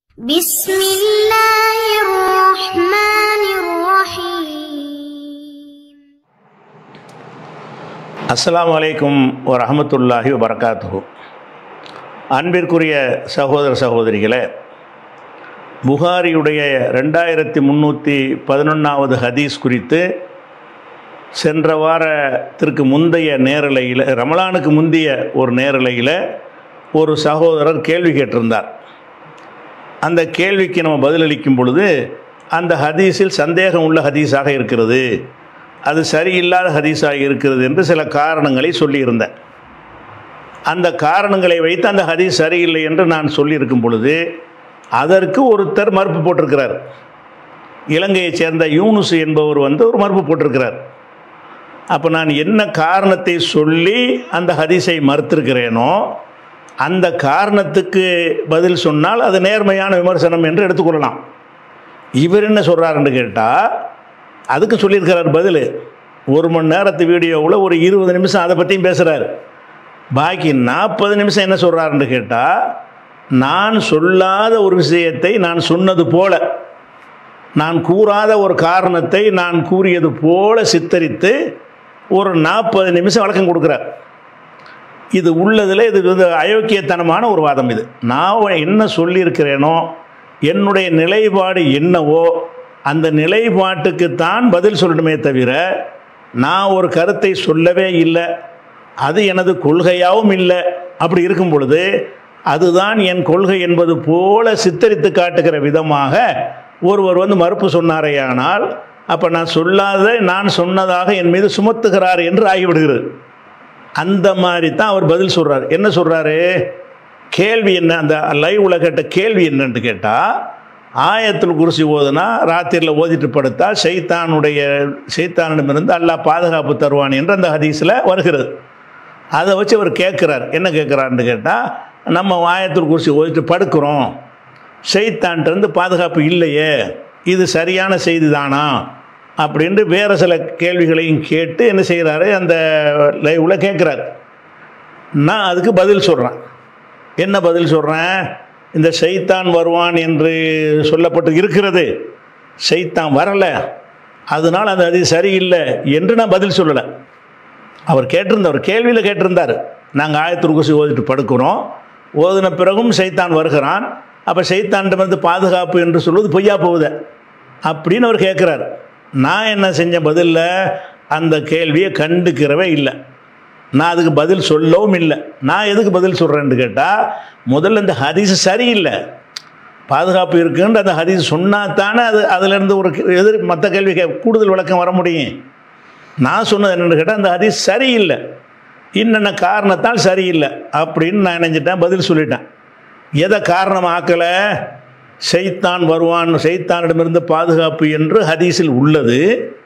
بسم الله الرحمن الرحيم அஸ்ஸலாமு அலைக்கும் வரஹமத்துல்லாஹி வபரகாத்துஹு அன்பிற்குரிய சகோதர சகோதரிகளே புகாரியுடைய ரெண்டாயிரத்தி முந்நூற்றி பதினொன்றாவது ஹதீஸ் குறித்து சென்ற வாரத்திற்கு முந்தைய நேரலையில் ரமலானுக்கு முந்தைய ஒரு நேரலையில் ஒரு சகோதரர் கேள்வி கேட்டிருந்தார் அந்த கேள்விக்கு நம்ம பதிலளிக்கும் பொழுது அந்த ஹதீஸில் சந்தேகம் உள்ள ஹதீஸாக இருக்கிறது அது சரியில்லாத ஹதீஸாக இருக்கிறது என்று சில காரணங்களை சொல்லியிருந்தேன் அந்த காரணங்களை வைத்து அந்த ஹதீஸ் சரியில்லை என்று நான் சொல்லியிருக்கும் பொழுது அதற்கு ஒருத்தர் மறுப்பு போட்டிருக்கிறார் இலங்கையைச் சேர்ந்த யூனுஸ் என்பவர் வந்து ஒரு மறுப்பு போட்டிருக்கிறார் அப்போ நான் என்ன காரணத்தை சொல்லி அந்த ஹதீஸை மறுத்திருக்கிறேனோ அந்த காரணத்துக்கு பதில் சொன்னால் அது நேர்மையான விமர்சனம் என்று எடுத்துக்கொள்ளலாம் இவர் என்ன சொல்கிறாருன்னு கேட்டால் அதுக்கு சொல்லியிருக்கிறார் பதில் ஒரு மணி நேரத்து வீடியோவில் ஒரு இருபது நிமிஷம் அதை பற்றியும் பேசுகிறார் பாக்கி நாற்பது நிமிஷம் என்ன சொல்கிறாருன்னு கேட்டால் நான் சொல்லாத ஒரு விஷயத்தை நான் சொன்னது போல நான் கூறாத ஒரு காரணத்தை நான் கூறியது போல சித்தரித்து ஒரு நாற்பது நிமிஷம் வழக்கம் கொடுக்குறார் இது உள்ளதில் இது வந்து அயோக்கியத்தனமான ஒரு வாதம் இது நான் என்ன சொல்லியிருக்கிறேனோ என்னுடைய நிலைப்பாடு என்னவோ அந்த நிலைப்பாட்டுக்கு தான் பதில் சொல்லணுமே தவிர நான் ஒரு கருத்தை சொல்லவே இல்லை அது எனது கொள்கையாகவும் இல்லை அப்படி இருக்கும் பொழுது அதுதான் என் கொள்கை என்பது போல சித்தரித்து காட்டுகிற விதமாக ஒருவர் வந்து மறுப்பு சொன்னாரேயானால் அப்போ நான் சொல்லாத நான் சொன்னதாக என் மீது சுமத்துகிறார் என்று ஆகிவிடுகிறது அந்த மாதிரி தான் அவர் பதில் சொல்கிறார் என்ன சொல்கிறாரு கேள்வி என்ன அந்த லைவ்ல கேட்ட கேள்வி என்னன்னு கேட்டால் ஆயத்தில் குருசி ஓதுனா ராத்திரியில் ஓதிட்டு படுத்தா சைத்தானுடைய சைத்தானிடமிருந்து அல்லாஹ் பாதுகாப்பு தருவான் என்று அந்த ஹதீஸில் வருகிறது அதை வச்சு அவர் கேட்குறார் என்ன கேட்குறாருன்னு கேட்டால் நம்ம ஆயத்தில் குருசி ஓதிட்டு படுக்கிறோம் சைத்தான்கிட்டருந்து பாதுகாப்பு இல்லையே இது சரியான செய்தி தானா அப்படின்ட்டு வேறு சில கேள்விகளையும் கேட்டு என்ன செய்கிறாரு அந்த லைவில் கேட்குறாரு நான் அதுக்கு பதில் சொல்கிறேன் என்ன பதில் சொல்கிறேன் இந்த சைத்தான் வருவான் என்று சொல்லப்பட்டு இருக்கிறது சைத்தான் வரலை அதனால் அது அது சரியில்லை என்று நான் பதில் சொல்லலை அவர் கேட்டிருந்தவர் கேள்வியில் கேட்டிருந்தார் நாங்கள் ஆயத்தூர் குசி ஓதிட்டு படுக்கிறோம் ஓதின பிறகும் சைத்தான் வருகிறான் அப்போ சைத்தான்கிட்ட வந்து பாதுகாப்பு என்று சொல்வது பொய்யா போகுது அப்படின்னு அவர் கேட்குறாரு நான் என்ன செஞ்ச பதிலில் அந்த கேள்வியை கண்டுக்கிறவே இல்லை நான் அதுக்கு பதில் சொல்லவும் இல்லை நான் எதுக்கு பதில் சொல்கிறேன்னு கேட்டால் முதல்ல இந்த ஹதீஸ் சரியில்லை பாதுகாப்பு இருக்குன்ற அந்த ஹதீஸ் சொன்னால் தானே அது அதிலேருந்து ஒரு எதிர் மற்ற கேள்வி கே கூடுதல் விளக்கம் வர முடியும் நான் சொன்னது என்னென்னு கேட்டால் அந்த ஹதீஸ் சரியில்லை இன்னென்ன காரணத்தால் சரியில்லை அப்படின்னு நான் நினைஞ்சிட்டேன் பதில் சொல்லிட்டேன் எதை காரணமாக்கலை செய்தான் வருவான் செய்தானிடமிருந்து பாதுகாப்பு என்று ஹதீஸில் உள்ளது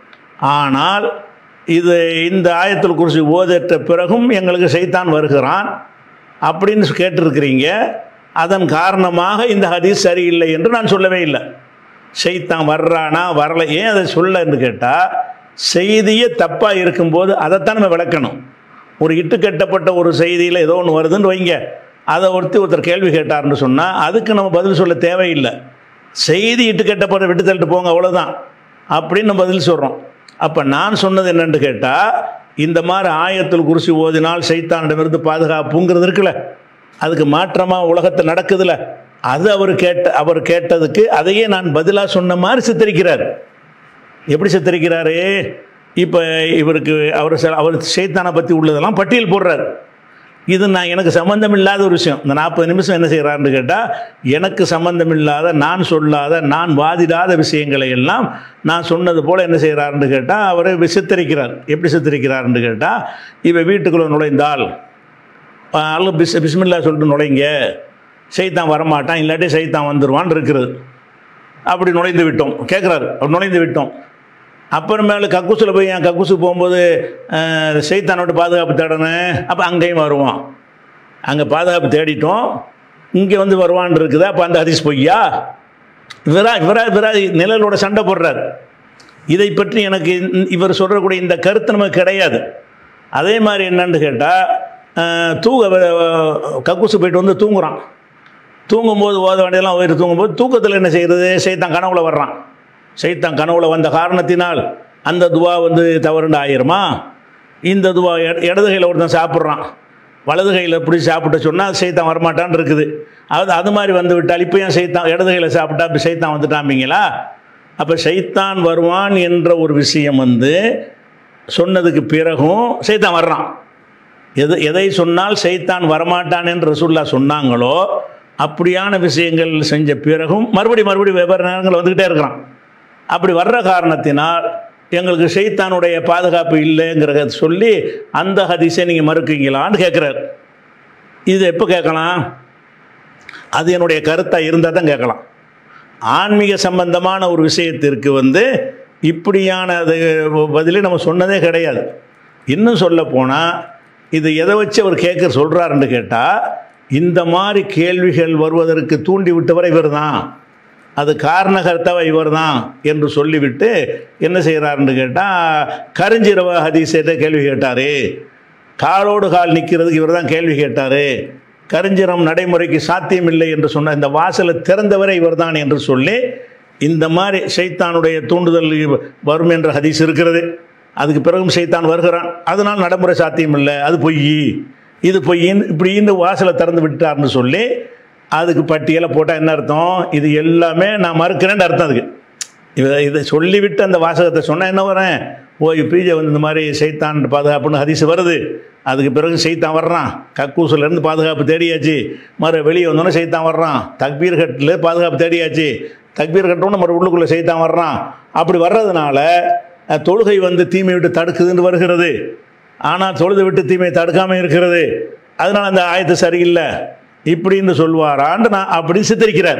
ஆனால் இது இந்த ஆயத்தில் குறிச்சி ஓதற்ற பிறகும் எங்களுக்கு செய்தான் வருகிறான் அப்படின்னு கேட்டிருக்கிறீங்க அதன் காரணமாக இந்த ஹதீஸ் சரியில்லை என்று நான் சொல்லவே இல்லை செய்தான் வர்றானா வரலை ஏன் அதை சொல்லன்னு கேட்டால் செய்தியே தப்பாக இருக்கும்போது அதைத்தான் நம்ம விளக்கணும் ஒரு இட்டு கட்டப்பட்ட ஒரு செய்தியில் ஏதோ ஒன்று வருதுன்னு வைங்க அதை ஒருத்தி ஒருத்தர் கேள்வி கேட்டார்னு சொன்னால் அதுக்கு நம்ம பதில் சொல்ல தேவையில்லை செய்தி இட்டு கட்டப்பட்ட விட்டு தள்ளிட்டு போங்க அவ்வளோதான் அப்படின்னு நம்ம பதில் சொல்கிறோம் அப்போ நான் சொன்னது என்னென்னு கேட்டால் இந்த மாதிரி ஆயத்தில் குறிச்சி ஓதினால் சைத்தானிடமிருந்து பாதுகாப்புங்கிறது இருக்குல்ல அதுக்கு மாற்றமாக உலகத்தில் நடக்குதுல்ல அது அவர் கேட்ட அவர் கேட்டதுக்கு அதையே நான் பதிலாக சொன்ன மாதிரி சித்தரிக்கிறார் எப்படி சித்தரிக்கிறாரு இப்போ இவருக்கு அவர் சில அவர் சைத்தானை பற்றி உள்ளதெல்லாம் பட்டியல் போடுறார் இது நான் எனக்கு சம்மந்தம் இல்லாத ஒரு விஷயம் இந்த நாற்பது நிமிஷம் என்ன செய்கிறாருன்னு கேட்டால் எனக்கு சம்மந்தம் இல்லாத நான் சொல்லாத நான் வாதிடாத விஷயங்களை எல்லாம் நான் சொன்னது போல் என்ன செய்கிறாருன்னு கேட்டால் அவர் சித்தரிக்கிறார் எப்படி சித்தரிக்கிறாருன்னு கேட்டால் இப்போ வீட்டுக்குள்ளே நுழைந்தால் அல்ல பிஸ் பிஸ்மில்லா சொல்லிட்டு நுழைங்க சைத்தான் வரமாட்டான் இல்லாட்டி சைத்தான் வந்துடுவான் இருக்கிறது அப்படி நுழைந்து விட்டோம் கேட்குறாரு அவர் நுழைந்து விட்டோம் அப்புறமேல கக்கூசில் போய் என் கக்கூசு போகும்போது செய்தானோட பாதுகாப்பு தேடணும் அப்போ அங்கேயும் வருவான் அங்கே பாதுகாப்பு தேடிட்டோம் இங்கே வந்து வருவான் இருக்குதா அப்போ அந்த ஹதீஸ் பொய்யா இவரா இவரா இவரா நிழலோட சண்டை போடுறார் இதை பற்றி எனக்கு இவர் சொல்கிறக்கூடிய இந்த கருத்து நமக்கு கிடையாது அதே மாதிரி என்னன்னு கேட்டால் தூங்க கக்கூசு போயிட்டு வந்து தூங்குறான் தூங்கும்போது ஓத வேண்டியதெல்லாம் ஓதிட்டு தூங்கும்போது தூக்கத்தில் என்ன செய்கிறது சைத்தான் கனவுல வர்றான் சைத்தான் கனவுல வந்த காரணத்தினால் அந்த துவா வந்து தவறுண்டு ஆயிருமா இந்த துவா இட- இடது கையில் ஒருத்தன் சாப்பிட்றான் வலது கையில் எப்படி சாப்பிட்ட சொன்னால் சைத்தான் வரமாட்டான்னு இருக்குது அது அது மாதிரி வந்து விட்டால் இப்போ ஏன் சைத்தான் இடது கையில் சாப்பிட்டா இப்போ சைத்தான் வந்துட்டாம்பீங்களா அப்போ சைத்தான் வருவான் என்ற ஒரு விஷயம் வந்து சொன்னதுக்கு பிறகும் சைத்தான் வர்றான் எது எதை சொன்னால் சைத்தான் வரமாட்டான் என்று ரசூல்லா சொன்னாங்களோ அப்படியான விஷயங்கள் செஞ்ச பிறகும் மறுபடி மறுபடி வெவ்வேறு நேரங்கள் வந்துக்கிட்டே இருக்கிறான் அப்படி வர்ற காரணத்தினால் எங்களுக்கு ஷைத்தானுடைய பாதுகாப்பு இல்லைங்கிறத சொல்லி அந்த ஹதீஸை நீங்கள் மறுக்கீங்களான்னு கேட்குறாரு இது எப்போ கேட்கலாம் அது என்னுடைய கருத்தாக இருந்தால் தான் கேட்கலாம் ஆன்மீக சம்பந்தமான ஒரு விஷயத்திற்கு வந்து இப்படியான அது பதிலே நம்ம சொன்னதே கிடையாது இன்னும் சொல்ல போனால் இது எதை வச்சு அவர் கேட்க சொல்கிறாருன்னு கேட்டால் இந்த மாதிரி கேள்விகள் வருவதற்கு தூண்டி விட்டவர் இவர் தான் அது காரணகர்த்தவ இவர் தான் என்று சொல்லிவிட்டு என்ன செய்கிறாருன்னு கேட்டால் கருஞ்சிரவ ஹதீஸத்தை கேள்வி கேட்டார் காலோடு கால் நிற்கிறதுக்கு இவர் தான் கேள்வி கேட்டார் கருஞ்சிரம் நடைமுறைக்கு சாத்தியமில்லை என்று சொன்ன இந்த வாசலை திறந்தவரை இவர்தான் என்று சொல்லி இந்த மாதிரி சைத்தானுடைய தூண்டுதல் வரும் என்ற ஹதீஸ் இருக்கிறது அதுக்கு பிறகும் சைத்தான் வருகிறான் அதனால் நடைமுறை சாத்தியம் இல்லை அது பொய் இது பொய்ன்னு இப்படி இந்த வாசலை திறந்து விட்டார்னு சொல்லி அதுக்கு பட்டியலை போட்டால் என்ன அர்த்தம் இது எல்லாமே நான் மறுக்கிறேன்னு அர்த்தம் அதுக்கு இதை இதை சொல்லிவிட்டு அந்த வாசகத்தை சொன்னால் என்ன வரேன் ஓ பீஜை வந்து இந்த மாதிரி சைத்தான் பாதுகாப்புன்னு ஹதீஸ் வருது அதுக்கு பிறகு சைத்தான் வர்றான் கக்கூசிலேருந்து பாதுகாப்பு தேடியாச்சு மறு வெளியே வந்தோன்னே சைத்தான் வர்றான் தக்பீர் கட்டில் பாதுகாப்பு தேடியாச்சு தக்பீர் கட்டோன்னு மறு உள்ளுக்குள்ளே சைத்தான் வர்றான் அப்படி வர்றதுனால அஹ், தொழுகை வந்து தீமை விட்டு தடுக்குதுன்னு வருகிறது ஆனால் தொழுது விட்டு தீமையை தடுக்காமல் இருக்கிறது அதனால் அந்த ஆயத்து சரியில்லை இப்படின்னு சொல்வாரான்னு நான் அப்படி சித்தரிக்கிறார்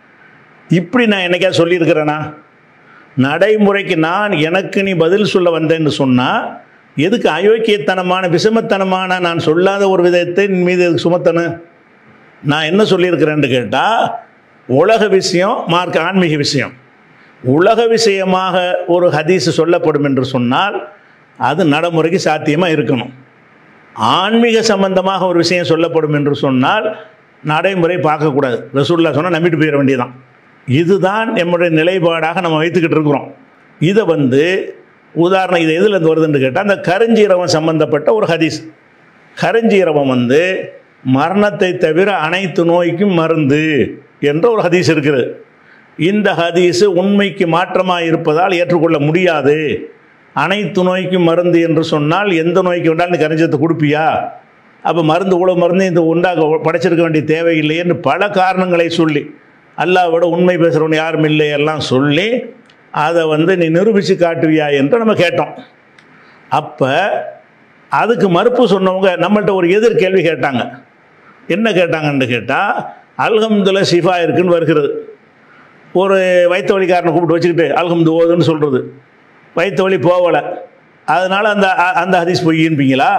இப்படி நான் என்னைக்கா சொல்லியிருக்கிறேனா நடைமுறைக்கு நான் எனக்கு நீ பதில் சொல்ல வந்தேன்னு சொன்னால் எதுக்கு அயோக்கியத்தனமான விஷமத்தனமான நான் சொல்லாத ஒரு விதத்தை என் மீது எதுக்கு சுமத்தணும் நான் என்ன சொல்லியிருக்கிறேன்னு கேட்டால் உலக விஷயம் மார்க்க ஆன்மீக விஷயம் உலக விஷயமாக ஒரு ஹதீஸ் சொல்லப்படும் என்று சொன்னால் அது நடைமுறைக்கு சாத்தியமாக இருக்கணும் ஆன்மீக சம்பந்தமாக ஒரு விஷயம் சொல்லப்படும் என்று சொன்னால் நடைமுறை பார்க்கக்கூடாது ரசூல்லா சொன்னால் நம்பிட்டு போயிட வேண்டியதான் இதுதான் நம்முடைய நிலைப்பாடாக நம்ம வைத்துக்கிட்டு இருக்கிறோம் இதை வந்து உதாரணம் இது எதுல இருந்து வருதுன்னு கேட்டால் அந்த கருஞ்சீரகம் சம்பந்தப்பட்ட ஒரு ஹதீஸ் கருஞ்சீரகம் வந்து மரணத்தை தவிர அனைத்து நோய்க்கும் மருந்து என்ற ஒரு ஹதீஸ் இருக்குது இந்த ஹதீஸு உண்மைக்கு மாற்றமாக இருப்பதால் ஏற்றுக்கொள்ள முடியாது அனைத்து நோய்க்கும் மருந்து என்று சொன்னால் எந்த நோய்க்கு வேண்டாலும் நீ கரைஞ்சத்தை கொடுப்பியா அப்போ மருந்து இவ்வளோ மருந்து இந்த உண்டாக படைச்சிருக்க வேண்டிய தேவையில்லைன்னு பல காரணங்களை சொல்லி அல்லாவோட உண்மை பேசுகிறவன் யாரும் இல்லை எல்லாம் சொல்லி அதை வந்து நீ நிரூபித்து காட்டுவியா என்று நம்ம கேட்டோம் அப்போ அதுக்கு மறுப்பு சொன்னவங்க நம்மள்ட்ட ஒரு எதிர் கேள்வி கேட்டாங்க என்ன கேட்டாங்கன்னு கேட்டால் அல்ஹம்துல சிஃபா இருக்குன்னு வருகிறது ஒரு வயிற்று வலிக்காரனை கூப்பிட்டு வச்சுக்கிட்டு அல்ஹம்து ஓதுன்னு சொல்கிறது வயிற்று வலி போகலை அதனால் அந்த அ- அந்த ஹதீஸ் பொய்யின்பீங்களா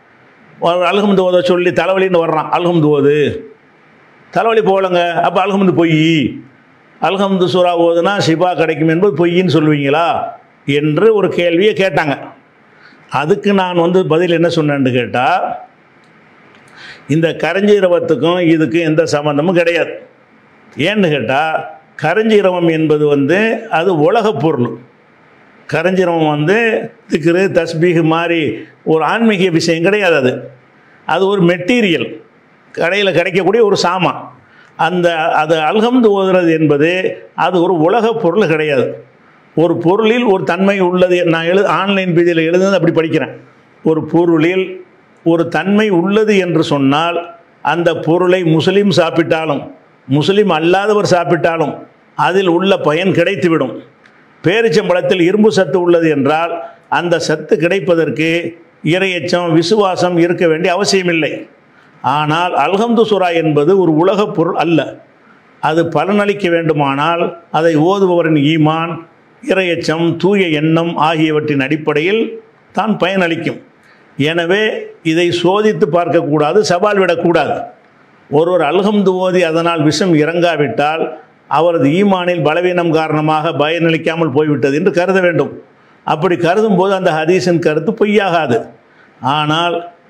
ஒரு அல்ஹம்து ஓத சொல்லி தலைவலின்னு வர்றான் அல்ஹம்து ஓது தலைவலி போகலைங்க அப்போ அல்ஹம்து பொய் அல்ஹம்து சூரா ஓதுனா சிபா கிடைக்கும் என்பது பொய்ன்னு சொல்லுவீங்களா என்று ஒரு கேள்வியை கேட்டாங்க அதுக்கு நான் வந்து பதில் என்ன சொன்னேன்னு கேட்டால் இந்த கரஞ்சீரவத்துக்கும் இதுக்கும் எந்த சம்மந்தமும் கிடையாது ஏன்னு கேட்டால் கரஞ்சீரவம் என்பது வந்து அது உலகப் பொருள் கரஞ்சீரவம் வந்து திக்ரு தஸ்பீஹ் மாதிரி ஒரு ஆன்மீக விஷயம் கிடையாது அது அது ஒரு மெட்டீரியல் கடையில் கிடைக்கக்கூடிய ஒரு சாமான் அந்த அது அல்ஹம்து ஓதுறது என்பது அது ஒரு உலகப் பொருள் கிடையாது ஒரு பொருளில் ஒரு தன்மை உள்ளது நான் எழு ஆன்லைன் பேஜில் எழுதுனது அப்படி படிக்கிறேன் ஒரு பொருளில் ஒரு தன்மை உள்ளது என்று சொன்னால் அந்த பொருளை முஸ்லீம் சாப்பிட்டாலும் முஸ்லீம் அல்லாதவர் சாப்பிட்டாலும் அதில் உள்ள பயன் கிடைத்துவிடும் பேரிச்சம்பழத்தில் இரும்பு சத்து உள்ளது என்றால் அந்த சத்து கிடைப்பதற்கு இரையச்சம் விசுவாசம் இருக்க வேண்டிய அவசியமில்லை ஆனால் அல்ஹம்து சுரா என்பது ஒரு உலகப் பொருள் அல்ல அது பலனளிக்க வேண்டுமானால் அதை ஓதுபவரின் ஈமான் இரையச்சம் தூய எண்ணம் ஆகியவற்றின் அடிப்படையில் தான் பயனளிக்கும் எனவே இதை சோதித்து பார்க்கக்கூடாது சவால் விடக்கூடாது ஒருவர் அல்ஹம்து ஓதி அதனால் விஷம் இறங்காவிட்டால் அவரது ஈமானில் பலவீனம் காரணமாக பயனளிக்காமல் போய்விட்டது என்று கருத வேண்டும் அப்படி கருதும் போது அந்த ஹதீஸின் கருத்து பொய்யாகாது ஆனால்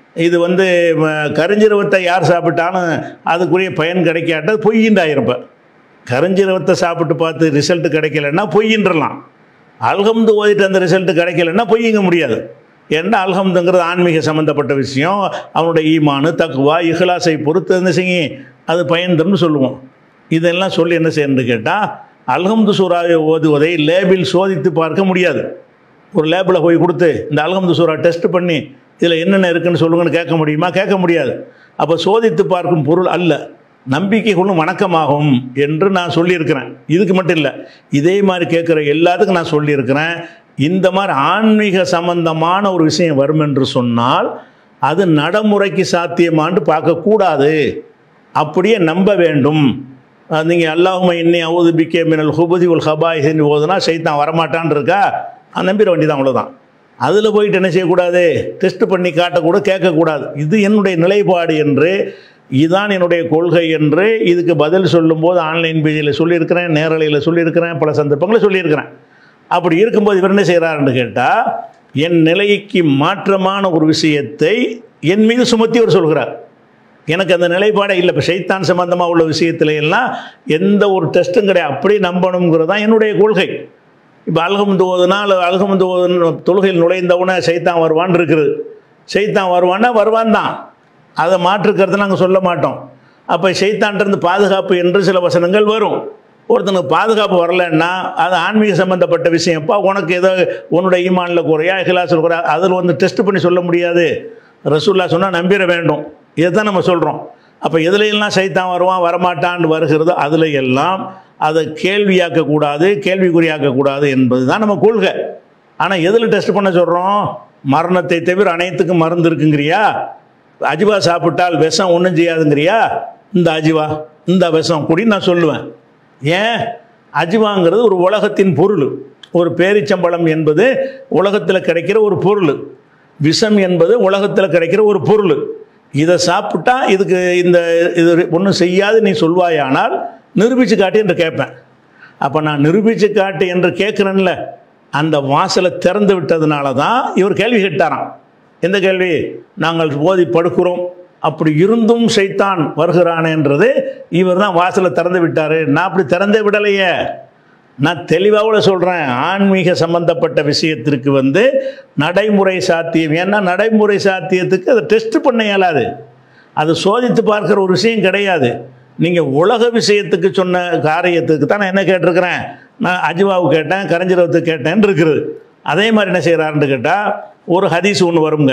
இது வந்து ம, கருஞ்சிரவத்தை யார் சாப்பிட்டாலும் அதுக்குரிய பயன் கிடைக்காட்டது பொய்யின்றாயிருப்ப கருஞ்சிரவத்தை சாப்பிட்டு பார்த்து ரிசல்ட் கிடைக்கலன்னா பொய்யின்றலாம் அல்ஹம்து ஓதிட்டு அந்த ரிசல்ட் கிடைக்கலன்னா பொய்யுங்க முடியாது ஏன்னா அல்ஹம்துங்கிறது ஆன்மீக சம்மந்தப்பட்ட விஷயம் அவனுடைய ஈமானு தக்குவா இஹ்லாஸை பொறுத்து என்ன செய்யும் அது பயன் தரும்னு சொல்லுவோம் இதெல்லாம் சொல்லி என்ன செய்யணும்னு கேட்டால் அல்ஹம்து சூறாவை ஓதுவதை லேபில் சோதித்து பார்க்க முடியாது ஒரு லேபில் போய் கொடுத்து இந்த அல்ஹம்து சூறா டெஸ்ட் பண்ணி இதில் என்னென்ன இருக்குன்னு சொல்லுங்கன்னு கேட்க முடியுமா கேட்க முடியாது அப்போ சோதித்து பார்க்கும் பொருள் அல்ல நம்பிக்கை கொள்ளும் வணக்கமாகும் என்று நான் சொல்லியிருக்கிறேன் இதுக்கு மட்டும் இல்லை இதே மாதிரி கேட்குற எல்லாத்துக்கும் நான் சொல்லியிருக்கிறேன் இந்த மாதிரி ஆன்மீக சம்பந்தமான ஒரு விஷயம் வரும் என்று சொன்னால் அது நடைமுறைக்கு சாத்தியமான்னு பார்க்கக்கூடாது அப்படியே நம்ப வேண்டும் நீங்கள் அல்லாஹும இன்னி அவுது பிக்கே மினல் ஹுபதி உல் ஹபாயின்னு ஓதுனா சைத்தான் வரமாட்டான் இருக்கா அது நம்பிட வேண்டியதான் அவ்வளோதான் அதில் போயிட்டு என்ன செய்யக்கூடாது டெஸ்ட் பண்ணி காட்டக்கூட கேட்கக்கூடாது இது என்னுடைய நிலைப்பாடு என்று இதுதான் என்னுடைய கொள்கை என்று இதுக்கு பதில் சொல்லும்போது ஆன்லைன் பேஜில் சொல்லியிருக்கிறேன் நேரலையில் சொல்லியிருக்கிறேன் பல சந்தர்ப்பங்களில் சொல்லியிருக்கிறேன் அப்படி இருக்கும்போது இவர் என்ன செய்கிறாருன்னு கேட்டால் என் நிலைக்கு மாற்றமான ஒரு விஷயத்தை என் மீது சுமத்தி அவர் சொல்கிறார் எனக்கு அந்த நிலைப்பாடே இல்லை இப்போ சைத்தான் சம்பந்தமாக உள்ள விஷயத்துல எல்லாம் எந்த ஒரு டெஸ்ட்டும் கிடையாது அப்படி நம்பணுங்கிறது தான் என்னுடைய கொள்கை இப்போ அல்கமுந்து ஓதுனா அல்கமுந்து ஓதுன தொழுகையில் நுழைந்தவுடனே சைத்தான் வருவான்னு இருக்குது சைத்தான் வருவான்னா வருவான் தான் அதை மாற்றுக்கிறது நாங்கள் சொல்ல மாட்டோம் அப்போ சைத்தான்ட்டிருந்து பாதுகாப்பு என்று சில வசனங்கள் வரும் ஒருத்தனுக்கு பாதுகாப்பு வரலன்னா அது ஆன்மீக சம்பந்தப்பட்ட விஷயம்ப்பா உனக்கு ஏதோ உன்னுடைய ஈமானில் குறையா இஹ்லாஸில் குறையா அதில் வந்து டெஸ்ட் பண்ணி சொல்ல முடியாது ரசூல்லா சொன்னால் நம்பிட வேண்டும் இதை தான் நம்ம சொல்கிறோம் அப்போ எதுல எல்லாம் சைத்தான் வருவான் வரமாட்டான்னு வருகிறதோ அதில் எல்லாம் அதை கேள்வியாக்கக்கூடாது கேள்விக்குறியாக்கக்கூடாது என்பது தான் நம்ம கொள்கை ஆனால் எதில் டெஸ்ட் பண்ண சொல்கிறோம் மரணத்தை தவிர அனைத்துக்கும் மருந்து இருக்குங்கிறியா அஜிவா சாப்பிட்டால் விஷம் ஒன்றும் செய்யாதுங்கிறியா இந்த அஜிவா இந்த விஷம் குடி நான் சொல்லுவேன் ஏன் அஜிவாங்கிறது ஒரு உலகத்தின் பொருள் ஒரு பேரிச்சம்பழம் என்பது உலகத்தில் கிடைக்கிற ஒரு பொருள் விஷம் என்பது உலகத்தில் கிடைக்கிற ஒரு பொருள் இதை சாப்பிட்டா இதுக்கு இந்த இது ஒன்றும் செய்யாது நீ சொல்வாயானால் நிரூபித்து காட்டு என்று கேட்பேன் அப்போ நான் நிரூபித்து காட்டு என்று கேட்குறேன்ல அந்த வாசலை திறந்து விட்டதுனால தான் இவர் கேள்வி கேட்டாராம் எந்த கேள்வி நாங்கள் போதி படுக்கிறோம் அப்படி இருந்தும் சைத்தான் வருகிறானேன்றது இவர் தான் வாசலை திறந்து விட்டார் நான் அப்படி திறந்தே விடலையே நான் தெளிவாக சொல்கிறேன் ஆன்மீக சம்பந்தப்பட்ட விஷயத்திற்கு வந்து நடைமுறை சாத்தியம் ஏன்னா நடைமுறை சாத்தியத்துக்கு அதை டெஸ்ட் பண்ண இயலாது அது சோதித்து பார்க்குற ஒரு விஷயம் கிடையாது நீங்கள் உலக விஷயத்துக்கு சொன்ன காரியத்துக்கு தான் நான் என்ன கேட்டிருக்கிறேன் நான் அஜிவாவு கேட்டேன் கரஞ்சிரவத்துக்கு கேட்டேன்னு இருக்குது அதே மாதிரி என்ன செய்கிறாருன்னு கேட்டால் ஒரு ஹதீஸ் ஒன்று வருங்க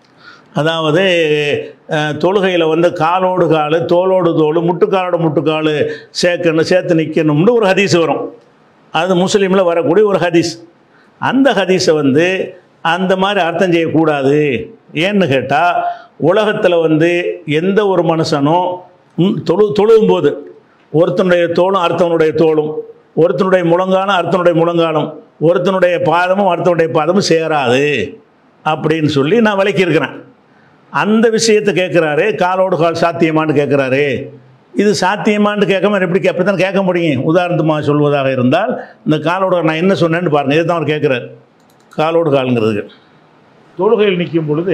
அதாவது தொழுகையில் வந்து காலோடு கால் தோளோடு தோல் முட்டுக்காலோட முட்டுக்கால் சேர்க்கணும் சேர்த்து நிற்கணும்னு ஒரு ஹதீஸ் வரும் அது முஸ்லீமில் வரக்கூடிய ஒரு ஹதீஸ் அந்த ஹதீஸை வந்து அந்த மாதிரி அர்த்தம் செய்யக்கூடாது ஏன்னு கேட்டால் உலகத்தில் வந்து எந்த ஒரு மனுஷனும் ம், தொழு தொழுகும் போது ஒருத்தனுடைய தோளும் அடுத்தவனுடைய தோளும் ஒருத்தனுடைய முழங்காலும் அடுத்தனுடைய முழங்காலும் ஒருத்தனுடைய பாதமும் அடுத்தவனுடைய பாதமும் சேராது அப்படின்னு சொல்லி நான் விளக்கியிருக்கிறேன் அந்த விஷயத்தை கேட்குறாரு காலோடு கால் சாத்தியமான்னு கேட்குறாரு இது சாத்தியமான்னு கேட்காம எப்படி கே- அப்படி தான் கேட்க முடியும் உதாரணமாக சொல்வதாக இருந்தால் இந்த காலோடு கால் நான் என்ன சொன்னேன்னு பாருங்கள் இதை தான் அவர் கேட்குறாரு காலோடு காலுங்கிறதுக்கு தொழுகையில் நிற்கும் பொழுது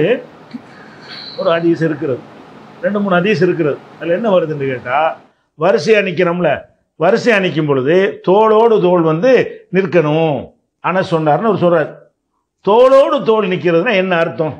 ஒரு ஹதீஸ் இருக்கிறது ரெண்டு மூணு ஹதீஸ் இருக்கிறது அதில் என்ன வருதுன்னு கேட்டால் வரிசையாக நிற்கிறோம்ல வரிசையாக நிற்கும் பொழுது தோளோடு தோள் வந்து நிற்கணும் ஆனால் சொன்னார்னு அவர் சொல்கிறார் தோளோடு தோள் நிற்கிறதுனா என்ன அர்த்தம்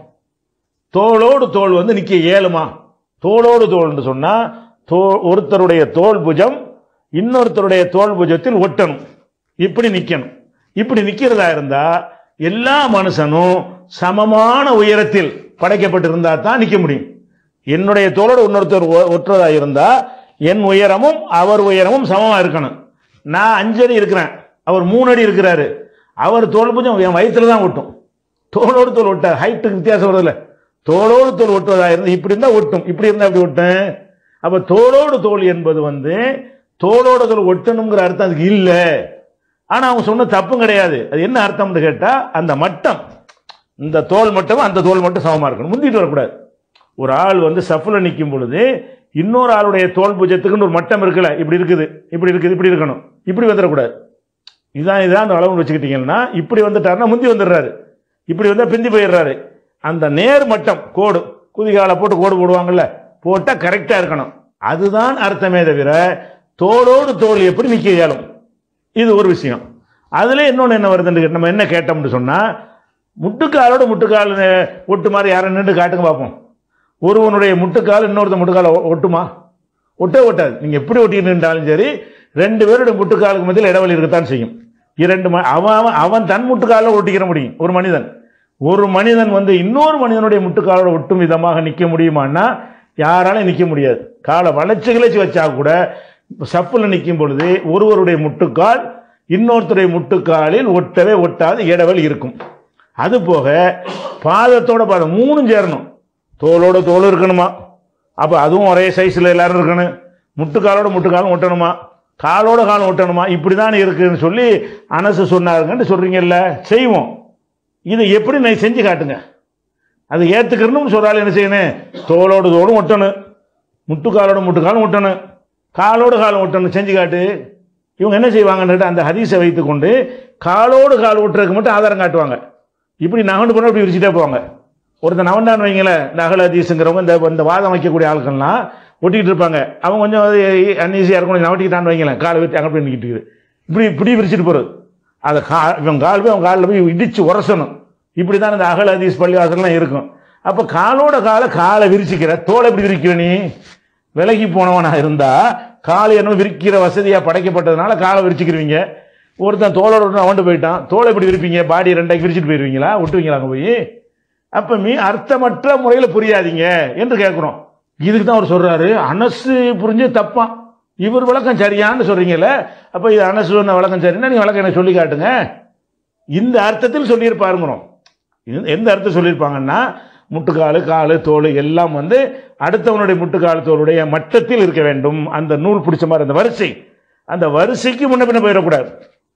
தோளோடு தோள் வந்து நிற்க இயலுமா தோளோடு தோள்னு சொன்னால் தோ ஒருத்தருடைய தோல் புஜம் இன்னொருத்தருடைய தோல் புஜத்தில் ஒட்டணும் இப்படி நிற்கணும் இப்படி நிற்கிறதா இருந்தால் எல்லா மனுஷனும் சமமான உயரத்தில் படைக்கப்பட்டிருந்தா தான் நிற்க முடியும் என்னுடைய தோளோடு இன்னொருத்தர் ஒ- ஒட்டுறதா இருந்தா என் உயரமும் அவர் உயரமும் சமமா இருக்கணும் நான் அஞ்சடி இருக்கிறேன் அவர் மூணு அடி இருக்கிறாரு அவர் தோல் புஜம் என் வயிற்றுல தான் ஒட்டும் தோளோடு தோல் ஒட்ட ஹைட்டுக்கு வித்தியாசம் வருதுல்ல தோளோடு தோல் ஒட்டுவதா இருந்து இப்படி இருந்தா ஒட்டும் இப்படி இருந்தா அப்படி ஒட்டும் அப்ப தோளோடு தோல் என்பது வந்து தோளோடு தோல் ஒட்டணுங்கிற அர்த்தம் அதுக்கு இல்லை ஆனா அவங்க சொன்ன தப்பும் கிடையாது அது என்ன அர்த்தம்னு கேட்டா அந்த மட்டம் இந்த தோல் மட்டும் அந்த தோல் மட்டும் சமமா இருக்கணும் முந்திட்டு வரக்கூடாது ஒரு ஆள் வந்து சஃப்ல நிற்கும் பொழுது இன்னொரு ஆளுடைய தோல் பூஜ்யத்துக்குன்னு ஒரு மட்டம் இருக்குல்ல இப்படி இருக்குது இப்படி இருக்குது இப்படி இருக்கணும் இப்படி வந்துடக்கூடாது இதான் இதான் அந்த அளவுன்னு வச்சுக்கிட்டீங்கன்னா இப்படி வந்துட்டாருன்னா முந்தி வந்துடுறாரு இப்படி வந்தால் பிந்தி போயிடுறாரு அந்த நேர் மட்டம் கோடு குதிகாலை போட்டு கோடு போடுவாங்கல்ல போட்டால் கரெக்டாக இருக்கணும் அதுதான் அர்த்தமே தவிர தோளோடு தோல் எப்படி நிற்க இயலும் இது ஒரு விஷயம் அதுல இன்னொன்று என்ன வருதுன்னு கேட்டா- நம்ம என்ன கேட்டோம்னு சொன்னால் முட்டுக்காலோட முட்டுக்கால் நெ- ஒட்டு மாதிரி யாரும் நின்று காட்டுங்க பார்ப்போம் ஒருவனுடைய முட்டுக்கால் இன்னொருத்த முட்டுக்கால ஒ- ஒட்டுமா ஒட்டே ஒட்டாது நீங்கள் எப்படி ஒட்டிட்டு நின்றாலும் சரி ரெண்டு பேருடைய முட்டுக்காலுக்கு மத்தியில் இடைவெளி இருக்கத்தான் செய்யும் இரண்டு ம- அவன் அவன் அவன் தன் முட்டுக்கால ஒட்டிக்கிற முடியும் ஒரு மனிதன் ஒரு மனிதன் வந்து இன்னொரு மனிதனுடைய முட்டுக்காலோட ஒட்டும் விதமாக நிற்க முடியுமான்னா யாராலும் நிற்க முடியாது காலை வளைச்சு கிளச்சி வச்சா கூட சப்பில் நிற்கும் பொழுது ஒருவருடைய முட்டுக்கால் இன்னொருத்தருடைய முட்டுக்காலில் ஒட்டவே ஒட்டாது இடைவெளி இருக்கும் அது போக பாதத்தோட பாதம் மூணும் சேரணும் தோலோட தோல் இருக்கணுமா அப்போ அதுவும் ஒரே சைஸில் எல்லாரும் இருக்கணும் முட்டுக்காலோட முட்டுக்காலும் ஒட்டணுமா காலோட காலம் ஒட்டணுமா இப்படி தான் இருக்குன்னு சொல்லி அனசு சொன்னாருங்கன்னு சொல்கிறீங்கல்ல செய்வோம் இதை எப்படி நான் செஞ்சு காட்டுங்க அது ஏற்றுக்கிறணும்னு சொல்கிறாள் என்ன செய்யணும் தோலோடு தோலும் ஒட்டணும் முட்டுக்காலோட முட்டுக்காலும் ஒட்டணும் காலோடு காலம் ஒட்டணும் செஞ்சு காட்டு இவங்க என்ன செய்வாங்கன்னு அந்த ஹதீஸை வைத்துக்கொண்டு காலோடு கால் ஒட்டுறதுக்கு மட்டும் ஆதாரம் காட்டுவாங்க இப்படி நகண்டு போனால் இப்படி விரிச்சிட்டே போவாங்க ஒருத்தன் நவண்டான்னு வைங்களேன் இந்த அகல ஹதீஸுங்கிறவங்க இந்த இந்த வாதம் வைக்கக்கூடிய ஆட்கள்லாம் ஒட்டிக்கிட்டு இருப்பாங்க அவங்க கொஞ்சம் அது அன்ஈஸியாக இருக்கும் நவட்டிக்கிட்டான்னு வைங்களேன் காலை வச்சு அங்கே போய் நிற்கிட்டு இருக்குது இப்படி இப்படி விரிச்சிட்டு போகிறது அதை கா இவன் கால் போய் அவன் காலில் போய் இடித்து உரசணும் இப்படி தான் இந்த அகல ஹதீஸ் பள்ளிவாசல்லாம் இருக்கும் அப்போ காலோட காலை காலை விரிச்சிக்கிற தோலை எப்படி விரிக்கிற நீ விலகி போனவனா இருந்தா காலை என்ன விரிக்கிற வசதியாக படைக்கப்பட்டதுனால காலை விரிச்சுக்கிருவீங்க ஒருத்தன் தோலோட ஒருத்தன் அவன்ட்டு போயிட்டான் தோலை எப்படி விரிப்பீங்க பாடி ரெண்டாக்கி விரிச்சிட்டு போயிருவீங்களா விட்டுவீங்களா அங்கே போய் அப்போ மீ அர்த்தமற்ற முறையில் புரியாதீங்க என்று கேட்குறோம் இதுக்கு தான் அவர் சொல்றாரு அனசு புரிஞ்சு தப்பான் இவர் விளக்கம் சரியான்னு சொல்றீங்கல்ல அப்போ இது அனசு சொன்ன விளக்கம் சரின்னா நீங்க விளக்கம் எனக்கு சொல்லி காட்டுங்க இந்த அர்த்தத்தில் சொல்லியிருப்பாருங்கிறோம் இது எந்த அர்த்தம் சொல்லியிருப்பாங்கன்னா முட்டுக்கால் கால் தோல் எல்லாம் வந்து அடுத்தவனுடைய முட்டுக்கால் தோலுடைய மட்டத்தில் இருக்க வேண்டும் அந்த நூல் பிடிச்ச மாதிரி அந்த வரிசை அந்த வரிசைக்கு முன்ன பின்ன போயிடக்கூடாது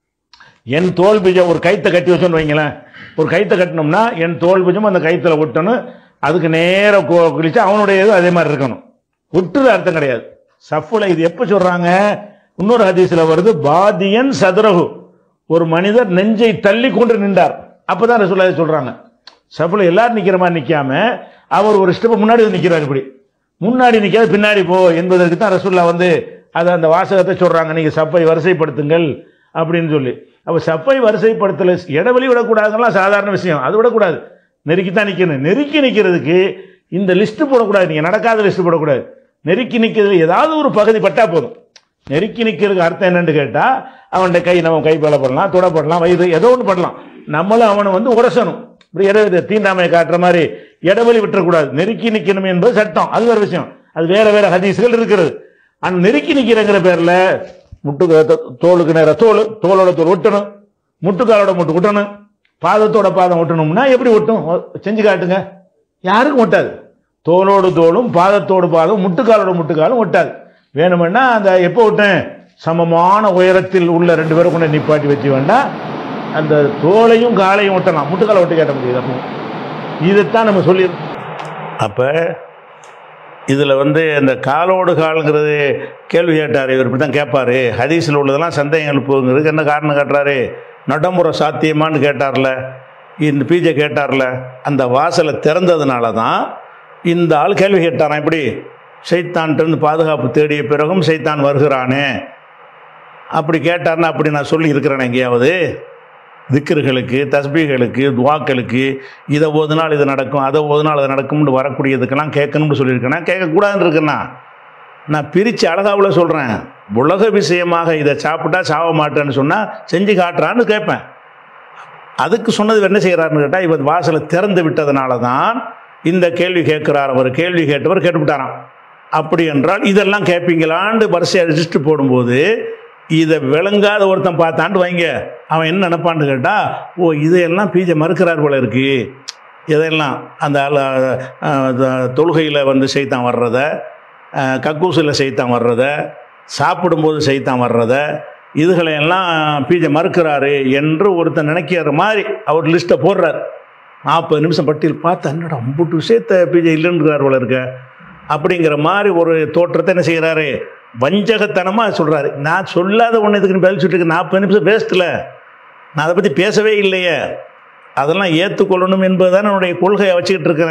என் தோல் பீஜம் ஒரு கைத்தை கட்டி வச்சோன்னு வைங்களேன் ஒரு கைத்தை கட்டினோம்னா என் தோல் பீஜம் அந்த கைத்தில் ஒட்டணும் அதுக்கு நேராக கோ கிழிச்சு அவனுடைய இது அதே மாதிரி இருக்கணும் ஒட்டுற அர்த்தம் கிடையாது சஃபுல இது எப்போ சொல்றாங்க இன்னொரு ஹதீஸ்ல வருது பாதியன் சதுரகு ஒரு மனிதர் நெஞ்சை தள்ளி கொண்டு நின்றார் அப்பதான் ரசூல்லா இதை சொல்றாங்க சஃபுல எல்லாரும் நிக்கிற மாதிரி நிக்காம அவர் ஒரு ஸ்டெப் முன்னாடி வந்து நிக்கிறார் இப்படி முன்னாடி நிக்காத பின்னாடி போ என்பதற்கு தான் ரசூல்லா வந்து அதை அந்த வாசகத்தை சொல்றாங்க நீங்க சப்பை வரிசைப்படுத்துங்கள் அப்படின்னு சொல்லி அப்ப சப்பை வரிசைப்படுத்தல இடைவெளி விடக்கூடாதுங்கலாம் சாதாரண விஷயம் அது விடக்கூடாது நெருக்கி தான் நிற்கணும் நெருக்கி நிற்கிறதுக்கு இந்த லிஸ்ட் போடக்கூடாது நீங்கள் நடக்காத லிஸ்ட் போடக்கூடாது நெருக்கி நிற்கிறதுல ஏதாவது ஒரு பகுதி பட்டா போதும் நெருக்கி நிற்கிறதுக்கு அர்த்தம் என்னன்னு கேட்டால் அவன்கிட்ட கை நம்ம கை பல பண்ணலாம் தொட பண்ணலாம் வயிறு ஏதோ ஒன்று பண்ணலாம் நம்மளும் அவனை வந்து உரசணும் இப்படி இட தீண்டாமையை காட்டுற மாதிரி இடைவெளி விட்டுறக்கூடாது நெருக்கி நிற்கணும் என்பது சட்டம் அது வேற விஷயம் அது வேற வேற ஹதீஸ்கள் இருக்கிறது அந்த நெருக்கி நிற்கிறங்கிற பேரில் முட்டு தோ- தோலுக்கு நேர தோல் தோலோட தோல் ஒட்டணும் முட்டுக்காலோட முட்டு ஒட்டணும் பாதத்தோட பாதம் ஒட்டணும்னா எப்படி ஒட்டும் ஒ- செஞ்சு காட்டுங்க யாருக்கும் ஒட்டாது தோலோடு தோலும் பாதத்தோடு பாதம் முட்டுக்காலோட முட்டுக்காலும் ஒட்டாது வேணுமென்னா அந்த எப்போ ஒட்டேன் சமமான உயரத்தில் உள்ள ரெண்டு பேரும் கொண்டு நிப்பாட்டி வச்சு வேண்டாம் அந்த தோலையும் காலையும் ஒட்டலாம் முட்டுக்காலை ஒட்டி காட்ட முடியாது அப்போ இதைத்தான் நம்ம சொல்லி அப்போ இதில் வந்து இந்த காலோடு காலுங்கிறது கேள்வி கேட்டார் இவர் இப்படி தான் கேட்பார் ஹதீஸில் உள்ளதெல்லாம் சந்தேகம் எழுப்புங்கிறதுக்கு என்ன காரணம் காட்டுறாரு நடைமுறை சாத்தியமான்னு கேட்டார்ல இந்த பீஜை கேட்டார்ல அந்த வாசலை திறந்ததுனால தான் இந்த ஆள் கேள்வி கேட்டாராம் இப்படி சைத்தான்கிட்ட பாதுகாப்பு தேடிய பிறகும் சைத்தான் வருகிறானே அப்படி கேட்டார்னா அப்படி நான் சொல்லி இருக்கிறேன் எங்கேயாவது திக்கர்களுக்கு தஸ்பீகளுக்கு துவாக்களுக்கு இதை ஓதுனால் இது நடக்கும் அதை ஓதுனால் அது நடக்கும்னு வரக்கூடியதுக்கெல்லாம் கேட்கணும்னு சொல்லியிருக்கேன் கேட்கக்கூடாதுன்னு இருக்கேன்னா நான் பிரித்து அழகாவில் சொல்கிறேன் உலக விஷயமாக இதை சாப்பிட்டா சாவ மாட்டேன்னு சொன்னால் செஞ்சு காட்டுறான்னு கேட்பேன் அதுக்கு சொன்னது என்ன செய்கிறாருன்னு கேட்டால் இவர் வாசலை திறந்து விட்டதுனால தான் இந்த கேள்வி கேட்குறார் அவர் கேள்வி கேட்டவர் கேட்டுவிட்டாராம் அப்படி என்றால் இதெல்லாம் கேட்பீங்களான்னு வரிசையாக ரிஜிஸ்டர் போடும்போது இதை விளங்காத ஒருத்தன் பார்த்தாண்டு வைங்க அவன் என்ன நினைப்பான்னு கேட்டால் ஓ இதையெல்லாம் பீஜை மறுக்கிறார் போல இருக்கு இதெல்லாம் அந்த தொழுகையில் வந்து செய்தான் வர்றத கக்கூசில் செய்தான் வர்றத சாப்பிடும்போது செய்தான் வர்றத இதுகளையெல்லாம் பீஜை மறுக்கிறாரு என்று ஒருத்தன் நினைக்கிற மாதிரி அவர் லிஸ்ட்டை போடுறார் நாற்பது நிமிஷம் பட்டியல் பார்த்து என்னடா அம்புட்டு விஷயத்த பீஜை இல்லைன்றார் போல இருக்க அப்படிங்கிற மாதிரி ஒரு தோற்றத்தை என்ன செய்கிறாரு வஞ்சகத்தனமாக சொல்கிறாரு நான் சொல்லாத ஒன்று இதுக்கு பதில் சொல்லிட்டு நாற்பது நிமிஷம் வேஸ்ட்டில் நான் அதை பற்றி பேசவே இல்லையே அதெல்லாம் ஏற்றுக்கொள்ளணும் என்பது தான் என்னுடைய கொள்கையை வச்சுக்கிட்டு இருக்கிறேன்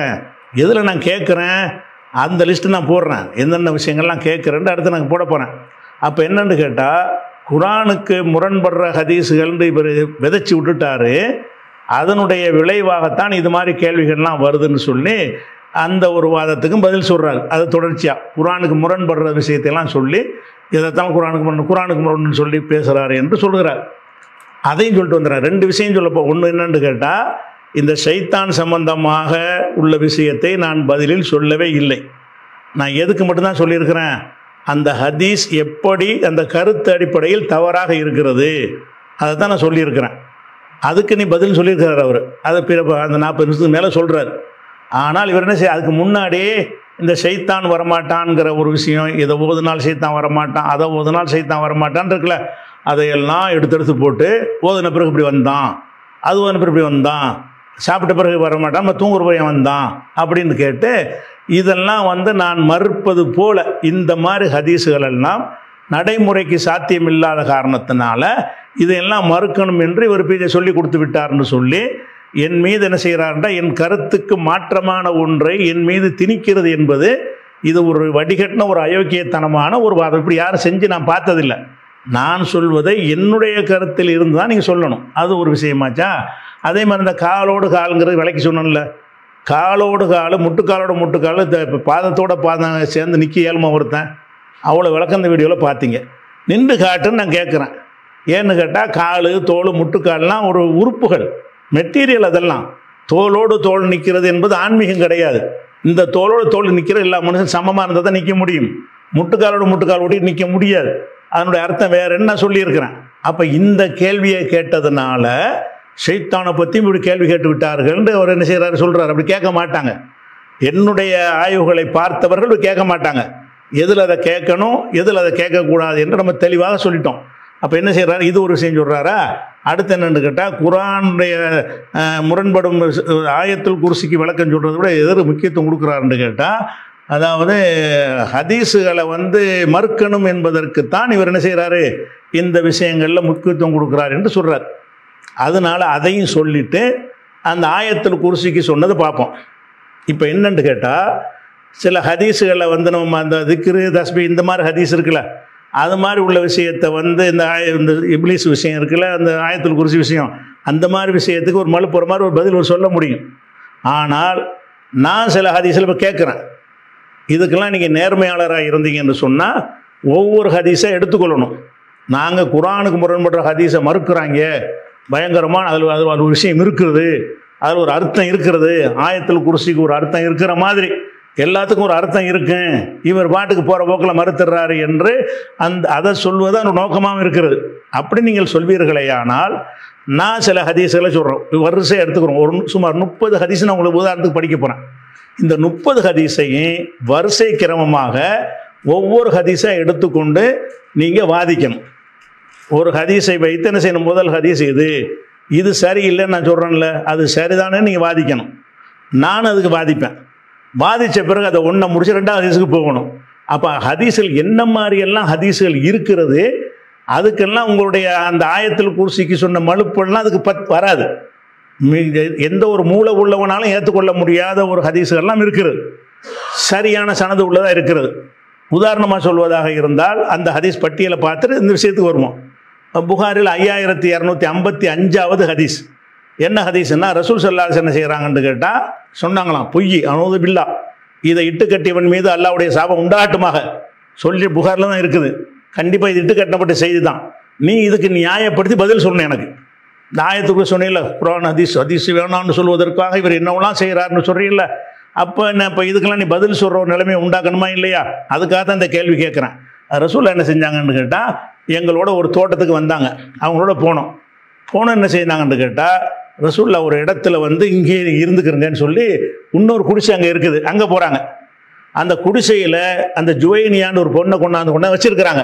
எதில் நான் கேட்குறேன் அந்த லிஸ்ட்டு நான் போடுறேன் என்னென்ன விஷயங்கள்லாம் கேட்குறேன்ட்டு அடுத்து நான் போட போகிறேன் அப்போ என்னன்னு கேட்டால் குரானுக்கு முரண்படுற ஹதீஸுகள்னு இவர் விதைச்சி விட்டுட்டாரு அதனுடைய விளைவாகத்தான் இது மாதிரி கேள்விகள்லாம் வருதுன்னு சொல்லி அந்த ஒரு வாதத்துக்கும் பதில் சொல்கிறாரு அது தொடர்ச்சியாக குரானுக்கு முரண்படுற விஷயத்தையெல்லாம் சொல்லி இதைத்தான் குரானுக்கு முரண் குரானுக்கு முரண்னு சொல்லி பேசுகிறாரு என்று சொல்கிறார் அதையும் சொல்லிட்டு வந்துடுறார் ரெண்டு விஷயம் சொல்லப்போ ஒன்று என்னன்னு கேட்டால் இந்த ஷைத்தான் சம்பந்தமாக உள்ள விஷயத்தை நான் பதிலில் சொல்லவே இல்லை நான் எதுக்கு மட்டும்தான் சொல்லியிருக்கிறேன் அந்த ஹதீஸ் எப்படி அந்த கருத்து அடிப்படையில் தவறாக இருக்கிறது அதை தான் நான் சொல்லியிருக்கிறேன் அதுக்கு நீ பதில் சொல்லியிருக்கிறார் அவர் அதை பிற அந்த நாற்பது நிமிஷத்துக்கு மேலே சொல்கிறார் ஆனால் இவர் என்ன செய்ய அதுக்கு முன்னாடியே இந்த ஷைத்தான் வரமாட்டான்ங்கிற ஒரு விஷயம் இதை ஓதுனால் சைத்தான் வரமாட்டான் அதை ஓதுனால் சைத்தான் வரமாட்டான் இருக்குல்ல அதையெல்லாம் எடுத்து எடுத்து போட்டு ஓதுன பிறகு இப்படி வந்தான் அது ஓதுன பிறகு இப்படி வந்தான் சாப்பிட்ட பிறகு வரமாட்டான் நம்ம தூங்குற பையன் வந்தான் அப்படின்னு கேட்டு இதெல்லாம் வந்து நான் மறுப்பது போல இந்த மாதிரி ஹதீஸுகள் எல்லாம் நடைமுறைக்கு சாத்தியமில்லாத காரணத்தினால இதையெல்லாம் மறுக்கணும் என்று இவர் பீஜை சொல்லி கொடுத்து விட்டார்னு சொல்லி என் மீது என்ன செய்கிறார்ன்றா என் கருத்துக்கு மாற்றமான ஒன்றை என் மீது திணிக்கிறது என்பது இது ஒரு வடிகட்டின ஒரு அயோக்கியத்தனமான ஒரு வாதம் இப்படி யாரும் செஞ்சு நான் பார்த்ததில்லை நான் சொல்வதை என்னுடைய கருத்தில் இருந்து தான் நீங்கள் சொல்லணும் அது ஒரு விஷயமாச்சா அதே மாதிரி இந்த காலோடு காலுங்கிறது விலைக்கு சொன்னோம்ல காலோடு கால் முட்டுக்காலோட முட்டுக்கால் இந்த இப்போ பாதத்தோட பாதம் சேர்ந்து நிற்க இயல்மா ஒருத்தன் அவ்வளோ விளக்கம் இந்த வீடியோவில் பார்த்தீங்க நின்று காட்டுன்னு நான் கேட்குறேன் ஏன்னு கேட்டால் கால் தோல் முட்டுக்கால்லாம் ஒரு உறுப்புகள் மெட்டீரியல் அதெல்லாம் தோலோடு தோல் நிற்கிறது என்பது ஆன்மீகம் கிடையாது இந்த தோலோடு தோல் நிற்கிற எல்லா மனுஷன் சமமாக இருந்தால் தான் நிற்க முடியும் முட்டுக்காலோட முட்டுக்கால் ஓட்டி நிற்க முடியாது அதனுடைய அர்த்தம் வேற என்ன சொல்லியிருக்கிறேன் அப்போ இந்த கேள்வியை கேட்டதுனால ஷைத்தானை பற்றி இப்படி கேள்வி கேட்டு விட்டார்கள்னு அவர் என்ன செய்கிறாரு சொல்கிறார் அப்படி கேட்க மாட்டாங்க என்னுடைய ஆய்வுகளை பார்த்தவர்கள் இப்படி கேட்க மாட்டாங்க எதில் அதை கேட்கணும் எதில் அதை கேட்கக்கூடாது என்று நம்ம தெளிவாக சொல்லிட்டோம் அப்போ என்ன செய்கிறாரு இது ஒரு விஷயம் சொல்கிறாரா அடுத்து என்னன்னு கேட்டால் குரானுடைய அஹ், முரண்படும் விஷ- ஆயத்துல் குர்சிக்கு விளக்கம் சொல்கிறத விட எதிர் முக்கியத்துவம் கொடுக்குறாருன்னு கேட்டால் அதாவது ஹதீஸுகளை வந்து மறுக்கணும் என்பதற்குத்தான் இவர் என்ன செய்கிறாரு இந்த விஷயங்களில் முக்கியத்துவம் கொடுக்குறாரு என்று சொல்கிறார் அதனால் அதையும் சொல்லிட்டு அந்த ஆயத்தில் குர்சிக்கு சொன்னதை பார்ப்போம் இப்போ என்னன்னு கேட்டால் சில ஹதீஸுகளில் வந்து நம்ம அந்த திக்ரு தஸ்பி இந்த மாதிரி ஹதீஸ் இருக்குல்ல அது மாதிரி உள்ள விஷயத்தை வந்து இந்த ஆய இந்த இப்லீஸ் விஷயம் இருக்குல்ல அந்த ஆயத்தில் குருசி விஷயம் அந்த மாதிரி விஷயத்துக்கு ஒரு மலுப்புற மாதிரி ஒரு பதில் ஒரு சொல்ல முடியும் ஆனால் நான் சில ஹதீஸில் இப்போ கேட்குறேன் இதுக்கெல்லாம் நீங்கள் நேர்மையாளராக இருந்தீங்கன்னு சொன்னால் ஒவ்வொரு ஹதீஸை எடுத்துக்கொள்ளணும் நாங்கள் குரானுக்கு முரண்படுற ஹதீஸை மறுக்கிறாங்க பயங்கரமான அதில் அதில் ஒரு விஷயம் இருக்கிறது அதில் ஒரு அர்த்தம் இருக்கிறது ஆயத்தில் குருசிக்கு ஒரு அர்த்தம் இருக்கிற மாதிரி எல்லாத்துக்கும் ஒரு அர்த்தம் இருக்கு இவர் பாட்டுக்கு போகிற போக்கில் மறுத்துடுறாரு என்று அந்த அதை சொல்வது அந்த நோக்கமாகவும் இருக்கிறது அப்படி நீங்கள் சொல்வீர்களேயானால் நான் சில ஹதீஸுகளை சொல்கிறோம் வரிசை எடுத்துக்கிறோம் ஒரு சுமார் முப்பது ஹதீஸ் நான் உங்களுக்கு உதாரணத்துக்கு படிக்க போகிறேன் இந்த முப்பது ஹதீஸையும் வரிசை கிரமமாக ஒவ்வொரு ஹதீஸை எடுத்துக்கொண்டு நீங்கள் வாதிக்கணும் ஒரு ஹதீஸை வைத்து என்ன செய்யணும் முதல் ஹதீஸ் இது இது சரியில்லைன்னு நான் சொல்கிறேன்ல அது சரிதானே நீங்கள் வாதிக்கணும் நான் அதுக்கு வாதிப்பேன் வாதித்த பிறகு அதை ஒன்றை முடிச்சு ரெண்டாவது ஹதீஸுக்கு போகணும் அப்போ ஹதீஸில் என்ன மாதிரியெல்லாம் ஹதீஸுகள் இருக்கிறது அதுக்கெல்லாம் உங்களுடைய அந்த ஆயத்தில் குர்சிக்கு சொன்ன மலுப்பெல்லாம் அதுக்கு பத் வராது மி- எந்த ஒரு மூளை உள்ளவனாலும் ஏற்றுக்கொள்ள முடியாத ஒரு ஹதீஸுகள்லாம் இருக்கிறது சரியான சனது உள்ளதாக இருக்கிறது உதாரணமாக சொல்வதாக இருந்தால் அந்த ஹதீஸ் பட்டியலை பார்த்துட்டு இந்த விஷயத்துக்கு வருவோம் புகாரில் ஐயாயிரத்தி இரநூத்தி ஐம்பத்தி அஞ்சாவது ஹதீஸ் என்ன ஹதீஸ்னா ரசூல் சல்லாஸ் என்ன செய்கிறாங்கன்னு கேட்டால் சொன்னாங்களாம் பொய் அனூது பில்லா இதை இட்டு கட்டியவன் மீது அல்லாவுடைய சாபம் உண்டாட்டுமாக சொல்லி புகாரில் தான் இருக்குது கண்டிப்பாக இது இட்டு கட்டப்பட்ட செய்தி தான் நீ இதுக்கு நியாயப்படுத்தி பதில் சொல்லணும் எனக்கு இந்த ஆயத்துக்கு சொன்னீங்கல்ல குரான் ஹதீஸ் ஹதீஸ் வேணாம்னு சொல்வதற்காக இவர் என்னவெல்லாம் செய்கிறாருன்னு சொல்றீல்ல அப்போ என்ன இப்போ இதுக்கெல்லாம் நீ பதில் சொல்கிற ஒரு நிலைமையை உண்டாக்கணுமா இல்லையா அதுக்காக தான் இந்த கேள்வி கேட்குறேன் ரசூல் என்ன செஞ்சாங்கன்னு கேட்டால் எங்களோட ஒரு தோட்டத்துக்கு வந்தாங்க அவங்களோட போனோம் போனோம் என்ன செய்தாங்கன்னு கேட்டால் ரசூல்லா ஒரு இடத்துல வந்து இங்கே இருந்துக்கிறங்கன்னு சொல்லி இன்னொரு குடிசை அங்கே இருக்குது அங்கே போகிறாங்க அந்த குடிசையில் அந்த ஜுவைனியான்னு ஒரு பொண்ணை கொண்டாந்து கொண்டாந்து வச்சிருக்கிறாங்க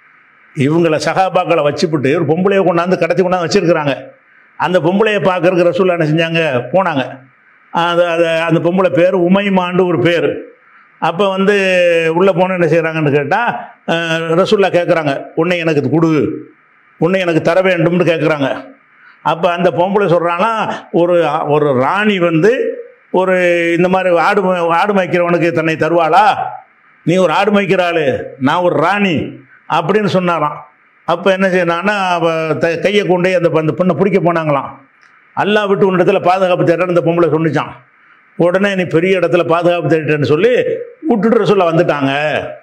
இவங்கள சகாபாக்களை வச்சுப்புட்டு ஒரு பொம்பளையை கொண்டாந்து கடத்தி கொண்டாந்து வச்சிருக்கிறாங்க அந்த பொம்பளையை பார்க்கறதுக்கு ரசூல்லா என்ன செஞ்சாங்க போனாங்க அது அது அந்த பொம்பளை பேர் உமைமாண்டு ஒரு பேர் அப்போ வந்து உள்ளே போன என்ன செய்கிறாங்கன்னு கேட்டால் ரசூல்லா கேட்குறாங்க உன்னை எனக்கு இது கொடு உன்னை எனக்கு தர வேண்டும்னு கேட்குறாங்க அப்போ அந்த பொம்பளை சொல்கிறாங்கன்னா ஒரு ஒரு ராணி வந்து ஒரு இந்த மாதிரி ஆடு மே- ஆடு மேய்க்கிறவனுக்கு தன்னை தருவாளா நீ ஒரு ஆடு மேய்க்கிற ஆளு நான் ஒரு ராணி அப்படின்னு சொன்னாராம் அப்போ என்ன செய்யணான்னா அவ த கையை கொண்டே அந்த அந்த பொண்ணை பிடிக்க போனாங்களாம் அல்லாஹ் விட்டு உன் இடத்துல பாதுகாப்பு தேடுறேன்னு இந்த பொம்பளை சொன்னிச்சான் உடனே நீ பெரிய இடத்துல பாதுகாப்பு தேடிட்டேன்னு சொல்லி விட்டுட்டு ரசூல்லா வந்துட்டாங்க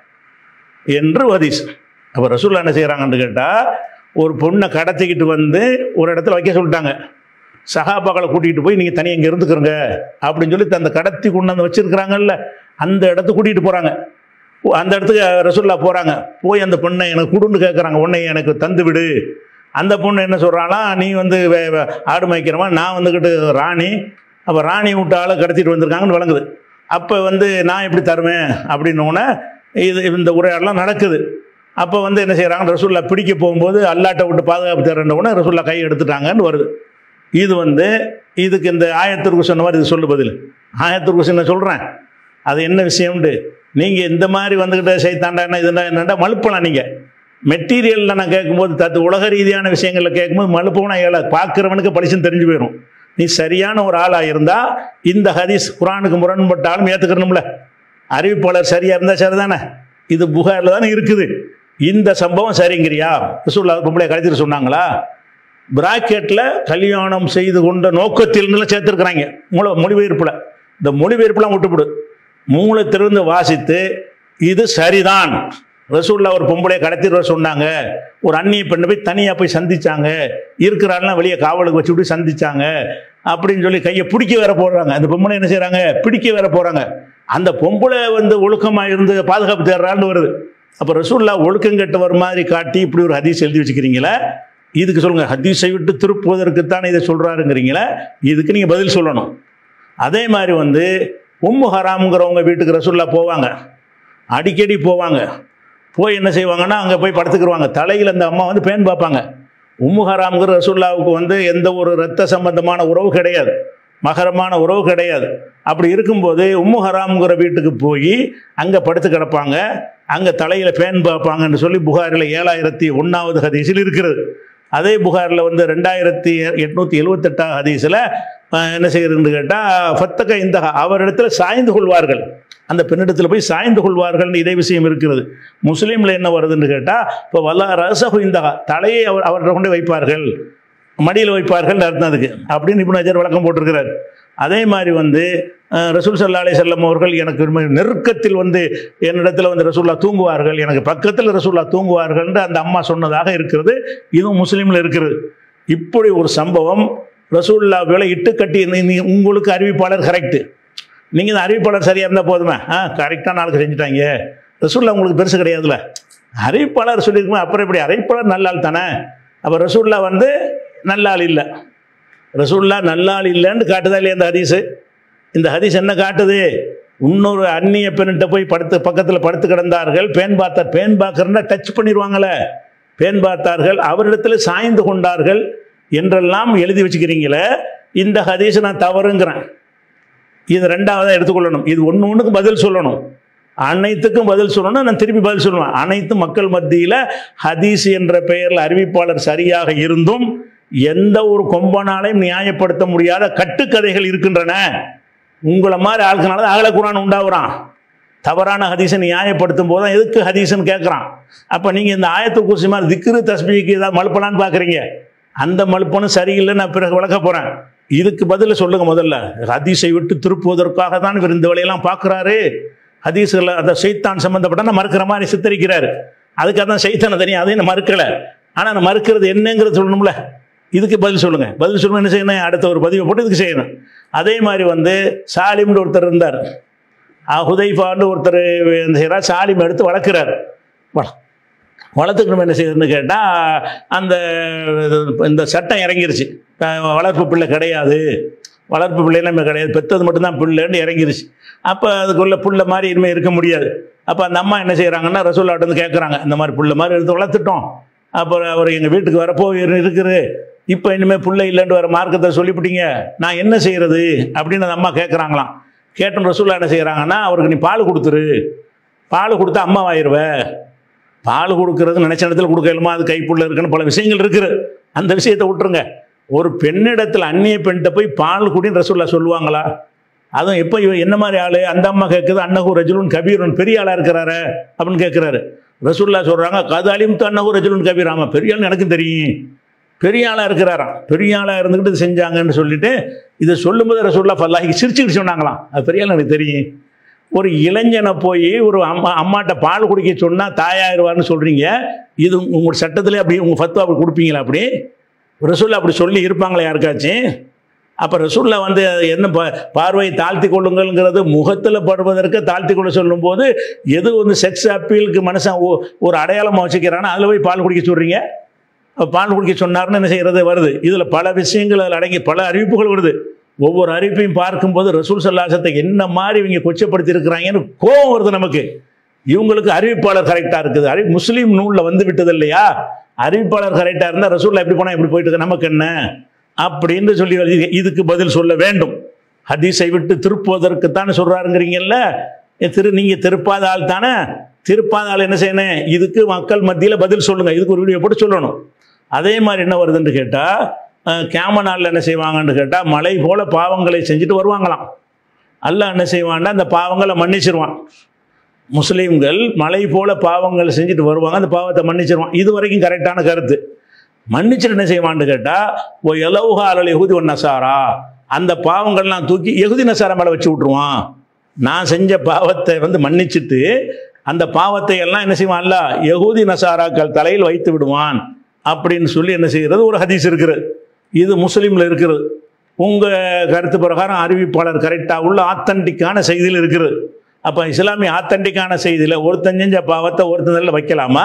என்று ஹதீஸ் அப்போ ரசூல்லா என்ன செய்கிறாங்கன்னு கேட்டால் ஒரு பொண்ணை கடத்திக்கிட்டு வந்து ஒரு இடத்துல வைக்க சொல்லிட்டாங்க சகாபாக்களை கூட்டிகிட்டு போய் நீங்கள் தனியாக இங்கே இருந்துக்கிறங்க அப்படின்னு சொல்லி அந்த கடத்தி கொண்டு வந்து வச்சுருக்கிறாங்கல்ல அந்த இடத்துக்கு கூட்டிகிட்டு போகிறாங்க அந்த இடத்துக்கு ரசூல்லா போகிறாங்க போய் அந்த பொண்ணை எனக்கு கொடுன்னு கேட்குறாங்க உன்னை எனக்கு தந்து விடு அந்த பொண்ணு என்ன சொல்கிறானா நீ வந்து வே- வே- ஆடு மேய்க்கிறவா நான் வந்துக்கிட்டு ராணி அப்போ ராணி விட்ட ஆளை கடத்திட்டு வந்திருக்காங்கன்னு விளங்குது அப்போ வந்து நான் எப்படி தருவேன் அப்படின்னோடனே இது இந்த உரையாடலாம் நடக்குது அப்போ வந்து என்ன செய்கிறாங்க ரசூல்லா பிடிக்க போகும்போது அல்லாட்டை விட்டு பாதுகாப்பு தரேன்னொடனே ரசூல்லா கை எடுத்துட்டாங்கன்னு வருது இது வந்து இதுக்கு இந்த ஆயத்திற்கு சொன்ன மாதிரி இது சொல்லு பதில் ஆயத்திற்கு சொன்ன சொல்கிறேன் அது என்ன விஷயம்ண்டு நீங்கள் இந்த மாதிரி வந்துக்கிட்ட செய்தாண்டா என்ன இதுண்டா என்னண்டா மழுப்பலாம் நீங்கள் மெட்டீரியலில் நான் கேட்கும்போது தத்து உலக ரீதியான விஷயங்களில் கேட்கும்போது மழுப்பவும் நான் ஏழை பார்க்குறவனுக்கு படிச்சுன்னு தெரிஞ்சு போயிடும் நீ சரியான ஒரு ஆளாக இருந்தால் இந்த ஹதீஸ் குரானுக்கு முரண்பட்டாலும் ஏற்றுக்கணும்ல அறிவிப்பாளர் சரியாக இருந்தால் சரிதானே இது புகாரில் தானே இருக்குது இந்த சம்பவம் சரிங்கிறியா ரசூல்லா பொம்பளை கழிச்சிட்டு சொன்னாங்களா பிராக்கெட்டில் கல்யாணம் செய்து கொண்ட நோக்கத்தில் சேர்த்துருக்குறாங்க மூல மொழிபெயர்ப்பில் இந்த மொழிபெயர்ப்புலாம் விட்டுவிடு மூலத்திலிருந்து வாசித்து இது சரிதான் ரசூல்லா ஒரு பொம்பளையை கடத்திட்டு வர சொன்னாங்க ஒரு அந்நிய பெண்ணை போய் தனியாக போய் சந்திச்சாங்க இருக்கிறாள்லாம் வெளியே காவலுக்கு வச்சு விட்டு சந்திச்சாங்க அப்படின்னு சொல்லி கையை பிடிக்க வேற போடுறாங்க அந்த பொம்பளை என்ன செய்கிறாங்க பிடிக்க வேற போகிறாங்க அந்த பொம்பளை வந்து ஒழுக்கமாக இருந்து பாதுகாப்பு தேடுறான்னு வருது அப்போ ரசூல்லா ஒழுக்கம் கெட்டவர் மாதிரி காட்டி இப்படி ஒரு ஹதீஸ் எழுதி வச்சுக்கிறீங்களா இதுக்கு சொல்லுங்க ஹதீஸை விட்டு திருப்புவதற்குத்தானே இதை சொல்கிறாருங்கிறீங்களா இதுக்கு நீங்கள் பதில் சொல்லணும் அதே மாதிரி வந்து உம்மு ஹராமுங்கிறவங்க வீட்டுக்கு ரசூல்லா போவாங்க அடிக்கடி போவாங்க போய் என்ன செய்வாங்கன்னா அங்கே போய் படுத்துக்கிடுவாங்க தலையில் அந்த அம்மா வந்து பேன் பார்ப்பாங்க உம்மு ஹராமுங்கிற ரசூல்லாவுக்கு வந்து எந்த ஒரு இரத்த சம்பந்தமான உறவு கிடையாது மகரமான உறவு கிடையாது அப்படி இருக்கும்போது உம்மு ஹராமுங்கிற வீட்டுக்கு போய் அங்கே படுத்து கிடப்பாங்க அங்கே தலையில் பேன் பார்ப்பாங்கன்னு சொல்லி புகாரில் ஏழாயிரத்தி ஒன்றாவது ஹதீஸில் இருக்கிறது அதே புகாரில் வந்து ரெண்டாயிரத்தி எட்நூற்றி எழுவத்தெட்டாம் ஹதீஸில் என்ன செய்யறதுன்னு கேட்டால் ஃபத்தக இந்த அவரிடத்தில் சாய்ந்து கொள்வார்கள் அந்த பெண்ணிடத்தில் போய் சாய்ந்து கொள்வார்கள்னு இதே விஷயம் இருக்கிறது முஸ்லீமில் என்ன வருதுன்னு கேட்டால் இப்போ வல்ல ரசகு இந்த தலையை அவர் அவர்கிட்ட கொண்டு வைப்பார்கள் மடியில் வைப்பார்கள் அர்த்தம் அதுக்கு அப்படின்னு இப்போ நஜர் விளக்கம் போட்டிருக்கிறார் அதே மாதிரி வந்து அஹ், ரசூல் சல்லா அலி செல்லம் அவர்கள் எனக்கு ரொம்ப நெருக்கத்தில் வந்து என்னிடத்தில் வந்து ரசூல்லா தூங்குவார்கள் எனக்கு பக்கத்தில் ரசூல்லா தூங்குவார்கள்னு அந்த அம்மா சொன்னதாக இருக்கிறது இதுவும் முஸ்லீமில் இருக்கிறது இப்படி ஒரு சம்பவம் ரசூல்லா விலை இட்டு கட்டி நீ- நீ- உங்களுக்கு அறிவிப்பாளர் கரெக்டு நீங்கள் இந்த அறிவிப்பாளர் சரியாக இருந்தால் போதுமே ஆ கரெக்டான ஆளுக்கு செஞ்சுட்டாங்க ரசூல்லா உங்களுக்கு பெருசு கிடையாதுல்ல அறிவிப்பாளர் சொல்லியிருக்கோம் அப்புறம் இப்படி அறிவிப்பாளர் நல்ல ஆள் தானே அப்போ ரசூல்லா வந்து நல்ல ஆள் இல்லை ரசூல்லா நல்ல ஆள் இல்லைன்னு காட்டுதா இல்லையா இந்த ஹதீஸு இந்த ஹதீஸ் என்ன காட்டுது இன்னொரு அந்நிய பெண்ணிட்ட போய் படுத்து பக்கத்தில் படுத்து கிடந்தார்கள் பேன் பார்த்தார் பேன் பார்க்கறனா டச் பண்ணிடுவாங்களே பேன் பார்த்தார்கள் அவரிடத்தில் சாய்ந்து கொண்டார்கள் என்றெல்லாம் எழுதி வச்சுக்கிறீங்களே இந்த ஹதீஸ் நான் தவறுங்கிறேன் இது ரெண்டாவதாக எடுத்துக்கொள்ளணும் இது ஒன்று ஒன்றுக்கு பதில் சொல்லணும் அனைத்துக்கும் பதில் சொல்லணும் நான் திருப்பி பதில் சொல்லுவேன் அனைத்து மக்கள் மத்தியில் ஹதீஸ் என்ற பெயரில் அறிவிப்பாளர் சரியாக இருந்தும் எந்த ஒரு கொம்பனாலையும் நியாயப்படுத்த முடியாத கட்டுக்கதைகள் இருக்கின்றன உங்களை மாதிரி ஆளுக்கனால தான் அகல குரான் உண்டாகுறான் தவறான ஹதீஸை நியாயப்படுத்தும் போது தான் எதுக்கு ஹதீஸ்னு கேட்குறான் அப்போ நீங்கள் இந்த ஆயத்து குசி மாதிரி திக்ரு தஸ்பீக்கு ஏதாவது மழுப்பலான்னு பார்க்குறீங்க அந்த மழுப்பனும் சரியில்லை நான் பிறகு விளக்க போகிறேன் இதுக்கு பதில சொல்லுங்க முதல்ல ஹதீஸை விட்டு திருப்புவதற்காக தான் இவர் இந்த வேலையெல்லாம் பார்க்குறாரு ஹதீஸில் அந்த சைத்தான் சம்மந்தப்பட்ட நான் மறுக்கிற மாதிரி சித்தரிக்கிறாரு அதுக்காக தான் சைத்தானை தனியாக அதையும் நான் மறுக்கலை ஆனால் நான் மறுக்கிறது என்னங்கிறது சொல்லணும்ல இதுக்கு பதில் சொல்லுங்க பதில் சொல்லணும் என்ன செய்யணும் அடுத்த ஒரு பதிவை போட்டு இதுக்கு செய்யணும் அதே மாதிரி வந்து சாலிம்னு ஒருத்தர் இருந்தார் ஹுதைஃபான்னு ஒருத்தர் என்ன செய்கிறார் சாலிம் எடுத்து வளர்க்குறாரு வள வளர்த்துக்கணும் என்ன செய்யுதுன்னு கேட்டால் அந்த இந்த சட்டம் இறங்கிருச்சு அஹ் வளர்ப்பு பிள்ளை கிடையாது வளர்ப்பு பிள்ளைலாம் கிடையாது பெற்றது மட்டும்தான் பிள்ளைன்னு இறங்கிருச்சு அப்போ அதுக்குள்ள புள்ள மாதிரி இனிமேல் இருக்க முடியாது அப்போ அந்த அம்மா என்ன செய்கிறாங்கன்னா ரசூல்லாட்ட வந்து கேட்குறாங்க இந்த மாதிரி புள்ள மாதிரி எடுத்து வளர்த்துட்டோம் அப்புறம் அவர் எங்கள் வீட்டுக்கு வரப்போ இரு- இருக்குது இப்போ இனிமேல் புள்ள இல்லைன்னு வர மார்க்கத்தை சொல்லிவிட்டீங்க நான் என்ன செய்கிறது அப்படின்னு அந்த அம்மா கேட்குறாங்களாம் கேட்டோம் ரசூல்லா என்ன செய்கிறாங்கன்னா அவருக்கு நீ பால் கொடுத்துரு பால் கொடுத்தா அம்மாவாயிருவ பால் கொடுக்கறது நினைச்ச இடத்துல கொடுக்கலுமா அது கைப்புள்ள இருக்குன்னு பல விஷயங்கள் இருக்குது அந்த விஷயத்தை விட்டுருங்க ஒரு பெண்ணிடத்தில் அந்நிய பெண்கிட்ட போய் பால் குடின்னு ரசூல்லா சொல்லுவாங்களா அதுவும் எப்போ இவன் என்ன மாதிரி ஆளு அந்த அம்மா கேட்குது அன்னகு ரஜுலுன் கபீரன் பெரிய ஆளாக இருக்கிறாரு அப்படின்னு கேட்குறாரு ரசூல்லா சொல்கிறாங்க கது அலிம்து அன்னகு ரஜுலுன் கபீர் ஆமாம் பெரிய ஆள்னு எனக்கும் தெரியும் பெரிய ஆளாக இருக்கிறாராம் பெரிய ஆளாக இருந்துக்கிட்டு இது செஞ்சாங்கன்னு சொல்லிட்டு இதை சொல்லும்போது ரசூல்லா ஃபல்லாஹிக்கு சிரிச்சுக்கிட்டு சொன்னாங்களாம் அது பெரிய ஆள் எனக்கு தெரியும் ஒரு இளைஞனை போய் ஒரு அம்மா அம்மாட்ட பால் குடிக்க சொன்னால் தாயாயிருவார்னு சொல்கிறீங்க இது உங்கள் சட்டத்திலே அப்படி உங்கள் ஃபத்துவா அப்படி கொடுப்பீங்களா அப்படி ரசூல்லா அப்படி சொல்லி இருப்பாங்களா யாருக்காச்சும் அப்போ ரசூல்லா வந்து என்ன பா பார்வையை தாழ்த்தி கொள்ளுங்கள்ங்கிறது முகத்தில் படுவதற்கு தாழ்த்தி கொள்ள சொல்லும்போது எது வந்து செக்ஸ் அப்பீலுக்கு மனுஷன் ஒ- ஒரு அடையாளமாக வச்சுக்கிறானோ அதில் போய் பால் குடிக்க சொல்கிறீங்க அப்ப பால் குடிக்க சொன்னார்னு என்ன செய்கிறது வருது இதில் பல விஷயங்கள் அதில் அடங்கி பல அறிவிப்புகள் வருது ஒவ்வொரு அறிவிப்பையும் பார்க்கும்போது ரசூல் சல்லாசத்தை என்ன மாதிரி இவங்க கொச்சப்படுத்தி இருக்கிறாங்கன்னு கோபம் வருது நமக்கு இவங்களுக்கு அறிவிப்பாளர் கரெக்டாக இருக்குது அறி முஸ்லீம் நூலில் வந்து விட்டது இல்லையா அறிவிப்பாளர் கரெக்டாக இருந்தால் ரசூல்லா எப்படி போனால் எப்படி போயிட்டு இருக்கு நமக்கு என்ன அப்படின்னு சொல்லி இது- இதுக்கு பதில் சொல்ல வேண்டும் ஹதீஸை விட்டு திருப்புவதற்குத்தானே சொல்கிறாருங்கிறீங்கல்ல திரு நீங்கள் திருப்பாத ஆள் தானே திருப்பாத ஆள் என்ன செய்யணும் இதுக்கு மக்கள் மத்தியில் பதில் சொல்லுங்கள் இதுக்கு ஒரு வீடியோ போட்டு சொல்லணும் அதே மாதிரி என்ன வருதுன்னு கேட்டால் கேம நாளில் என்ன செய்வாங்கன்னு கேட்டால் மலை போல பாவங்களை செஞ்சுட்டு வருவாங்களாம் அல்லாஹ் என்ன செய்வான்னா அந்த பாவங்களை மன்னிச்சிருவான் முஸ்லீம்கள் மலை போல பாவங்கள் செஞ்சுட்டு வருவாங்க அந்த பாவத்தை மன்னிச்சிருவான் இது வரைக்கும் கரெக்டான கருத்து மன்னிச்சுட்டு என்ன செய்வான்னு கேட்டால் ஓ எலவுகா அலல் எகுதி ஒன் நசாரா அந்த பாவங்கள்லாம் தூக்கி எகுதி நசாரா மேலே வச்சு விட்ருவான் நான் செஞ்ச பாவத்தை வந்து மன்னிச்சிட்டு அந்த பாவத்தை எல்லாம் என்ன செய்வான் அல்ல யகூதி நசாராக்கள் தலையில் வைத்து விடுவான் அப்படின்னு சொல்லி என்ன செய்கிறது ஒரு ஹதீஸ் இருக்கிறது இது முஸ்லீமில் இருக்கிறது உங்கள் கருத்து பிரகாரம் அறிவிப்பாளர் கரெக்டாக உள்ள ஆத்தன்டிக்கான செய்தியில் இருக்கிறது அப்போ இஸ்லாமிய ஆத்தன்டிக்கான செய்தியில் ஒருத்தன் செஞ்ச பாவத்தை ஒருத்தனில் வைக்கலாமா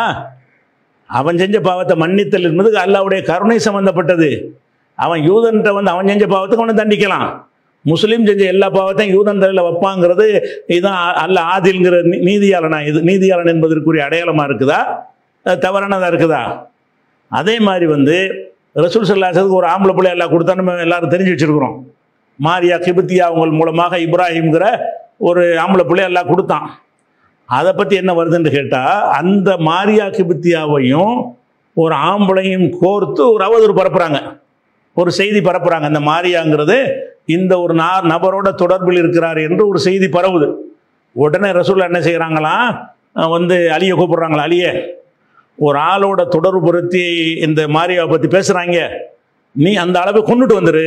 அவன் செஞ்ச பாவத்தை மன்னித்தல் என்பது அல்லாவுடைய கருணை சம்பந்தப்பட்டது அவன் யூதன்கிட்ட வந்து அவன் செஞ்ச பாவத்துக்கு அவனை தண்டிக்கலாம் முஸ்லீம் செஞ்ச எல்லா பாவத்தையும் யூதன் தலையில் வைப்பாங்கிறது இதுதான் அ- அல்ல ஆதில்ங்கிற நீ- நீதியாளனா இது நீதியாளன் என்பதற்குரிய அடையாளமாக இருக்குதா அது தவறானதாக இருக்குதா அதே மாதிரி வந்து ரசூல் சல்லாசத்துக்கு ஒரு ஆம்பளை பிள்ளை எல்லாம் கொடுத்தா நம்ம எல்லாரும் தெரிஞ்சு வச்சிருக்கிறோம் மாரியா கிபத்தியா அவங்க மூலமாக இப்ராஹிம்ங்கிற ஒரு ஆம்பளை பிள்ளை எல்லாம் கொடுத்தான் அதை பற்றி என்ன வருதுன்னு கேட்டால் அந்த மாரியா கிபத்தியாவையும் ஒரு ஆம்பளையும் கோர்த்து ஒரு அவதூறு பரப்புகிறாங்க ஒரு செய்தி பரப்புகிறாங்க அந்த மாரியாங்கிறது இந்த ஒரு நா நபரோட தொடர்பில் இருக்கிறார் என்று ஒரு செய்தி பரவுது உடனே ரசூல் என்ன செய்கிறாங்களாம் அஹ் வந்து அலியை கூப்பிடுறாங்களா அலியே ஒரு ஆளோட தொடர்பு படுத்தி இந்த மாரியாவை பற்றி பேசுகிறாங்க நீ அந்த அளவு கொண்டுட்டு வந்துரு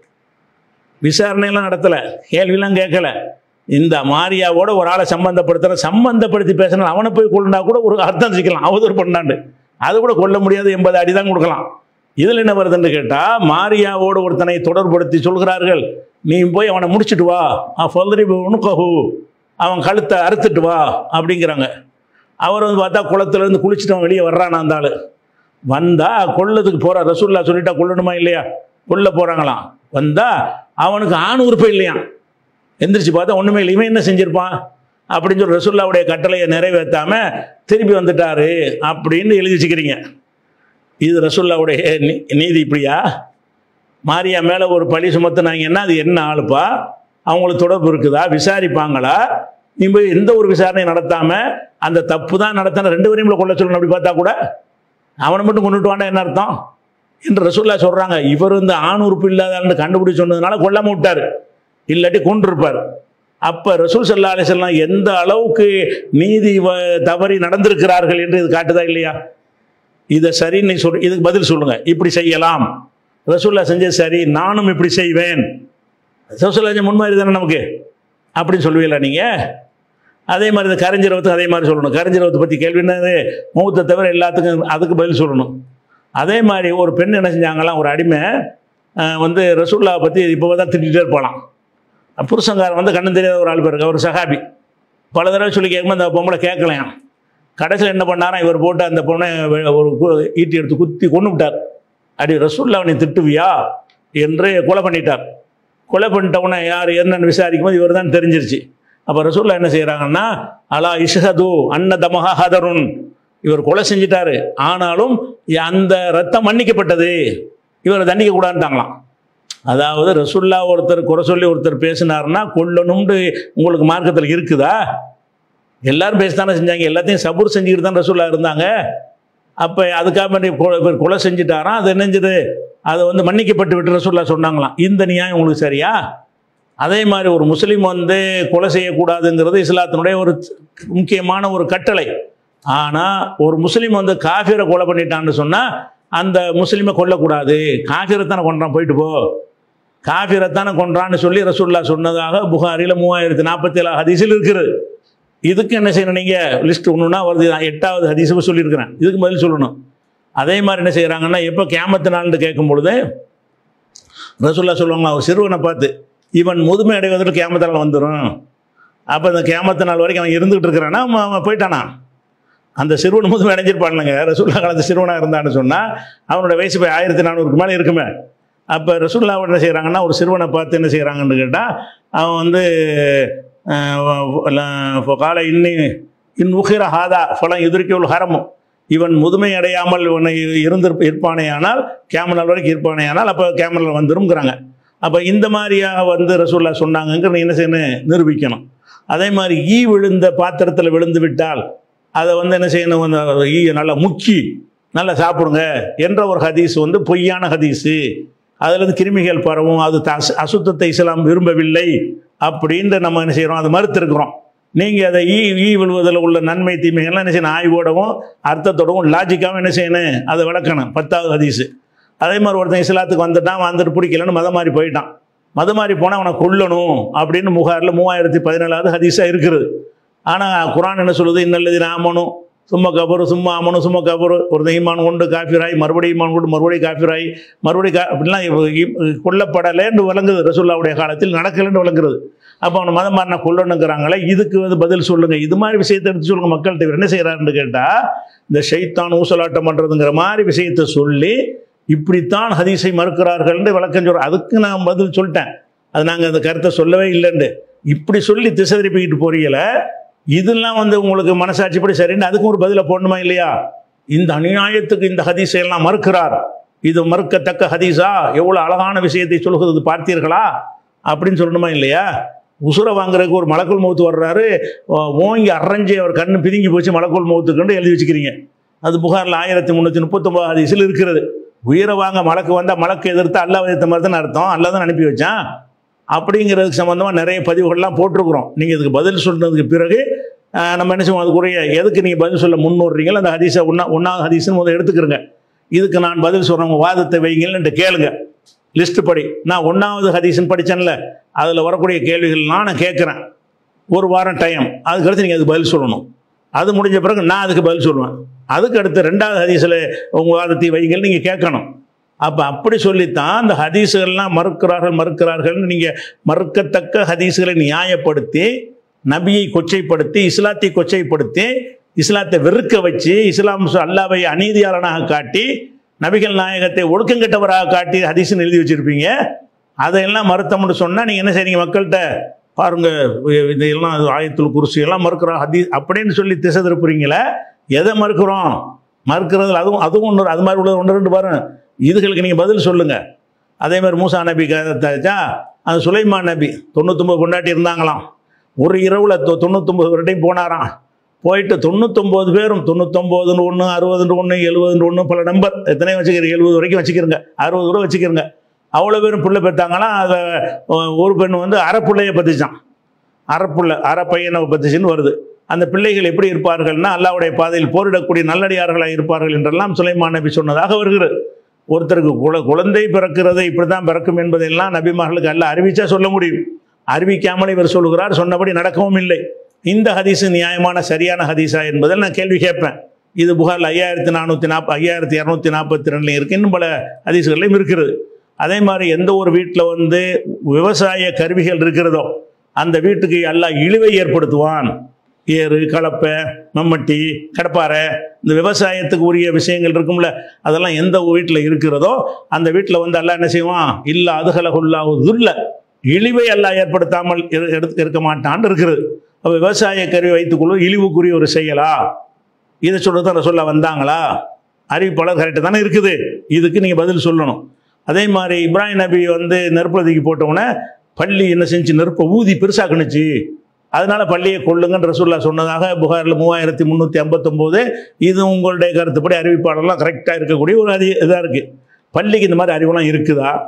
விசாரணையெல்லாம் நடத்தலை கேள்வியெல்லாம் கேட்கல இந்த மாரியாவோட ஒரு ஆளை சம்பந்தப்படுத்துகிற சம்பந்தப்படுத்தி பேசினா அவனை போய் கொள்ளுனா கூட ஒரு அர்த்தம் வச்சுக்கலாம் அவதூறு பண்ணாண்டு அது கூட கொல்ல முடியாது எண்பது அடி தான் கொடுக்கலாம் இதில் என்ன வருதுன்னு கேட்டால் மாரியாவோடு ஒருத்தனை தொடர்படுத்தி சொல்கிறார்கள் நீ போய் அவனை முடிச்சிட்டு வா ஃபல்ரி கஹு அவன் கழுத்தை அறுத்துட்டு வா அப்படிங்கிறாங்க அவர் வந்து பார்த்தா குளத்துலேருந்து குளிச்சுட்டு அவன் வெளியே வர்றான் அந்த ஆள் வந்தா கொல்லத்துக்கு போற ரசூல்லா சொல்லிட்டா கொல்லணுமா இல்லையா கொல்ல போறாங்களாம் வந்தா அவனுக்கு ஆண் உறுப்பு இல்லையாம் எந்திரிச்சு பார்த்தா ஒண்ணுமே இல்லை இவன் என்ன செஞ்சிருப்பான் அப்படின்னு சொல்லி ரசூல்லாவுடைய கட்டளையை நிறைவேற்றாம திருப்பி வந்துட்டாரு அப்படின்னு எழுதி வச்சுக்கிறீங்க இது ரசூல்லாவுடைய நீ- நீதி இப்படியா மாரியா மேலே ஒரு பழி சுமத்துனாங்கன்னா அது என்ன ஆளுப்பா அவங்களுக்கு தொடர்பு இருக்குதா விசாரிப்பாங்களா நீ போய் எந்த ஒரு விசாரணையும் நடத்தாம அந்த தப்பு தான் நடத்தின ரெண்டு பேரையும் கொள்ள சொல்லணும் அப்படி பார்த்தா கூட அவனை மட்டும் கொண்டுட்டு வாண்டா என்ன அர்த்தம் என்று ரசூல்லா சொல்றாங்க இவர் இந்த ஆண் உறுப்பு இல்லாதான்னு கண்டுபிடிச்சு சொன்னதுனால கொல்லாம விட்டாரு இல்லாட்டி கொண்டிருப்பார் அப்ப ரசூல் சல்லா அலிசல்லாம் எந்த அளவுக்கு நீதி வ- தவறி நடந்திருக்கிறார்கள் என்று இது காட்டுதா இல்லையா இதை சரின்னு சொல் இதுக்கு பதில் சொல்லுங்க இப்படி செய்யலாம் ரசூல்லா செஞ்சது சரி நானும் இப்படி செய்வேன் ரசூல்லா செஞ்ச முன்மாதிரி தானே நமக்கு அப்படின்னு சொல்லுவீங்களா நீங்க அதே மாதிரி இந்த கரிஞ்சிரவத்துக்கு அதே மாதிரி சொல்லணும் கரிஞ்சிரவத்தை பற்றி கேள்வி என்னது மூத்தை தவிர எல்லாத்துக்கும் அதுக்கு பதில் சொல்லணும் அதே மாதிரி ஒரு பெண் என்ன செஞ்சாங்களாம் ஒரு அடிமை அஹ், வந்து ரசூல்லாவை பற்றி இப்போ தான் திட்டிகிட்டே இருப்பாளாம் புருஷங்காரன் வந்து கண்ணு தெரியாத ஒரு ஆள் பேருக்கு ஒரு சஹாபி பல தடவை சொல்லி கேட்கும்போது அந்த பொம்பளை கேட்கலையாம் கடைசியில் என்ன பண்ணாராம் இவர் போட்டு அந்த பொண்ணை வெ- ஒரு கு- ஈட்டி எடுத்து குத்தி கொண்டு விட்டார் அடி ரசூல்லாவை நீ திட்டுவியா என்று கொலை பண்ணிட்டார் கொலை பண்ணிட்ட உடனே யார் என்னன்னு விசாரிக்கும் போது இவர் தான் தெரிஞ்சிருச்சு அப்போ ரசூல்லா என்ன செய்கிறாங்கன்னா அலா இஷ்ஹது அன்ன தமஹா ஹதருன் இவர் கொலை செஞ்சிட்டாரு ஆனாலும் அந்த ரத்தம் மன்னிக்கப்பட்டது இவரை தண்டிக்க கூடாதுட்டாங்களாம் அதாவது ரசுல்லா ஒருத்தர் குறை சொல்லி ஒருத்தர் பேசினாருன்னா கொல்லணும்னு உங்களுக்கு மார்க்கத்தில் இருக்குதா எல்லாரும் பேசத்தானே செஞ்சாங்க எல்லாத்தையும் சபூர் செஞ்சுக்கிட்டு தான் ரசூல்லா இருந்தாங்க அப்போ அதுக்காக வேண்டி கொ- இவர் கொலை செஞ்சுட்டாராம் அது என்னஞ்சது அதை வந்து மன்னிக்கப்பட்டு விட்டு ரசூல்லா சொன்னாங்களாம் இந்த நியாயம் உங்களுக்கு சரியா அதே மாதிரி ஒரு முஸ்லீம் வந்து கொலை செய்யக்கூடாதுங்கிறது இஸ்லாத்தினுடைய ஒரு முக்கியமான ஒரு கட்டளை ஆனால் ஒரு முஸ்லீம் வந்து காஃபிரை கொலை பண்ணிட்டான்னு சொன்னால் அந்த முஸ்லீமை கொல்லக்கூடாது காஃபிரை தானே கொண்டான் போயிட்டு போ காஃபிரை தானே கொன்றான்னு சொல்லி ரசூல்லா சொன்னதாக புகாரில் மூவாயிரத்தி நாற்பத்தி ஏழு ஹதீஸில் இருக்குது இதுக்கு என்ன செய்யணும் நீங்கள் லிஸ்ட் ஒன்றுனா வருது நான் எட்டாவது ஹதீஸுக்கு சொல்லியிருக்கிறேன் இதுக்கு பதில் சொல்லணும் அதே மாதிரி என்ன செய்கிறாங்கன்னா எப்போ கேமத்து நாள்னு கேட்கும் பொழுது ரசூல்லா சொல்லுவாங்க அவர் சிறுவனை பார்த்து இவன் முதுமை அடைவதற்கு கேமத்து நாள் வந்துடும் அப்போ இந்த கேமத்து நாள் வரைக்கும் அவன் இருந்துகிட்டு இருக்கிறான்னா அவன் அவன் போயிட்டானா அந்த சிறுவன் முதுமை அடைஞ்சிருப்பானுங்க ரசூல்லா காலத்து சிறுவனாக இருந்தான்னு சொன்னால் அவனோட வயசு போய் ஆயிரத்தி நானூறுக்கு மேலே இருக்குமே அப்போ ரசூல்லா என்ன செய்கிறாங்கன்னா ஒரு சிறுவனை பார்த்து என்ன செய்கிறாங்கன்னு கேட்டால் அவன் வந்து காலை இன்னி இன் உகிர ஹாதா ஃபலம் எதிர்க்கியுள் ஹரமும் இவன் முதுமை அடையாமல் இவனை இருந்து இருப்பானே ஆனால் கேமரல் வரைக்கும் இருப்பானே ஆனால் அப்போ கேமரல் வந்துருங்கிறாங்க அப்போ இந்த மாதிரியாக வந்து ரசூல்லா சொன்னாங்கங்கிற நீ என்ன செய்யணும் நிரூபிக்கணும் அதே மாதிரி ஈ விழுந்த பாத்திரத்தில் விழுந்து விட்டால் அதை வந்து என்ன செய்யணும் அந்த ஈ நல்லா முக்கி நல்லா சாப்பிடுங்க என்ற ஒரு ஹதீஸ் வந்து பொய்யான ஹதீஸு அதுலேருந்து கிருமிகள் பரவும் அது த- அசுத்தத்தை இஸ்லாம் விரும்பவில்லை அப்படின்ற நம்ம என்ன செய்கிறோம் அதை மறுத்திருக்கிறோம் நீங்கள் அதை ஈ ஈ விழுவதில் உள்ள நன்மை தீமைகள்லாம் என்ன செய்யணும் ஆய்வோடவும் அர்த்தத்தோடவும் லாஜிக்காகவும் என்ன செய்யணும் அதை விளக்கணும் பத்தாவது ஹதீஸு அதே மாதிரி ஒருத்தன் இஸ்லாத்துக்கு வந்துட்டான் வந்துட்டு பிடிக்கலன்னு மதம் மாறி போயிட்டான் மதம் மாறி போனால் அவனை கொல்லணும் அப்படின்னு முகாரில் மூவாயிரத்தி பதினேழாவது ஹதீஸாக இருக்குது ஆனால் குரான் என்ன சொல்லுது இன்னல்லது ஆமனும் சும்மா கபரு சும்மா ஆமனும் சும்மா கபரு ஒரு ஈமான் கொண்டு காஃபிராய் மறுபடியும் ஈமான் கொண்டு மறுபடியும் காஃபிராய் மறுபடியும் கா அப்படிலாம் இவ- இ- கொல்லப்படலைன்னு விளங்குது ரசூல்லாவுடைய காலத்தில் நடக்கலைன்னு விளங்குறது அப்போ அவனை மதம் மாறின கொல்லணுங்கிறாங்களே இதுக்கு வந்து பதில் சொல்லுங்கள் இது மாதிரி விஷயத்தை எடுத்து சொல்லுங்கள் மக்கள்கிட்ட இவர் என்ன செய்கிறாருன்னு கேட்டால் இந்த ஷைத்தான் ஊசலாட்டம் பண்ணுறதுங்கிற மாதிரி விஷயத்தை சொல்லி இப்படித்தான் ஹதீஸை மறுக்கிறார்கள்னு விளக்கம் சொல்கிறோம் அதுக்கு நான் பதில் சொல்லிட்டேன் அது நாங்கள் அந்த கருத்தை சொல்லவே இல்லைண்டு இப்படி சொல்லி திசை திருப்பிக்கிட்டு போறீங்கள இதெல்லாம் வந்து உங்களுக்கு மனசாட்சிப்படி சரின்னு அதுக்கும் ஒரு பதிலை போடணுமா இல்லையா இந்த அநியாயத்துக்கு இந்த ஹதீஸை எல்லாம் மறுக்கிறார் இது மறுக்கத்தக்க ஹதீஸா எவ்வளோ அழகான விஷயத்தை சொல்கிறது பார்த்தீர்களா அப்படின்னு சொல்லணுமா இல்லையா உசுரை வாங்குறதுக்கு ஒரு மலக்குள் மௌத்து வர்றாரு ஓ- ஓங்கி அரைஞ்சி அவர் கண்ணு பிதுங்கி போச்சு மலக்குள் மௌத்துக்குன்னு எழுதி வச்சுக்கிறீங்க அது புகாரில் ஆயிரத்தி முந்நூற்றி முப்பத்தொம்பது ஹதீஸில் இருக்கிறது உயிரை வாங்க மலக்கு வந்தால் மலக்கு எதிர்த்து அல்லாஹ் எதிர்த்த மாதிரி தான் அர்த்தம் அல்லா தான் அனுப்பி வச்சான் அப்படிங்கிறதுக்கு சம்மந்தமாக நிறைய பதிவுகள்லாம் போட்டிருக்கிறோம் நீங்கள் இதுக்கு பதில் சொன்னதுக்கு பிறகு ஆஹ், நம்ம என்ன செய்வோம் அதுக்குரிய எதுக்கு நீங்கள் பதில் சொல்ல முன்னோடுறீங்களோ அந்த ஹதீஸை ஒன்றா ஒன்றாவது ஹதீஸ்னு முதல்ல எடுத்துக்கிறங்க இதுக்கு நான் பதில் சொல்கிறேன் உங்கள் வாதத்தை வைங்கள்னு கேளுங்க லிஸ்ட் படி நான் ஒன்றாவது ஹதீஸ்னு படித்தேன்ல அதில் வரக்கூடிய கேள்விகள்லாம் நான் கேட்குறேன் ஒரு வாரம் டைம் அதுக்கடுத்து நீங்கள் அதுக்கு பதில் சொல்லணும் அது முடிஞ்ச பிறகு நான் அதுக்கு பதில் சொல்லுவேன் அதுக்கு அடுத்து ரெண்டாவது ஹதீஸில் உங்கள் வாதத்தை வைங்கள்னு நீங்கள் கேட்கணும் அப்போ அப்படி சொல்லித்தான் அந்த ஹதீஸுகள்லாம் மறுக்கிறார்கள் மறுக்கிறார்கள்னு நீங்கள் மறுக்கத்தக்க ஹதீஸுகளை நியாயப்படுத்தி நபியை கொச்சைப்படுத்தி இஸ்லாத்தை கொச்சைப்படுத்தி இஸ்லாத்தை வெறுக்க வச்சு இஸ்லாம் சொ- அல்லாவை அநீதியாளனாக காட்டி நபிகள் நாயகத்தை ஒழுக்கங்கெட்டவராக காட்டி ஹதீஸ்னு எழுதி வச்சிருப்பீங்க அதையெல்லாம் மறுத்தம்னு சொன்னால் நீங்கள் என்ன செய்றீங்க மக்கள்கிட்ட பாருங்க இதெல்லாம் ஆயத்துல் குருசி எல்லாம் மறுக்கிறோம் ஹதீஸ் அப்படின்னு சொல்லி திசை திருப்புறீங்களே எதை மறுக்கிறோம் மறுக்கிறதுல அதுவும் அதுவும் ஒன்று அது மாதிரி உள்ளது ஒன்று ரெண்டு பாருங்க இதுகளுக்கு நீங்கள் பதில் சொல்லுங்க அதே மாதிரி மூசா நபி கதைச்சா அந்த சுலைமான் நபி தொண்ணூத்தொம்பது கொண்டாட்டி இருந்தாங்களாம் ஒரு இரவில் தொ தொண்ணூத்தொம்பது வருடையும் போனாராம் போயிட்டு தொண்ணூத்தொம்பது பேரும் தொண்ணூத்தொம்போதுன்னு ஒன்று அறுபதுன்னு ஒன்று எழுபதுன்னு ஒன்று பல நம்பர் எத்தனையும் வச்சுக்கிறீங்க எழுபது வரைக்கும் வச்சுக்கிறங்க அறுபது கூட வச்சுக்கிறங்க அவ்வளோ பேரும் பிள்ளை பெற்றாங்களாம் அதை ஒரு பெண் வந்து அரை பிள்ளைய பற்றிச்சான் அரை பிள்ளை அரை பையனை பற்றிச்சின்னு வருது அந்த பிள்ளைகள் எப்படி இருப்பார்கள்னா அல்லாவுடைய பாதையில் போரிடக்கூடிய நல்லடியார்களாக இருப்பார்கள் என்றெல்லாம் சுலைமான் நபி சொன்னதாக வருகிறது ஒருத்தருக்கு குல குழந்தை பிறக்கிறது இப்படி தான் பிறக்கும் என்பதெல்லாம் நபிமார்களுக்கு அல்ல அறிவிச்சா சொல்ல முடியும் அறிவிக்காமல் இவர் சொல்கிறார் சொன்னபடி நடக்கவும் இல்லை இந்த ஹதீஸ் நியாயமான சரியான ஹதீஸா என்பதில் நான் கேள்வி கேட்பேன் இது புகாரில் ஐயாயிரத்தி நானூற்றி நாற்ப ஐயாயிரத்தி இரநூத்தி நாற்பத்தி ரெண்டுலையும் இருக்குது இன்னும் பல ஹதீஸ்கள்லையும் இருக்கிறது அதே மாதிரி எந்த ஒரு வீட்டில் வந்து விவசாய கருவிகள் இருக்கிறதோ அந்த வீட்டுக்கு எல்லாம் இழிவை ஏற்படுத்துவான் ஏறு கலப்பை மம்மட்டி கடப்பாரை இந்த விவசாயத்துக்கு உரிய விஷயங்கள் இருக்கும்ல அதெல்லாம் எந்த வீட்டில் இருக்கிறதோ அந்த வீட்டில் வந்து எல்லாம் என்ன செய்வான் இல்ல அதுகலகுல்லாவுதுல்ல இழிவை எல்லாம் ஏற்படுத்தாமல் இரு- எடுத்து இருக்க மாட்டான்னு இருக்கிறது அப்போ விவசாய கருவி வைத்துக்கொள்ளும் இழிவுக்குரிய ஒரு செயலா இதை சொல்றது தான் சொல்ல வந்தாங்களா அறிவிப்பாளர் கரெக்டாக தானே இருக்குது இதுக்கு நீங்கள் பதில் சொல்லணும் அதே மாதிரி இப்ராஹிம் நபி வந்து நெருப்புல தூக்கி போட்டவுடனே பள்ளி என்ன செஞ்சு நெருப்பை ஊதி பெருசாக்குனுச்சு அதனால பள்ளியை கொள்ளுங்கன்னு ரசூல்லா சொன்னதாக புகாரில் மூவாயிரத்தி முந்நூற்றி ஐம்பத்தொம்போது இது உங்களுடைய கருத்துப்படி அறிவிப்பாளர்லாம் கரெக்டாக இருக்கக்கூடிய ஒரு அதி இதாக இருக்குது பள்ளிக்கு இந்த மாதிரி அறிவுலாம் இருக்குதா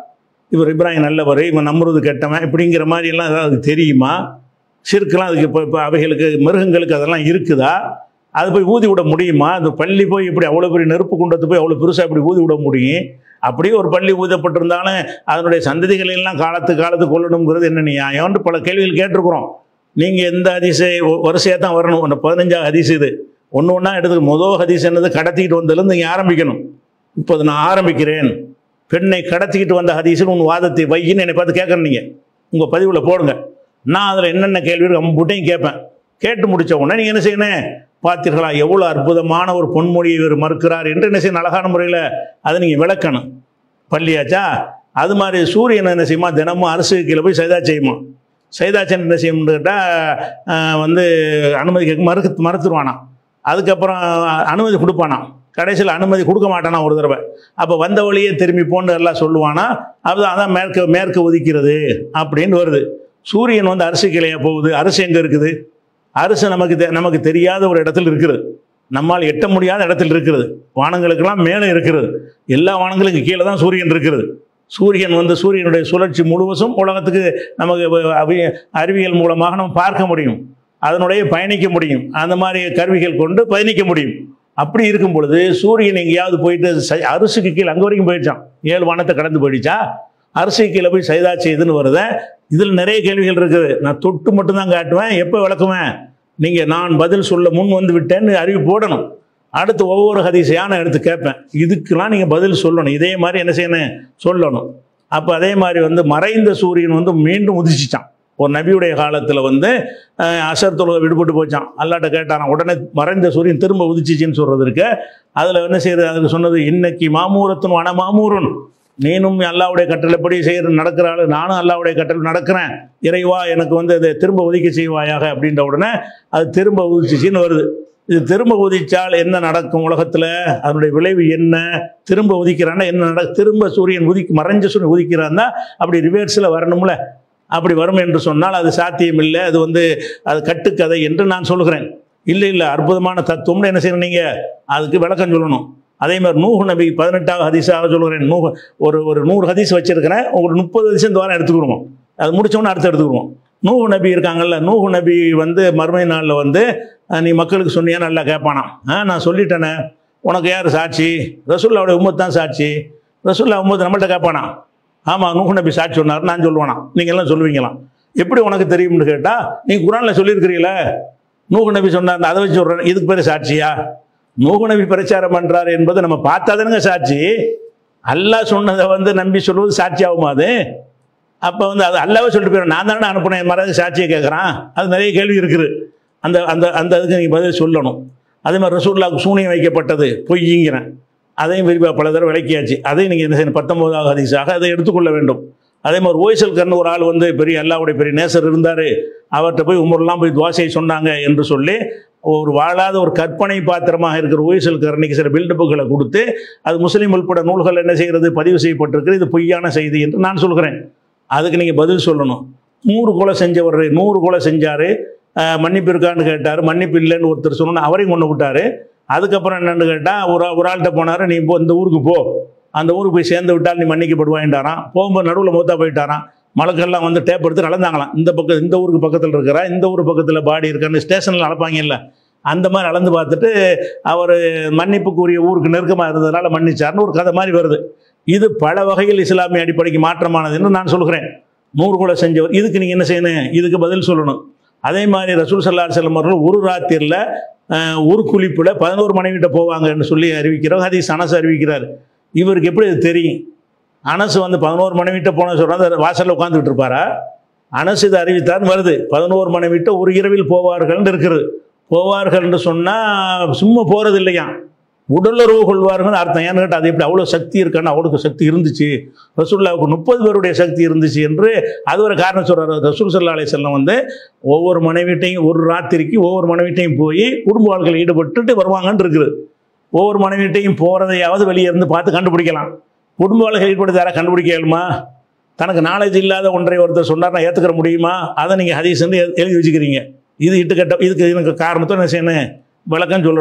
இவர் இப்ராஹிம் நல்லவர் இவன் நம்புறது கெட்டவன் இப்படிங்கிற மாதிரி எல்லாம் ஏதாவது தெரியுமா சிறுக்கெல்லாம் அதுக்கு இப்போ இப்போ அவைகளுக்கு மிருகங்களுக்கு அதெல்லாம் இருக்குதா அது போய் ஊதி விட முடியுமா அந்த பள்ளி போய் இப்படி அவ்வளோ பெரிய நெருப்பு குண்டத்து போய் அவ்வளோ பெருசாக இப்படி ஊதி விட முடியும் அப்படியே ஒரு பள்ளி ஊதப்பட்டிருந்தாலும் அதனுடைய சந்ததிகளை எல்லாம் காலத்து காலத்து கொள்ளணுங்கிறது என்ன நியாயம்னு பல கேள்விகள் கேட்டிருக்கிறோம் நீங்கள் எந்த ஹதீஸை வரிசையாக தான் வரணும் அந்த பதினஞ்சாவது ஹதீஸ் இது ஒன்று ஒன்றா எடுத்து முதல் ஹதீஸ் என்னது கடத்திக்கிட்டு வந்ததுலேருந்து நீங்கள் ஆரம்பிக்கணும் இப்போது நான் ஆரம்பிக்கிறேன் பெண்ணை கடத்திக்கிட்டு வந்த ஹதீஸ்னு உன் வாதத்தை வையின்னு என்னை பார்த்து கேட்குறேன் நீங்கள் உங்கள் பதிவில் போடுங்க நான் அதில் என்னென்ன கேள்வி இருக்கு அம்புட்டையும் கேட்பேன் கேட்டு முடிச்ச உடனே நீங்கள் என்ன செய்யணும் பார்த்தீர்களா எவ்வளோ அற்புதமான ஒரு பொன்மொழியை இவர் மறுக்கிறார் என்று என்ன செய்யணும் அழகான முறையில் அதை நீங்கள் விளக்கணும் பள்ளியாச்சா அது மாதிரி சூரியன் என்ன செய்யுமா தினமும் அரசு கீழே போய் சைதா செய்யுமா சைதாச்சன் என்ன செய்யணும்னு கேட்டால் வந்து அனுமதி கேட்க மறுக்க மறுத்துருவானாம் அதுக்கப்புறம் அனுமதி கொடுப்பானாம் கடைசியில் அனுமதி கொடுக்க மாட்டானா ஒரு தடவை அப்போ வந்த வழியே திரும்பி போன்னு எல்லாம் சொல்லுவானா அதுதான் அதான் மேற்கு மேற்கு ஒதுக்கிறது அப்படின்னு வருது சூரியன் வந்து அரிசி கிளையா போகுது அரிசி எங்கே இருக்குது அரிசி நமக்கு தெ- நமக்கு தெரியாத ஒரு இடத்துல இருக்கிறது நம்மால் எட்ட முடியாத இடத்துல இருக்கிறது வானங்களுக்கெல்லாம் மேலே இருக்கிறது எல்லா வானங்களுக்கு கீழே தான் சூரியன் இருக்கிறது சூரியன் வந்து சூரியனுடைய சுழற்சி முழுவதும் உலகத்துக்கு நமக்கு வ- அவி- அறிவியல் மூலமாக நம்ம பார்க்க முடியும் அதனுடைய பயணிக்க முடியும் அந்த மாதிரி கருவிகள் கொண்டு பயணிக்க முடியும் அப்படி இருக்கும் பொழுது சூரியன் எங்கேயாவது போயிட்டு ச- அரிசிக்கு கீழே அங்கே வரைக்கும் போயிடுச்சான் ஏழு வானத்தை கடந்து போயிடுச்சா அரிசி கீழே போய் சைதா செய்துன்னு வருத இதில் நிறைய கேள்விகள் இருக்குது நான் தொட்டு மட்டும்தான் காட்டுவேன் எப்போ விளக்குவேன் நீங்கள் நான் பதில் சொல்ல முன் வந்து விட்டேன்னு அறிவு போடணும் அடுத்து ஒவ்வொரு ஹதீஸையா நான் எடுத்து கேட்பேன் இதுக்கெல்லாம் நீங்கள் பதில் சொல்லணும் இதே மாதிரி என்ன செய்யணும் சொல்லணும் அப்போ அதே மாதிரி வந்து மறைந்த சூரியன் வந்து மீண்டும் உதிச்சிச்சான் ஒரு நபியுடைய காலத்தில் வந்து அஹ், அசர் தொழுகை விடுபட்டு போச்சான் அல்லாட்ட கேட்டாராம் உடனே மறைந்த சூரியன் திரும்ப உதிச்சிச்சின்னு சொல்கிறது இருக்கு அதில் என்ன செய்யறது அதுக்கு சொன்னது இன்னைக்கு மாமூரத்துன் வன மாமூரன் நீனும் அல்லாவுடைய கட்டளைப்படி செய்கிற நடக்கிற ஆளு நானும் அல்லாவுடைய கட்டளை நடக்கிறேன் இறைவா எனக்கு வந்து அதை திரும்ப உதிக்க செய்வாயாக அப்படின்ற உடனே அது திரும்ப உதிச்சிச்சின்னு வருது இது திரும்ப உதிச்சால் என்ன நடக்கும் உலகத்தில் அதனுடைய விளைவு என்ன திரும்ப உதிக்கிறான்னா என்ன நட திரும்ப சூரியன் உதிக்கு மறைஞ்ச சூரியன் உதிக்கிறான்னா அப்படி ரிவர்ஸில் வரணும்ல அப்படி வரும் என்று சொன்னால் அது சாத்தியம் இல்லை அது வந்து அது கட்டுக்கதை என்று நான் சொல்கிறேன் இல்லை இல்லை அற்புதமான தத்துவம்னு என்ன செய்யணும் நீங்கள் அதுக்கு விளக்கம் சொல்லணும் அதே மாதிரி நூஹ் நபி பதினெட்டாவது ஹதீஸாக சொல்கிறேன் நூ ஒரு ஒரு நூறு ஹதீஸ் வச்சிருக்கிறேன் ஒரு முப்பது ஹதீஸ் இந்த வாரம் எடுத்துக்கிடுவோம் அது முடிச்சோன்னே அடுத்து எடுத்துக்கிடுவோம் நூஹ் நபி இருக்காங்கல்ல நூஹ் நபி வந்து மறுமை நாளில் வந்து அஹ், நீ மக்களுக்கு சொன்னியா நல்லா கேட்பானாம் ஆ நான் சொல்லிட்டேனே உனக்கு யார் சாட்சி ரசூல்லாவுடைய உம்மத் தான் சாட்சி ரசூல்லா உம்மத் நம்மள்ட்ட கேட்பானா ஆமாம் நூஹ் நபி சாட்சி சொன்னார் நான் சொல்லுவானா நீங்கள் எல்லாம் சொல்லுவீங்களாம் எப்படி உனக்கு தெரியும்னு கேட்டால் நீ குரானில் சொல்லியிருக்கிறீங்களே நூஹ் நபி சொன்னார் அதை வச்சு சொல்கிறேன் இதுக்கு பேர் சாட்சியா நூஹ் நபி பிரச்சாரம் பண்ணுறாரு என்பது நம்ம பார்த்தாதானுங்க சாட்சி அல்லாஹ் சொன்னதை வந்து நம்பி சொல்வது சாட்சி ஆகுமா அது அப்போ வந்து அது அல்லாவே சொல்லிட்டு போயிடும் நான் தானே அனுப்புனேன் மறது சாட்சியை கேட்குறான் அது நிறைய கேள்வி இருக்குது அந்த அந்த அந்த இதுக்கு நீங்கள் பதில் சொல்லணும் அதே மாதிரி ரசூல்லாவுக்கு சூனியம் வைக்கப்பட்டது பொய்ங்கிறேன் அதையும் விரிவாக பல தடவை விளக்கியாச்சு அதையும் நீங்கள் என்ன செய்யணும் பத்தொன்பதாவது ஹதீஸாக அதை எடுத்துக்கொள்ள வேண்டும் அதே மாதிரி ஓய்சல் கர்னு ஒரு ஆள் வந்து பெரிய அல்லாவுடைய பெரிய நேசர் இருந்தார் அவர்கிட்ட போய் உமர்லாம் போய் துவாசை சொன்னாங்க என்று சொல்லி ஒரு வாழாத ஒரு கற்பனை பாத்திரமாக இருக்கிற ஓய்சல் கர்ணிக்கு சில பில்டப்புகளை கொடுத்து அது முஸ்லீம் உள்பட நூல்கள் என்ன செய்கிறது பதிவு செய்யப்பட்டிருக்கு இது பொய்யான செய்தி என்று நான் சொல்கிறேன் அதுக்கு நீங்கள் பதில் சொல்லணும் நூறு கொலை செஞ்சவர் நூறு கொலை செஞ்சார் மன்னிப்பு இருக்கான்னு கேட்டார் மன்னிப்பு இல்லைன்னு ஒருத்தர் சொன்னோன்னு அவரையும் கொண்டு விட்டார் அதுக்கப்புறம் என்னன்னு கேட்டால் ஒரு ஒரு ஆள்கிட்ட போனார் நீ இப்போ இந்த ஊருக்கு போ அந்த ஊருக்கு போய் சேர்ந்து விட்டால் நீ மன்னிக்கப்படுவாயின்டாராம் போகும்போது நடுவில் மூத்தா போயிட்டாராம் மலக்கெல்லாம் வந்து டேப் எடுத்து அளந்தாங்களாம் இந்த பக்கம் இந்த ஊருக்கு பக்கத்தில் இருக்கிறா இந்த ஊர் பக்கத்தில் பாடி இருக்கான்னு ஸ்டேஷனில் அளப்பாங்கல்ல அந்த மாதிரி அளந்து பார்த்துட்டு அவர் மன்னிப்புக்குரிய ஊருக்கு நெருக்கமாக இருந்ததுனால மன்னிச்சார்னு ஒரு கதை மாதிரி வருது இது பல வகையில் இஸ்லாமிய அடிப்படைக்கு மாற்றமானது என்று நான் சொல்கிறேன் நூறு கூட செஞ்சவர் இதுக்கு நீங்கள் என்ன செய்யணும் இதுக்கு பதில் சொல்லணும் அதே மாதிரி ரசூல் சல்லா செல்லம் அவர்கள் ஒரு ராத்திரியில் ஒரு குளிப்பில் பதினோரு மனைவிட்ட போவாங்கன்னு சொல்லி அறிவிக்கிறார் ஹதீஸ் அனஸ் அறிவிக்கிறார் இவருக்கு எப்படி அது தெரியும் அனசு வந்து பதினோரு மனைவிட்ட போன சொல்கிறாங்க வாசலில் உட்காந்துக்கிட்டு இருப்பாரா அனசு இது அறிவித்தார்னு வருது பதினோரு மனைவிட்ட ஒரு இரவில் போவார்கள்னு இருக்கிறது போவார்கள்னு சொன்னால் சும்மா போகிறது இல்லையா உடலுறவு கொள்வார்கள் அர்த்தம் ஏன்னு கேட்டால் அது எப்படி அவ்வளோ சக்தி இருக்கான்னு அவ்வளோக்கு சக்தி இருந்துச்சு ரசூல்லாவுக்கு முப்பது பேருடைய சக்தி இருந்துச்சு என்று அது ஒரு காரணம் சொல்கிறார் ரசூல் சல்லா அலி செல்லம் வந்து ஒவ்வொரு மனைவிட்டையும் ஒரு ராத்திரிக்கு ஒவ்வொரு மனைவிட்டையும் போய் குடும்ப வாழ்க்கையில் ஈடுபட்டுட்டு வருவாங்கன்னு இருக்குது ஒவ்வொரு மனைவிட்டையும் போகிறதையாவது வெளியே இருந்து பார்த்து கண்டுபிடிக்கலாம் குடும்ப வாழ்க்கை ஈடுபடுத்த யாரை கண்டுபிடிக்க இயலுமா தனக்கு நாலேஜ் இல்லாத ஒன்றை ஒருத்தர் சொன்னார் நான் ஏற்றுக்கிற முடியுமா அதை நீங்கள் ஹதீஸ் வந்து எழுதி வச்சுக்கிறீங்க இது இட்டுக்கட்ட இதுக்கு எனக்கு காரணத்தை என்ன செய்யணும் விளக்கம் சொல்லணும்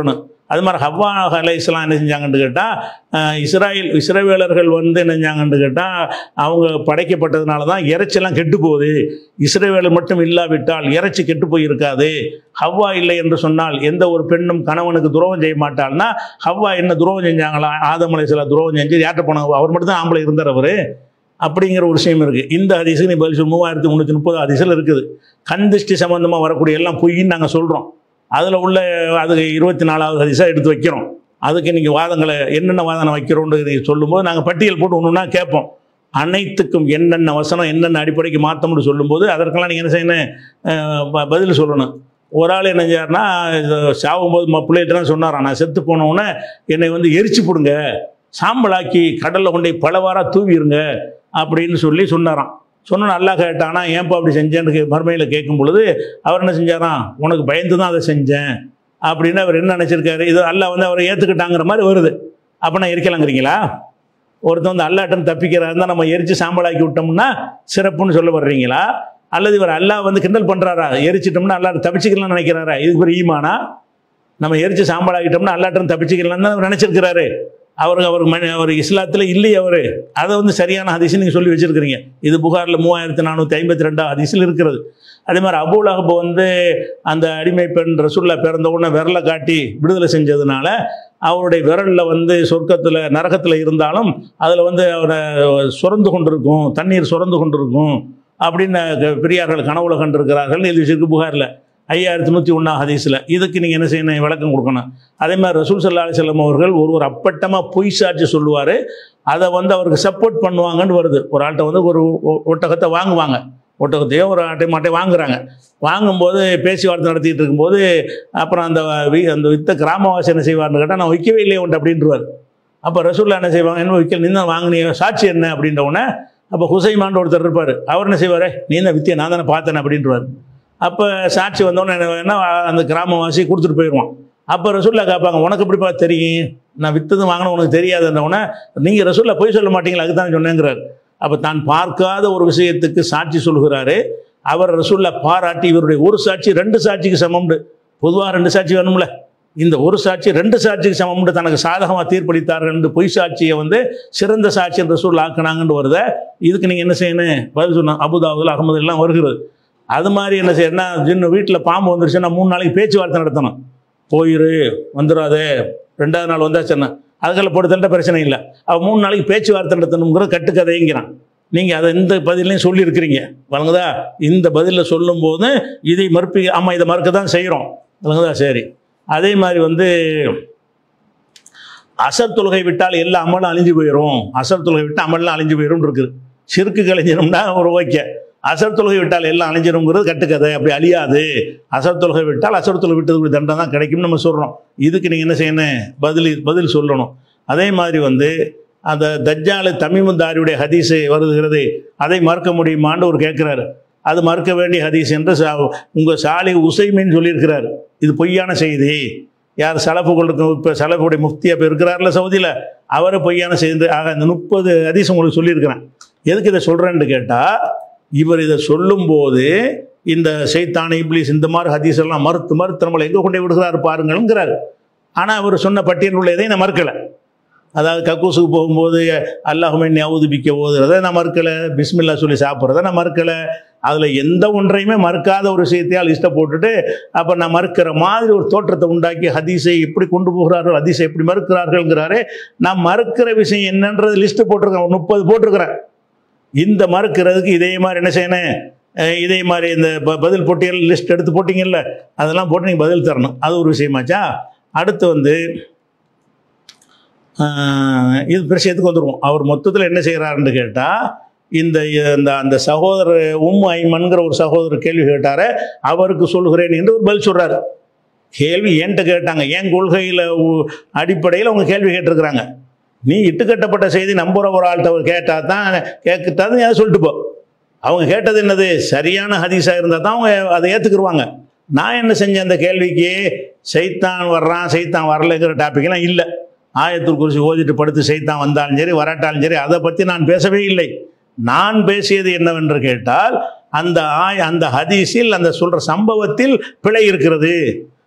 அது மாதிரி ஹவ்வா அலை இஸ்லாம் என்ன செஞ்சாங்கன்னு கேட்டால் இஸ்ராயல் இஸ்ரேவேலர்கள் வந்து என்ன செஞ்சாங்கன்னு கேட்டால் அவங்க படைக்கப்பட்டதுனால தான் இறைச்செல்லாம் கெட்டு போகுது இஸ்ரேவேலர் மட்டும் இல்லாவிட்டால் இறைச்சி கெட்டு போயிருக்காது ஹவ்வா இல்லை என்று சொன்னால் எந்த ஒரு பெண்ணும் கணவனுக்கு துரோகம் செய்ய மாட்டாள்னா ஹவ்வா என்ன துரோகம் செஞ்சாங்களா ஆதம் அலைஹிஸ்ஸலாம் துரோகம் செஞ்சு யார்கிட்ட போனாங்க அவர் மட்டும் தான் ஆம்பளை இருந்தார் அவர் அப்படிங்கிற ஒரு விஷயம் இருக்குது இந்த ஹதீஸுக்கு நீ பதில் சொல்லு மூவாயிரத்தி முந்நூற்றி முப்பது ஹதீஸில் இருக்குது கந்திஷ்டி சம்மந்தமாக வரக்கூடிய எல்லாம் பொய்ன்னு நாங்கள் சொல்கிறோம் அதில் உள்ள அதுக்கு இருபத்தி நாலாவது ஹதீஸாக எடுத்து வைக்கிறோம் அதுக்கு நீங்கள் வாதங்களை என்னென்ன வாதனை வைக்கிறோன்னு நீங்கள் சொல்லும்போது நாங்கள் பட்டியல் போட்டு ஒன்று ஒன்றா கேட்போம் அனைத்துக்கும் என்னென்ன வசனம் என்னென்ன அடிப்படைக்கு மாற்றம்னு சொல்லும்போது அதற்கெல்லாம் நீங்கள் என்ன செய்யணும் அஹ் ப- பதில் சொல்லணும் ஒரு ஆள் என்ன செய்யாருன்னா இது சாகும்போது ம- பிள்ளைகிட்ட தான் சொன்னாராம் நான் செத்து போன உடனே என்னை வந்து எரிச்சு போடுங்க சாம்பலாக்கி கடலில் கொண்டு போய் பலவாராக தூவிடுங்க அப்படின்னு சொல்லி சொன்னாராம் சொன்ன நல்லா கேட்டானா ஏன்ப்பா அப்படி செஞ்சேன்னு கே- மறுமையில் கேட்கும் பொழுது அவர் என்ன செஞ்சாராம் உனக்கு பயந்து தான் அதை செஞ்சேன் அப்படின்னு அவர் என்ன நினச்சிருக்காரு இது அல்லாஹ் வந்து அவரை ஏற்றுக்கிட்டாங்கிற மாதிரி வருது அப்போ நான் இருக்கலாங்கிறீங்களா ஒருத்தன் வந்து அல்லாட்டன் தப்பிக்கிறா இருந்தால் நம்ம எரிச்சு சாம்பலாக்கி விட்டோம்னா சிறப்புன்னு சொல்ல வர்றீங்களா அல்லது இவர் அல்லாஹ் வந்து கிண்டல் பண்ணுறாரா எரிச்சிட்டோம்னா அல்லாஹ் தப்பிச்சுக்கலாம்னு நினைக்கிறாரா இதுக்கு ஒரு ஈமானா நம்ம எரிச்சு சாம்பலாக்கிட்டோம்னா அல்லாட்டன் தப்பிச்சுக்கலாம் தான் அவர் நினச்சிருக்கிறாரு அவர் அவர் மனி அவர் இஸ்லாத்தில் இல்லையே அவர் அதை வந்து சரியான ஹதீஸ் நீங்கள் சொல்லி வச்சிருக்கிறீங்க இது புகாரில் மூவாயிரத்தி நானூற்றி ஐம்பத்தி ரெண்டாம் ஹதீஸில் இருக்கிறது அதே மாதிரி அபுல் அஹப் வந்து அந்த அடிமை பெண் ரசுல்லா பிறந்த உடனே விரலை காட்டி விடுதலை செஞ்சதுனால அவருடைய விரலில் வந்து சொர்க்கத்தில் நரகத்தில் இருந்தாலும் அதில் வந்து அவரை சுரந்து கொண்டிருக்கும் தண்ணீர் சுரந்து கொண்டிருக்கும் அப்படின்னு க- பெரியார்கள் கனவுல கண்டிருக்கிறார்கள் எழுதி வச்சிருக்கு புகாரில் ஐயாயிரத்தி நூற்றி ஒன்றா ஹதீஸில் இதுக்கு நீங்கள் என்ன செய்யணும் விளக்கம் கொடுக்கணும் அதே மாதிரி ரசூல் சல்லா அலிசல்லம் அவர்கள் ஒரு ஒரு அப்பட்டமாக பொய் சாட்சி சொல்லுவார் அதை வந்து அவருக்கு சப்போர்ட் பண்ணுவாங்கன்னு வருது ஒரு ஆள்கிட்ட வந்து ஒரு ஒ- ஒட்டகத்தை வாங்குவாங்க ஒட்டகத்தையோ ஒரு ஆட்டை மாட்டை வாங்குறாங்க வாங்கும்போது பேச்சுவார்த்தை நடத்திட்டு இருக்கும்போது அப்புறம் அந்த வி- அந்த வித்த கிராமவாசி என்ன செய்வார்னு கேட்டால் நான் வைக்கவே இல்லையே உண்டு அப்படின்றவார் அப்போ ரசூல்லா என்ன செய்வாங்க என்ன வைக்கல நீ தான் வாங்கினிய சாட்சி என்ன அப்படின்ற உடனே அப்போ ஹுசைமான் ஒருத்தர் இருப்பார் அவர் என்ன செய்வார் நீ தான் வித்தியை நான் தானே பார்த்தேன் அப்படின்றவார் அப்போ சாட்சி வந்தோடனே என்ன வேணா அந்த கிராமவாசி கொடுத்துட்டு போயிடுவான் அப்போ ரசூல்லா கேட்பாங்க உனக்கு எப்படிப்பா தெரியும் நான் வித்ததும் வாங்கின உனக்கு தெரியாதுன்னொடனே நீங்கள் ரசூல்லா போய் சொல்ல மாட்டீங்களா அதுக்கு தான் சொன்னேங்கிறார் அப்போ தான் பார்க்காத ஒரு விஷயத்துக்கு சாட்சி சொல்கிறாரு அவர் ரசூல்லா பாராட்டி இவருடைய ஒரு சாட்சி ரெண்டு சாட்சிக்கு சமம்னு பொதுவாக ரெண்டு சாட்சி வேணும்ல இந்த ஒரு சாட்சி ரெண்டு சாட்சிக்கு சமம்னு தனக்கு சாதகமாக தீர்ப்பளித்தார்கள் என்று பொய் சாட்சியை வந்து சிறந்த சாட்சி என்று ரசூல் ஆக்கினாங்கன்னு வருத இதுக்கு நீங்கள் என்ன செய்யணும் பதில் சொன்ன அபுதாபுல் அகமது எல்லாம் வருகிறது அது மாதிரி என்ன செய்யணும்னா சின்ன வீட்டில் பாம்பு வந்துருச்சுன்னா மூணு நாளைக்கு பேச்சுவார்த்தை நடத்தணும் போயிரு வந்துடாதே ரெண்டாவது நாள் வந்தாச்சுன்னா அதுக்கெல்லாம் போட்டு தண்ட பிரச்சனை இல்லை அவன் மூணு நாளைக்கு பேச்சுவார்த்தை நடத்தணுங்கிற கட்டுக்கதைங்கிறான் நீங்கள் அதை இந்த பதிலையும் சொல்லியிருக்கிறீங்க வழங்குதா இந்த பதிலில் சொல்லும்போது இதை மறுப்பி ஆமாம் இதை மறுக்க தான் செய்கிறோம் வழங்குதா சரி அதே மாதிரி வந்து அசர் தொழுகை விட்டால் எல்லா அமலும் அழிஞ்சு போயிடும் அசர் தொழுகை விட்டால் அமல்லாம் அழிஞ்சு போயிடும் இருக்குது சிறுக்கு கழிஞ்சிடும்னா ஒரு ஓகே அசர் தொழுகை விட்டால் எல்லாம் அழிஞ்சிருங்கிறது கட்டுக்கதை அப்படி அழியாது அசர் தொழுகை விட்டால் அசர் தொழுகை விட்டதுக்கு தண்டனை தான் கிடைக்கும்னு நம்ம சொல்கிறோம் இதுக்கு நீங்கள் என்ன செய்யணும் பதில் பதில் சொல்லணும் அதே மாதிரி வந்து அந்த தஜ்ஜாலு தமிமுந்தாரியுடைய ஹதீஸு வருகிறது அதை மறுக்க முடியுமான்னு ஒரு கேட்குறாரு அது மறுக்க வேண்டிய ஹதீஸ் என்று சா உங்கள் சாலி உசைமின்னு சொல்லியிருக்கிறார் இது பொய்யான செய்தி யார் சலப்புகளுக்கு இப்போ சலப்புடைய முஃப்தி அப்போ இருக்கிறார்ல சவுதியில் அவரை பொய்யான செய்தி ஆக இந்த முப்பது ஹதீஸ் உங்களுக்கு சொல்லியிருக்கிறேன் எதுக்கு இதை சொல்கிறேன்னு கேட்டால் இவர் இதை சொல்லும்போது இந்த சைத்தான இப்ளீஸ் இந்த மாதிரி ஹதீஸ் எல்லாம் மறுத்து மறுத்து நம்மளை எங்கே கொண்டு போய் விடுகிறாரு பாருங்கள்ங்கிறார் ஆனால் அவர் சொன்ன பட்டியல் உள்ள எதையும் நான் மறுக்கலை அதாவது கக்கூசுக்கு போகும்போது அல்லாஹுமே ஞாபகபிக்க ஓதுறதை நான் மறுக்கலை பிஸ்மில்லா சொல்லி சாப்பிட்றத நான் மறுக்கலை அதில் எந்த ஒன்றையுமே மறுக்காத ஒரு விஷயத்தையால் லிஸ்ட்டை போட்டுட்டு அப்போ நான் மறுக்கிற மாதிரி ஒரு தோற்றத்தை உண்டாக்கி ஹதீஸை எப்படி கொண்டு போகிறார்கள் ஹதீஸை எப்படி மறுக்கிறார்கள்ங்கிறாரு நான் மறுக்கிற விஷயம் என்னன்றது லிஸ்ட்டு போட்டிருக்கேன் ஒரு முப்பது போட்டிருக்கிறேன் இந்த மறுக்கிறதுக்கு இதே மாதிரி என்ன செய்யணும் அஹ் இதே மாதிரி இந்த ப- பதில் போட்டியல் லிஸ்ட் எடுத்து போட்டிங்கல்ல அதெல்லாம் போட்டு நீங்கள் பதில் தரணும் அது ஒரு விஷயமாச்சா அடுத்து வந்து ஆஹ் இது விஷயத்துக்கு வந்துடுவோம் அவர் மொத்தத்தில் என்ன செய்கிறாருன்னு கேட்டால் இந்த இந்த அந்த சகோதரர் உம் ஐமன்கிற ஒரு சகோதரர் கேள்வி கேட்டார அவருக்கு சொல்கிறேன் என்று ஒரு பதில் சொல்கிறாரு கேள்வி என்கிட்ட கேட்டாங்க என் கொள்கையில் அடிப்படையில் அவங்க கேள்வி கேட்டிருக்கிறாங்க நீ இட்டுக்கட்டப்பட்ட செய்தி நம்புகிற ஒரு ஆள்கிட்ட அவர் கேட்டால் தான் கேட்கிட்டாது அதை சொல்லிட்டு போ அவங்க கேட்டது என்னது சரியான ஹதீஸாக இருந்தால் தான் அவங்க அதை ஏற்றுக்குருவாங்க நான் என்ன செஞ்சேன் அந்த கேள்விக்கு சைத்தான் வர்றான் சைத்தான் வரலைங்கிற டாபிக்லாம் இல்லை ஆயத்தூர் குறிச்சி ஓதிட்டு படுத்து சைத்தான் வந்தாலும் சரி வராட்டாலும் சரி அதை பற்றி நான் பேசவே இல்லை நான் பேசியது என்னவென்று கேட்டால் அந்த ஆய் அந்த ஹதீஸில் அந்த சொல்கிற சம்பவத்தில் பிழை இருக்கிறது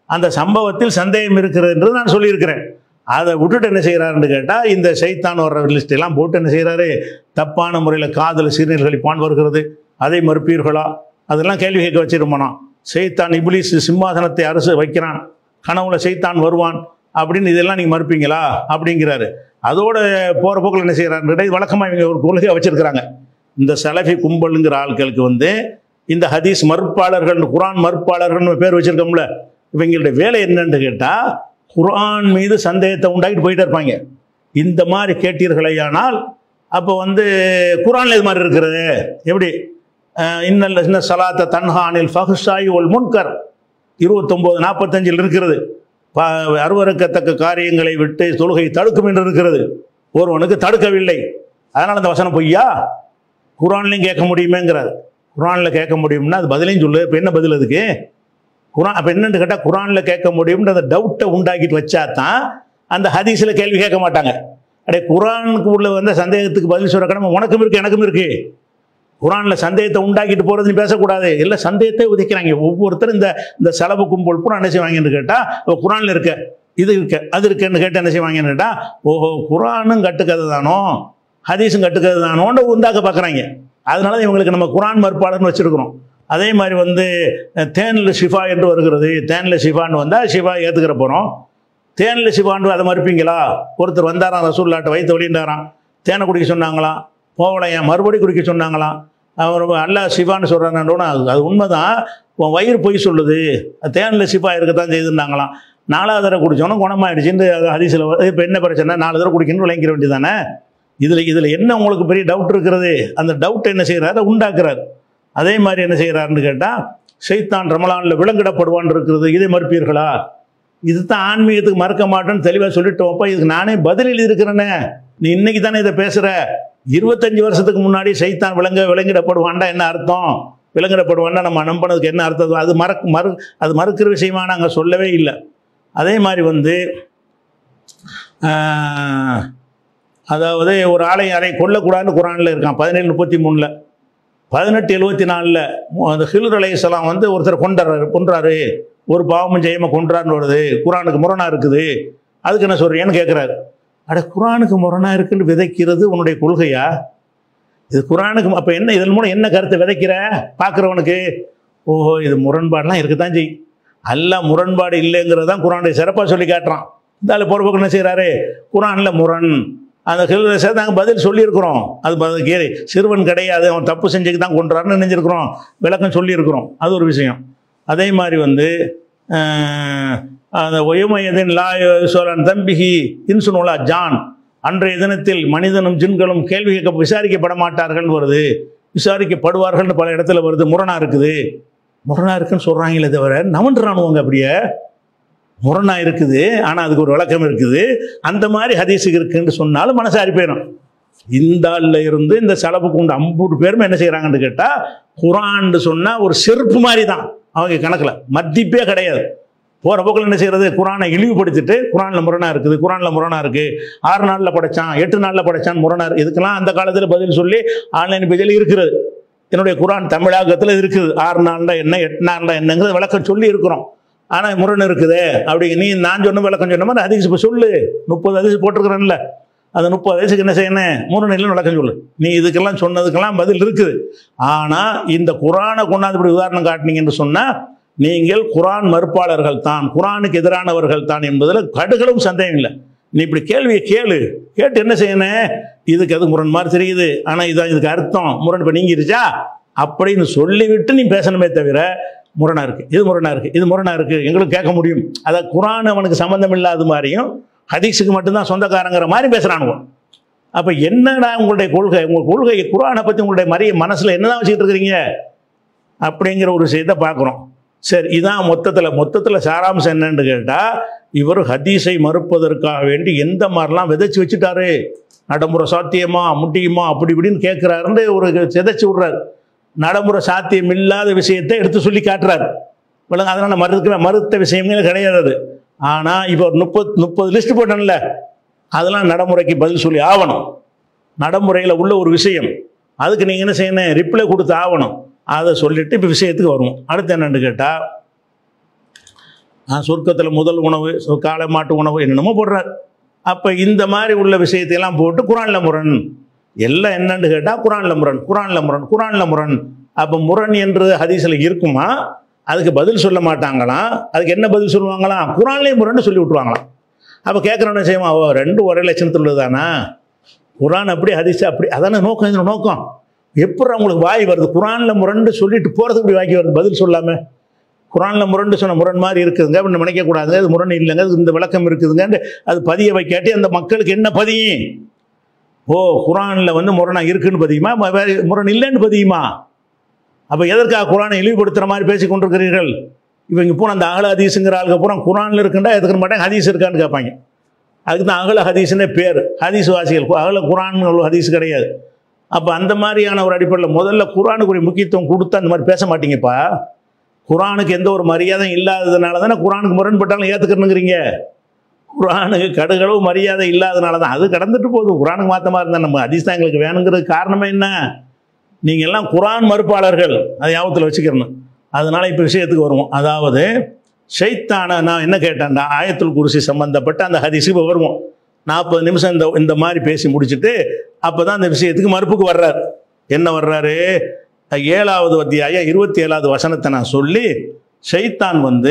அந்த சம்பவத்தில் சந்தேகம் இருக்கிறது என்று நான் சொல்லியிருக்கிறேன் அதை விட்டுட்டு என்ன செய்கிறாருன்னு கேட்டால் இந்த சைத்தான் வர்ற லிஸ்ட் எல்லாம் போட்டு என்ன செய்கிறாரு தப்பான முறையில் காதல் சீர்நெல்களிப்பான் வருகிறது அதை மறுப்பீர்களா அதெல்லாம் கேள்வி கேட்க வச்சிருப்பானா சைத்தான் இப்லீஸ் சிம்மாசனத்தை அரசு வைக்கிறான் கனவுல சைத்தான் வருவான் அப்படின்னு இதெல்லாம் நீங்கள் மறுப்பீங்களா அப்படிங்கிறாரு அதோட போகிற போக்கில் என்ன செய்கிறாரு வழக்கமாக இவங்க ஒரு கொள்கையை வச்சிருக்கிறாங்க இந்த சலஃபி கும்பலுங்கிற ஆட்களுக்கு வந்து இந்த ஹதீஸ் மறுப்பாளர்கள் குரான் மறுப்பாளர்கள்னு பேர் வச்சிருக்கோம்ல இவங்களுடைய வேலை என்னன்னு கேட்டால் குரான் மீது சந்தேகத்தை உண்டாக்கிட்டு போயிட்டே இருப்பாங்க இந்த மாதிரி கேட்டீர்களேயானால் அப்போ வந்து குரான்ல இது மாதிரி இருக்கிறது எப்படி அஹ் இன்னல் இன்ன சலாத்த தன்ஹானில் ஃபஹ்ஷாய் ஒல் முன்கர் இருபத்தொம்போது நாற்பத்தஞ்சில் இருக்கிறது ப அருவறுக்கத்தக்க காரியங்களை விட்டு தொழுகை தடுக்கும் என்று இருக்கிறது ஒருவனுக்கு தடுக்கவில்லை அதனால் அந்த வசனம் பொய்யா குரான்லையும் கேட்க முடியுமேங்கிறார் குரானில் கேட்க முடியும்னா அது பதிலையும் சொல்லு இப்போ என்ன பதில் அதுக்கு குரான் அப்போ என்னன்னு கேட்டால் குரானில் கேட்க முடியும்ன்ற அந்த டவுட்டை உண்டாக்கிட்டு வச்சா தான் அந்த ஹதீஸில் கேள்வி கேட்க மாட்டாங்க அடே குரானுக்கு உள்ள வந்த சந்தேகத்துக்கு பதில் சொல்ற கடமை உனக்கும் இருக்கு எனக்கும் இருக்கு குரானில் சந்தேகத்தை உண்டாக்கிட்டு போகிறது நீ பேசக்கூடாது இல்லை சந்தேகத்தை உதைக்கிறாங்க ஒவ்வொருத்தரும் இந்த இந்த செலவு கும்பல் பூரா என்ன செய்வாங்கன்னு கேட்டால் குரானில் இருக்க இது இருக்க அது இருக்குன்னு கேட்டு என்ன செய்வாங்கன்னு கேட்டால் ஓஹோ குரானும் கட்டுக்கதை தானோ ஹதீஸும் கட்டுக்கதை தானோன்னு உண்டாக்க பார்க்குறாங்க அதனால தான் இவங்களுக்கு நம்ம குரான் மறுப்பாளர்னு வச்சுருக்கிறோம் அதே மாதிரி வந்து அஹ், தேனில் ஷிஃபா என்று வருகிறது தேனில் ஷிஃபான்னு வந்தால் ஷிஃபா ஏற்றுக்கிற போகிறோம் தேனில் சிவாண்டு அதை மறுப்பீங்களா ஒருத்தர் வந்தாராம் ரசூல்லாட்ட வயிற்று வழிண்டாராம் தேனை குடிக்க சொன்னாங்களாம் போகலையா மறுபடி குடிக்க சொன்னாங்களாம் அவர் அல்லா சிவான்னு சொல்கிறானோன்னா அது அது உண்மைதான் உன் வயிறு பொய் சொல்லுது தேனில் சிவா இருக்கத்தான் செய்திருந்தாங்களாம் நாலாவது தடவை குடிச்சோன்னா குணமாயிடுச்சுன்னு ஹதீஸில் இப்போ என்ன பிரச்சனை நாலு தடவை குடிக்கணும்னு விளங்கிற வேண்டியதானே இதில் இதில் என்ன உங்களுக்கு பெரிய டவுட் இருக்கிறது அந்த டவுட் என்ன செய்கிறாரு உண்டாக்குறாரு அதே மாதிரி என்ன செய்கிறாருன்னு கேட்டால் சைத்தான் ரமலானில் விலங்கிடப்படுவான் இருக்கிறது இதை மறுப்பீர்களா இதுதான் ஆன்மீகத்துக்கு மறக்க மாட்டேன்னு தெளிவாக சொல்லிட்டோம்ப்பா இதுக்கு நானே பதில் எழுதியிருக்கிறேனே நீ இன்னைக்கு தானே இதை பேசுகிற இருபத்தஞ்சு வருஷத்துக்கு முன்னாடி சைத்தான் விலங்க விலங்கிடப்படுவான்டா என்ன அர்த்தம் விலங்கிடப்படுவான்னா நம்ம நம்பினதுக்கு என்ன அர்த்தம் அது மறக் மறு அது மறுக்கிற விஷயமா நாங்கள் சொல்லவே இல்லை அதே மாதிரி வந்து ஆஹ், அதாவது ஒரு ஆளை யாரை கொல்லக்கூடாதுன்னு குரானில் இருக்கான் பதினேழு முப்பத்தி மூணில் பதினெட்டு எழுபத்தி நாலில் அந்த ஹிலுர் அலைஹிஸ்ஸலாம் வந்து ஒருத்தர் கொண்டாரு கொன்றாரு ஒரு பாவமும் ஜெயமாக கொன்றாருன்னு வருது குரானுக்கு முரணாக இருக்குது அதுக்கு என்ன சொல்கிறீங்கன்னு கேட்குறாரு அட குரானுக்கு முரணாக இருக்குன்னு விதைக்கிறது உன்னுடைய கொள்கையா இது குரானுக்கு அப்போ என்ன இதன் மூலம் என்ன கருத்தை விதைக்கிற பார்க்குறவனுக்கு ஓஹோ இது முரண்பாடெலாம் இருக்கத்தான் செய் அல்ல முரண்பாடு இல்லைங்கிறது தான் குரானுடைய சிறப்பாக சொல்லி காட்டுறான் இந்த ஆள் பொறுப்புக்கு என்ன செய்கிறாரு குரானில் முரண் அந்த கேள்வி நாங்கள் பதில் சொல்லியிருக்கிறோம் அது பதில் கேள்வி சிறுவன் கிடையாது அவன் தப்பு செஞ்சுக்கு தான் கொண்டுறான்னு நினைஞ்சிருக்கிறோம் விளக்கம் சொல்லியிருக்கிறோம் அது ஒரு விஷயம் அதே மாதிரி வந்து ஆஹ், அந்த ஒயமயதின் லா சோழன் தம்பிகி இன்சுனுலா ஜான் அன்றைய தினத்தில் மனிதனும் ஜின்களும் கேள்வி கேட்க விசாரிக்கப்பட மாட்டார்கள் வருது விசாரிக்கப்படுவார்கள்னு பல இடத்துல வருது முரணா இருக்குது முரணா இருக்குன்னு சொல்கிறாங்களே தவிர நவன்றானுவங்க அப்படியே முரணா இருக்குது ஆனால் அதுக்கு ஒரு விளக்கம் இருக்குது அந்த மாதிரி ஹதீஸுக்கு இருக்குன்னு சொன்னாலும் மனசாரி போயிடும் இந்த ஆள்ல இருந்து இந்த செலவுக்கு உண்டு ஐம்பது பேருமே என்ன செய்கிறாங்கன்னு கேட்டால் குரான்னு சொன்னால் ஒரு செருப்பு மாதிரி தான் அவங்க கணக்கில் மதிப்பே கிடையாது போகிற போக்கில் என்ன செய்கிறது குரானை இழிவுபடுத்திட்டு குரானில் முரணா இருக்குது குரானில் முரணா இருக்குது ஆறு நாளில் படைச்சான் எட்டு நாளில் படைச்சான் முரணா இருக்கு இதுக்கெல்லாம் அந்த காலத்தில் பதில் சொல்லி ஆன்லைன் பேஜில் இருக்கிறது என்னுடைய குரான் தமிழாக்கத்தில் இருக்குது ஆறு நாள்ல என்ன எட்டு நாள்ல என்னங்கிறது விளக்கம் சொல்லி இருக்கிறோம் ஆனால் முரண் இருக்குது அப்படி நீ நான் சொன்ன விளக்கம் சொன்ன மாதிரி அதிகம் இப்போ சொல்லு முப்பது அதிகம் போட்டிருக்கிறேன்ல அந்த முப்பது வயசுக்கு என்ன செய்யணும் முரண் இல்லைன்னு விளக்கம் சொல்லு நீ இதுக்கெல்லாம் சொன்னதுக்கெல்லாம் பதில் இருக்குது ஆனால் இந்த குரானை கொண்டாந்து இப்படி உதாரணம் காட்டினீங்கன்னு சொன்னால் நீங்கள் குரான் மறுப்பாளர்கள் தான் குரானுக்கு எதிரானவர்கள் தான் என்பதில் கடுகளும் சந்தேகம் இல்லை நீ இப்படி கேள்வியை கேளு கேட்டு என்ன செய்யணும் இதுக்கு அது முரண் மாதிரி தெரியுது ஆனால் இதான் இதுக்கு அர்த்தம் முரண் இப்போ நீங்கிருச்சா அப்படின்னு சொல்லிவிட்டு நீ பேசணுமே தவிர முரணா இருக்கு இது முரணா இருக்கு இது முரணா இருக்கு எங்களுக்கு கேட்க முடியும் அதை குரான் அவனுக்கு சம்மந்தம் இல்லாத மாதிரியும் ஹதீஸுக்கு மட்டும்தான் சொந்தக்காரங்கிற மாதிரி பேசுறானுங்க அப்போ என்னடா உங்களுடைய கொள்கை உங்கள் கொள்கை குரானை பற்றி உங்களுடைய மரிய மனசில் என்னதான் வச்சுக்கிட்டு இருக்கிறீங்க அப்படிங்கிற ஒரு விஷயத்தை பார்க்குறோம் சரி இதான் மொத்தத்தில் மொத்தத்தில் சாராம்சம் என்னன்னு கேட்டால் இவர் ஹதீஸை மறுப்பதற்காக வேண்டி எந்த மாதிரிலாம் விதைச்சு வச்சுட்டாரு நடைமுறை சாத்தியமா முடியுமா அப்படி இப்படின்னு கேட்குறாருன்னு ஒரு சிதைச்சு விட்றாரு நடைமுறை சாத்தியம் இல்லாத விஷயத்தை எடுத்து சொல்லி காட்டுறாரு விளங்க அதனால் மறுக்கிற மறுத்த விஷயங்கள் கிடையாது அது ஆனால் இப்போ ஒரு முப்பது முப்பது லிஸ்ட் போட்டேன்ல அதெல்லாம் நடைமுறைக்கு பதில் சொல்லி ஆகணும் நடைமுறையில் உள்ள ஒரு விஷயம் அதுக்கு நீங்கள் என்ன செய்யணும் ரிப்ளை கொடுத்து ஆகணும் அதை சொல்லிட்டு இப்போ விஷயத்துக்கு வருவோம் அடுத்து என்னன்னு கேட்டால் சொர்க்கத்தில் முதல் உணவு சொ- காளை மாட்டு உணவு என்னென்னமோ போடுறார் அப்போ இந்த மாதிரி உள்ள விஷயத்தையெல்லாம் போட்டு குரானில் முரண் எல்லாம் என்னன்னு கேட்டால் குரானில் முரண் குரானில் முரண் குரானில் முரண் அப்போ முரண் என்று ஹதீஸில் இருக்குமா அதுக்கு பதில் சொல்ல மாட்டாங்களாம் அதுக்கு என்ன பதில் சொல்லுவாங்களாம் குரான்லேயே முரண்டு சொல்லி விட்ருவாங்களாம் அப்போ கேட்குறவன செய்வான் ஓ ரெண்டு ஒரே லட்சணத்தில் உள்ளதானா குரான் அப்படி ஹதீஸ் அப்படி அதானே நோக்கம் இந்த நோக்கம் எப்படி அவங்களுக்கு வாய் வருது குரானில் முரண்டு சொல்லிட்டு போகிறதுக்கு இப்படி வாக்கி வருது பதில் சொல்லாமல் குரானில் முரண்டு சொன்ன முரண் மாதிரி இருக்குதுங்க அப்படின்னு நினைக்கக்கூடாதுங்க அது முரண் இல்லைங்க அது இந்த விளக்கம் இருக்குதுங்க அது பதிய வைக்காட்டி அந்த மக்களுக்கு என்ன பதியும் ஓ குரானில் வந்து முரணா இருக்குன்னு பதியுமா ம- வேற முரண் இல்லைன்னு பதியுமா அப்போ எதற்காக குரானை இழிவுபடுத்துகிற மாதிரி பேசி கொண்டிருக்கிறீர்கள் இவங்க பூரா அந்த அகல ஹதீஸுங்கிற ஆளுங்க பூரா குரானில் இருக்குண்டா எதுக்கு மாட்டாங்க ஹதீஸ் இருக்கான்னு கேட்பாங்க அதுக்கு தான் அகல ஹதீஸ்னே பேர் ஹதீஸ் வாசிகள் கு- அகல குரான் ஒரு ஹதீஸ் கிடையாது அப்போ அந்த மாதிரியான ஒரு அடிப்படையில் முதல்ல குரானுக்கு ஒரு முக்கியத்துவம் கொடுத்து அந்த மாதிரி பேச மாட்டீங்கப்பா குரானுக்கு எந்த ஒரு மரியாதையும் இல்லாததுனால தானே குரானுக்கு முரண்பட்டாலும் ஏற்றுக்கணுங்கிறீங்க குரானுக்கு கடுகளவு மரியாதை இல்லாதனால தான் அது கடந்துட்டு போகுது குரானுக்கு மாற்றமாக இருந்தால் நம்ம ஹதீஸ் தான் எங்களுக்கு வேணுங்கிறது காரணமே என்ன நீங்கள் எல்லாம் குரான் மறுப்பாளர்கள் அதை ஞாபகத்தில் வச்சுக்கிறணும் அதனால இப்போ விஷயத்துக்கு வருவோம் அதாவது ஷைத்தான நான் என்ன கேட்டேன்டா ஆயத்துல் குருசி சம்பந்தப்பட்ட அந்த ஹதீஸுக்கு வருவோம் நாற்பது நிமிஷம் இந்த இந்த மாதிரி பேசி முடிச்சுட்டு அப்போ தான் அந்த விஷயத்துக்கு மறுப்புக்கு வர்றார் என்ன வர்றாரு ஏழாவது அத்தியாயம் இருபத்தி ஏழாவது வசனத்தை நான் சொல்லி ஷைத்தான் வந்து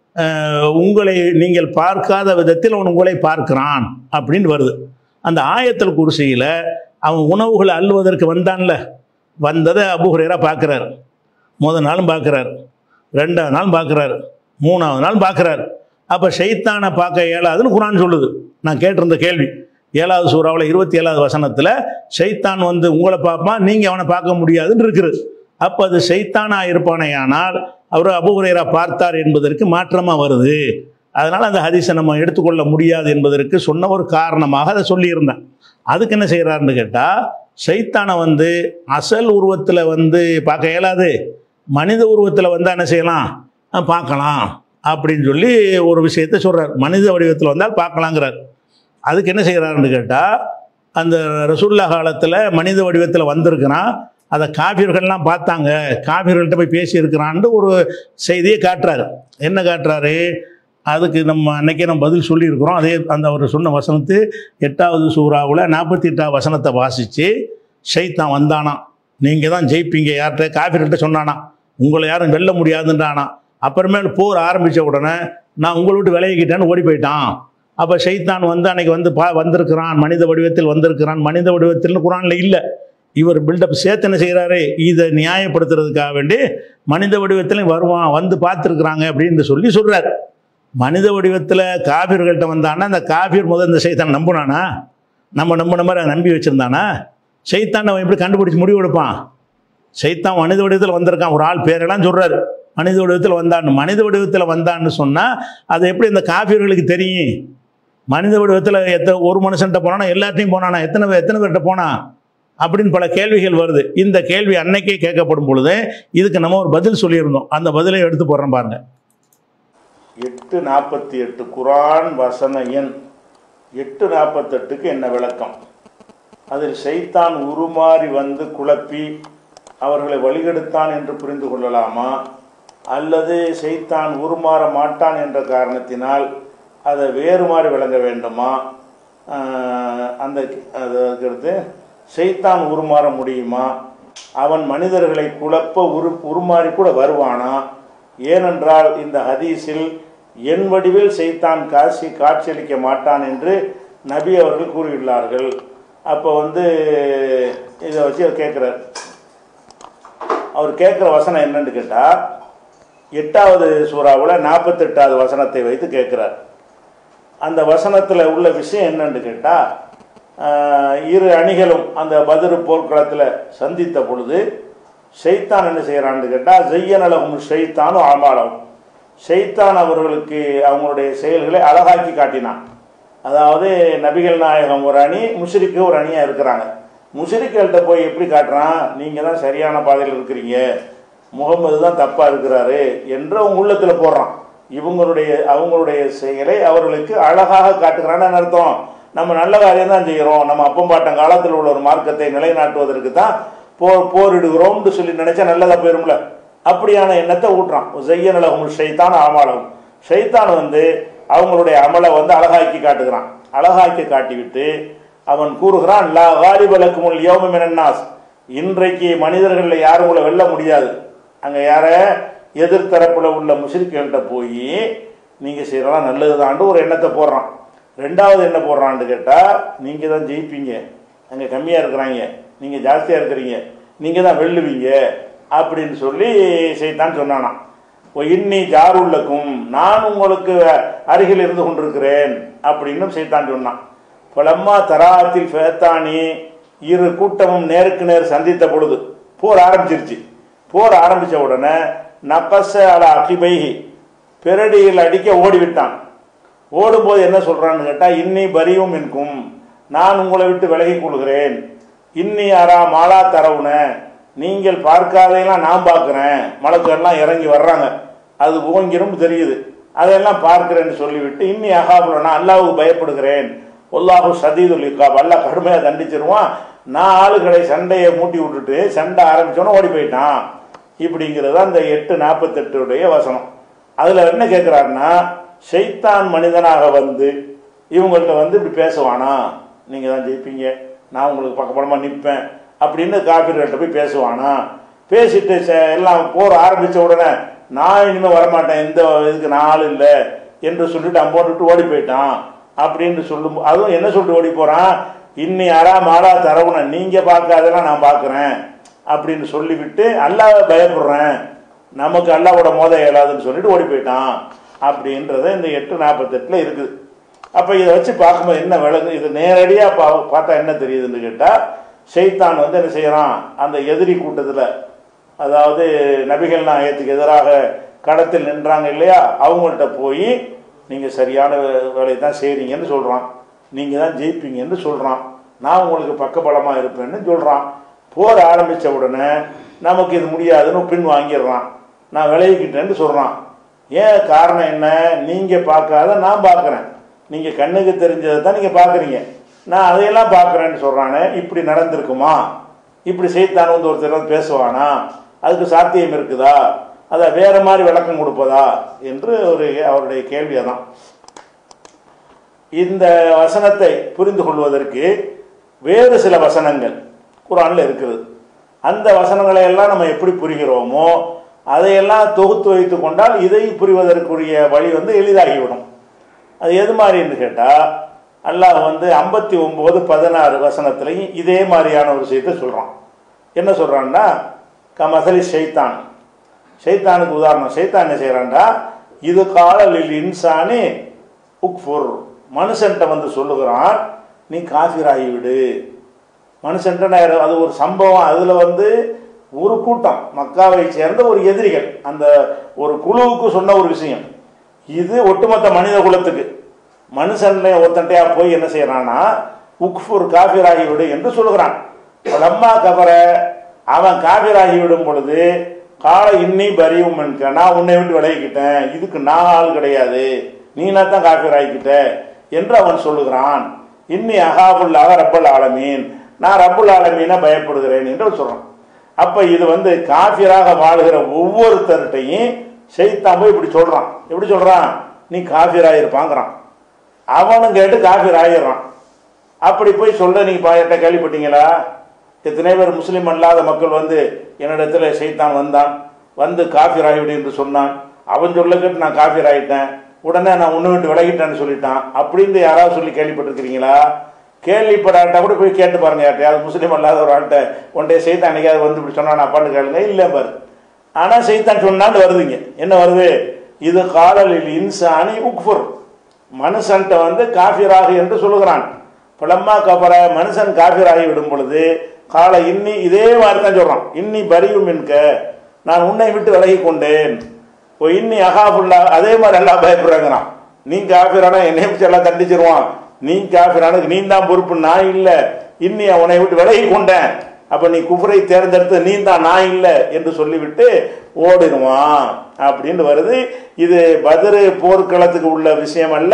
அஹ், உங்களை நீங்கள் பார்க்காத விதத்தில் அவன் உங்களை பார்க்கிறான் அப்படின்னு வருது அந்த ஆயத்தல் குருசியில் அவன் உணவுகளை அள்ளுவதற்கு வந்தான்ல வந்ததை அபுஹுரேரா பார்க்குறாரு முதல் நாளும் பார்க்குறாரு ரெண்டாவது நாள் பார்க்குறாரு மூணாவது நாள் பார்க்குறாரு அப்போ ஷைத்தானை பார்க்க இயலாதுன்னு குரான் சொல்லுது நான் கேட்டிருந்த கேள்வி ஏழாவது சூறாவில் இருபத்தி ஏழாவது வசனத்தில் ஷைத்தான் வந்து உங்களை பார்ப்பான் நீங்கள் அவனை பார்க்க முடியாதுன்னு இருக்குது அப்போ அது ஷைத்தானாக இருப்பானேயானால் அவர் அபுஹுரேரா பார்த்தார் என்பதற்கு மாற்றமாக வருது அதனால் அந்த ஹதீஸை நம்ம எடுத்துக்கொள்ள முடியாது என்பதற்கு சொன்ன ஒரு காரணமாக அதை சொல்லியிருந்தேன் அதுக்கு என்ன செய்கிறாருன்னு கேட்டால் சைத்தானை வந்து அசல் உருவத்தில் வந்து பார்க்க இயலாது மனித உருவத்தில் வந்து என்ன செய்யலாம் அஹ் பார்க்கலாம் அப்படின்னு சொல்லி ஒரு விஷயத்தை சொல்கிறார் மனித வடிவத்தில் வந்தால் பார்க்கலாங்கிறார் அதுக்கு என்ன செய்கிறாருன்னு கேட்டால் அந்த ரசூல்லா காலத்தில் மனித வடிவத்தில் வந்திருக்கிறான் அதை காபியர்கள்லாம் பார்த்தாங்க காபியர்கள்ட்ட போய் பேசியிருக்கிறான்ட்டு ஒரு செய்தியை காட்டுறாரு என்ன காட்டுறாரு அதுக்கு நம்ம அன்னைக்கே நம்ம பதில் சொல்லியிருக்கிறோம் அதே அந்த அவர் சொன்ன வசனத்து எட்டாவது சூறாவில் நாற்பத்தி எட்டாவது வசனத்தை வாசித்து ஷைத்தான் வந்தானாம் நீங்கள் தான் ஜெயிப்பீங்க யார்கிட்ட காஃபிர்கிட்ட சொன்னானா உங்களை யாரும் வெல்ல முடியாதுன்றானா அப்புறமேல் போர் ஆரம்பித்த உடனே நான் உங்களை விட்டு விலகிக்கிட்டேன்னு ஓடி போயிட்டான் அப்போ ஷைத்தான் வந்து அன்னைக்கு வந்து பா வந்திருக்கிறான் மனித வடிவத்தில் வந்திருக்கிறான் மனித வடிவத்தில்னு குரானில் இல்லை இவர் பில்டப் சேர்த்து என்ன செய்கிறாரு இதை நியாயப்படுத்துறதுக்காக வேண்டி மனித வடிவத்திலையும் வருவான் வந்து பார்த்துருக்குறாங்க அப்படின்னு சொல்லி சொல்கிறார் மனித வடிவத்தில் காபிர்கள்ட்ட வந்தான்னா அந்த காபிர் முதல் இந்த சைத்தான் நம்புனானா நம்ம நம்பின மாதிரி அதை நம்பி வச்சுருந்தானா சைத்தான் அவன் எப்படி கண்டுபிடிச்சி முடிவு எடுப்பான் சைத்தான் மனித வடிவத்தில் வந்திருக்கான் ஒரு ஆள் பேரெல்லாம் சொல்கிறார் மனித வடிவத்தில் வந்தான்னு மனித வடிவத்தில் வந்தான்னு சொன்னால் அது எப்படி இந்த காபிர்களுக்கு தெரியும் மனித வடிவத்தில் எத்தனை ஒரு மனுஷன்ட்ட போனானா எல்லாத்தையும் போனானா எத்தனை பேர் எத்தனை பேர்கிட்ட போனான் அப்படின்னு பல கேள்விகள் வருது இந்த கேள்வி அன்னைக்கே கேட்கப்படும் பொழுது இதுக்கு நம்ம ஒரு பதில் சொல்லியிருந்தோம் அந்த பதிலை எடுத்து போடுறோம் பாருங்க எட்டு நாற்பத்தி எட்டு குரான் வசன எண் எட்டு நாற்பத்தெட்டுக்கு என்ன விளக்கம் அதில் ஷைத்தான் உருமாறி வந்து குழப்பி அவர்களை வழிகெடுத்தான் என்று புரிந்து கொள்ளலாமா அல்லது ஷைத்தான் உருமாற மாட்டான் என்ற காரணத்தினால் அதை வேறு மாதிரி விளங்க வேண்டுமா ஆஹ் அந்த அதுக்கடுத்து ஷைத்தான் உருமாற முடியுமா அவன் மனிதர்களை குழப்ப உரு உருமாறி கூட வருவானா ஏனென்றால் இந்த ஹதீஸில் என் வடிவில் செய்தான் காட்சி காட்சியளிக்க மாட்டான் என்று நபி அவர்கள் கூறியுள்ளார்கள் அப்போ வந்து இதை வச்சு அவர் கேட்குறார் அவர் கேட்குற வசனம் என்னன்னு கேட்டால் எட்டாவது சூறாவில் நாற்பத்தெட்டாவது வசனத்தை வைத்து கேட்குறார் அந்த வசனத்தில் உள்ள விஷயம் என்னன்னு கேட்டால் இரு அணிகளும் அந்த பதிரு போர்க்களத்தில் சந்தித்த பொழுது ஷைத்தான் என்ன செய்கிறான்னு கேட்டால் ஜெய்யனலகும் ஷைத்தானும் ஆமாலும் ஷைத்தான் அவர்களுக்கு அவங்களுடைய செயல்களை அழகாக்கி காட்டினான் அதாவது நபிகள் நாயகம் ஒரு அணி முஷிரிக்கு ஒரு அணியாக இருக்கிறாங்க முஷிரிக்கள்கிட்ட போய் எப்படி காட்டுறான் நீங்கள் தான் சரியான பாதையில் இருக்கிறீங்க முகமது தான் தப்பாக இருக்கிறாரு என்று அவங்க உள்ளத்தில் போடுறான் இவங்களுடைய அவங்களுடைய செயலை அவர்களுக்கு அழகாக காட்டுகிறான்னு அர்த்தம் நம்ம நல்ல காரியம் தான் செய்கிறோம் நம்ம அப்பம்பாட்டம் காலத்தில் உள்ள ஒரு மார்க்கத்தை நிலைநாட்டுவதற்கு தான் போர் போரிடுகிறோம்னு சொல்லி நினைச்சா நல்லதா போயிரும்ல அப்படியான எண்ணத்தை ஊட்டுறான் ஜெய்யனலகும் ஷைத்தான் ஆமாலகும் ஷைத்தான் வந்து அவங்களுடைய அமலை வந்து அழகாக்கி காட்டுகிறான் அழகாக்கி காட்டிவிட்டு அவன் கூறுகிறான் லா காலிபலக்குமுல் யோமம் என்னாஸ் இன்றைக்கு மனிதர்களில் யாரும் உங்களை வெல்ல முடியாது அங்கே யார எதிர்த்தரப்புல உள்ள முஸ்லிம்கள்கிட்ட போய் நீங்கள் செய்யலாம் நல்லதுதான்ட்டு ஒரு எண்ணத்தை போடுறான் ரெண்டாவது என்ன போடுறான்னு கேட்டால் நீங்கள் தான் ஜெயிப்பீங்க அங்கே கம்மியாக இருக்கிறாங்க நீங்கள் ஜாஸ்தியாக இருக்கிறீங்க நீங்கள் தான் வெல்லுவீங்க அப்படின்னு சொல்லி செய்தான் சொன்னானாம் "ஒ இன்னி ஜாருள்ளக்கும் நான் உங்களுக்கு அருகில் இருந்து கொண்டிருக்கிறேன் அப்படின்னு செய்தான் சொன்னான் பலம்மா தராத்தில் ஃபேத்தானி இரு கூட்டமும் நேருக்கு நேர் சந்தித்த பொழுது போர் ஆரம்பிச்சிருச்சு போர் ஆரம்பிச்ச உடனே நப்பச அல அகிபைஹி பெரடியில் அடிக்க ஓடிவிட்டான் ஓடும்போது என்ன சொல்றான்னு கேட்டா இன்னி பரியும் என்கும் நான் உங்களை விட்டு விலகிக் கொள்கிறேன் இன்னி அரா மாலா தரவுன நீங்கள் பார்க்காதையெல்லாம் நான் பார்க்குறேன் மலக்கெல்லாம் இறங்கி வர்றாங்க அது ஓங்கிரும் தெரியுது அதெல்லாம் பார்க்கிறேன்னு சொல்லிவிட்டு இன்னி அகாபுல நான் அல்லாவுக்கு பயப்படுகிறேன் ஒல்லாஹு சதீதுல் இக்காப் அல்லாஹ் கடுமையாக தண்டிச்சிருவான் நான் ஆளுகளை சண்டையை மூட்டி விட்டுட்டு சண்டை ஆரம்பிச்சோன்னே ஓடி போயிட்டான் இப்படிங்கிறது அந்த எட்டு நாற்பத்தெட்டுடைய வசனம் அதில் என்ன கேட்குறாருன்னா ஷைத்தான் மனிதனாக வந்து இவங்கள்ட்ட வந்து இப்படி பேசுவானா நீங்கள் தான் ஜெயிப்பீங்க நான் உங்களுக்கு பக்கபலமாக நிற்பேன் அப்படின்னு காப்பீர்கள்ட்ட போய் பேசுவானா பேசிட்டு ச- எல்லாம் போர் ஆரம்பித்த உடனே நான் இனிமேல் வரமாட்டேன் இந்த இதுக்கு நான் ஆள் இல்லை என்று சொல்லிட்டு அம்போட்டு விட்டு ஓடி போயிட்டான் அப்படின்னு சொல்லும் அதுவும் என்ன சொல்லிட்டு ஓடி போகிறான் இன்னி அரா மாலா தரவுன நீங்கள் பார்க்காதெல்லாம் நான் பார்க்குறேன் அப்படின்னு சொல்லிவிட்டு அல்லாவை பயப்படுறேன் நமக்கு அல்லாவோட மோத இயலாதுன்னு சொல்லிட்டு ஓடி போயிட்டான் அப்படின்றத இந்த எட்டு நாற்பத்தெட்டில் இருக்குது அப்போ இதை வச்சு பார்க்கும்போது என்ன விளங்கு இது நேரடியாக பா பார்த்தா என்ன தெரியுதுன்னு கேட்டால் ஷைத்தான் வந்து என்ன செய்கிறான் அந்த எதிரி கூட்டத்தில் அதாவது நபிகள் நாயகத்துக்கு எதிராக கடத்தில் நின்றாங்க இல்லையா அவங்கள்ட்ட போய் நீங்கள் சரியான வே- வேலையை தான் செய்கிறீங்கன்னு சொல்கிறான் நீங்கள் தான் ஜெயிப்பீங்கன்னு சொல்கிறான் நான் உங்களுக்கு பக்கபலமாக இருப்பேன்னு சொல்கிறான் போர் ஆரம்பித்த உடனே நமக்கு இது முடியாதுன்னு பின் வாங்கிடுறான் நான் விலகிக்கிட்டேன்னு சொல்கிறான் ஏன் காரணம் என்ன நீங்கள் பார்க்காத நான் பார்க்குறேன் நீங்கள் கண்ணுக்கு தெரிஞ்சதை தான் நீங்கள் பார்க்குறீங்க நான் அதையெல்லாம் பார்க்குறேன்னு சொல்கிறானே இப்படி நடந்திருக்குமா இப்படி செய்தான் வந்து ஒருத்தர் வந்து பேசுவானா அதுக்கு சாத்தியம் இருக்குதா அதை வேற மாதிரி விளக்கம் கொடுப்பதா என்று ஒரு அவருடைய கேள்வி அதான் இந்த வசனத்தை புரிந்து கொள்வதற்கு வேறு சில வசனங்கள் குரான்ல இருக்குது அந்த வசனங்களை எல்லாம் நம்ம எப்படி புரிகிறோமோ அதையெல்லாம் தொகுத்து வைத்து கொண்டால் இதை புரிவதற்குரிய வழி வந்து எளிதாகிவிடும் அது எது மாதிரின்னு கேட்டால் அல்லாஹ் வந்து ஐம்பத்தி ஒம்பது பதினாறு வசனத்துலையும் இதே மாதிரியான ஒரு விஷயத்தை சொல்கிறான் என்ன சொல்கிறான்னா கமசலி ஷைத்தான் ஷைத்தானுக்கு உதாரணம் ஷைத்தான் என்ன செய்கிறான்டா இது காலலில் இன்சானி உக்ஃபுர் மனுஷன்ட்ட வந்து சொல்லுகிறான் நீ காஃபிராகி விடு மனுஷன்ட்ட நான் அது ஒரு சம்பவம் அதில் வந்து ஒரு கூட்டம் மக்காவை சேர்ந்த ஒரு எதிரிகள் அந்த ஒரு குழுவுக்கு சொன்ன ஒரு விஷயம் இது ஒட்டுமொத்த மனித குலத்துக்கு மனுஷன்ல ஒருத்தன்ட்டையா போய் என்ன செய்யறான்னா உக்ஃபுர் காஃபிராகி விடு என்று சொல்லுகிறான் லம்மா கபர அவன் காஃபிராகி விடும் பொழுது கால இன்னி பரியும் என்க நான் உன்னை விட்டு விலகிக்கிட்டேன் இதுக்கு நான் ஆள் கிடையாது நீனா தான் காஃபிராகிக்கிட்ட என்று அவன் சொல்லுகிறான் இன்னி அகாபுல்லாக ரப்பல் ஆலமீன் நான் ரப்புல் ஆலமீனை பயப்படுகிறேன் என்று அவன் சொல்றான் அப்ப இது வந்து காஃபிராக வாழ்கிற ஒவ்வொருத்தர்கிட்டையும் செய்தான் போய் இப்படி சொல்றான் எப்படி சொல்றான் நீ காஃபிராக இருப்பாங்கிறான் அவனும் கேட்டு காஃபிர் ஆகிடுறான் அப்படி போய் சொல்ல நீங்க பாயட்ட கேள்விப்பட்டீங்களா எத்தனை பேர் முஸ்லீம் அல்லாத மக்கள் வந்து என்னிடத்துல செய்தான் வந்தான் வந்து காஃபிர் ஆகிவிடு என்று சொன்னான் அவன் சொல்ல கேட்டு நான் காஃபிர் ஆகிட்டேன் உடனே நான் உன்னை விட்டு விலகிட்டேன்னு சொல்லிட்டான் அப்படின்னு யாராவது சொல்லி கேள்விப்பட்டிருக்கிறீங்களா கேள்விப்படாட்டா கூட போய் கேட்டு பாருங்க யார்ட்டையாவது முஸ்லீம் அல்லாத ஒரு ஆள்கிட்ட ஒன்றைய செய்தான் அன்னைக்காவது வந்து இப்படி சொன்னான் அப்பான்னு கேளுங்க இல்லை பாரு ஆனால் செய்தான் சொன்னான்னு வருதுங்க என்ன வருது இது காலலில் இன்சானி உக்ஃபுர் மனுஷன்ட்ட வந்து காஃபிராகு என்று சொல்லுகிறான் புலம்மா கபர மனுஷன் காஃபிராகி விடும் பொழுது கால இன்னி இதே மாதிரி தான் சொல்றான் இன்னி பரியும் என்க நான் உன்னை விட்டு விலகி கொண்டேன் ஓ இன்னி அகாபுல்லா அதே மாதிரி எல்லாம் பயப்படுறாங்கண்ணா நீ காஃபிரானா என்னை வச்சு எல்லாம் தண்டிச்சிருவான் நீ காஃபிரானுக்கு நீ தான் பொறுப்பு நான் இல்லை இன்னி உன்னை விட்டு விலகி கொண்டேன் அப்ப நீ குஃபரை தேர்ந்தெடுத்து நீ தான் நான் இல்லை என்று சொல்லிவிட்டு ஓடிடுவான் அப்படின்னு வருது இது பதிரு போர்க்களத்துக்கு உள்ள விஷயம் அல்ல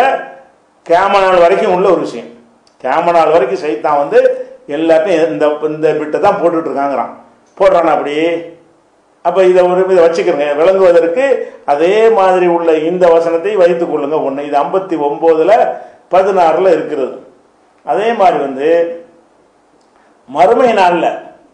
கேம நாள் வரைக்கும் உள்ள ஒரு விஷயம் கேம நாள் வரைக்கும் சைத்தான் வந்து எல்லாத்தையும் இந்த இந்த பிட்டை தான் போட்டுட்டு இருக்காங்கிறான் போடுறானா அப்படி அப்போ இதை ஒரு இதை வச்சுக்கிறங்க விளங்குவதற்கு அதே மாதிரி உள்ள இந்த வசனத்தை வைத்துக் கொள்ளுங்க ஒன்று இது ஐம்பத்தி ஒம்போதில் பதினாறில் இருக்கிறது அதே மாதிரி வந்து மறுமை நாளில்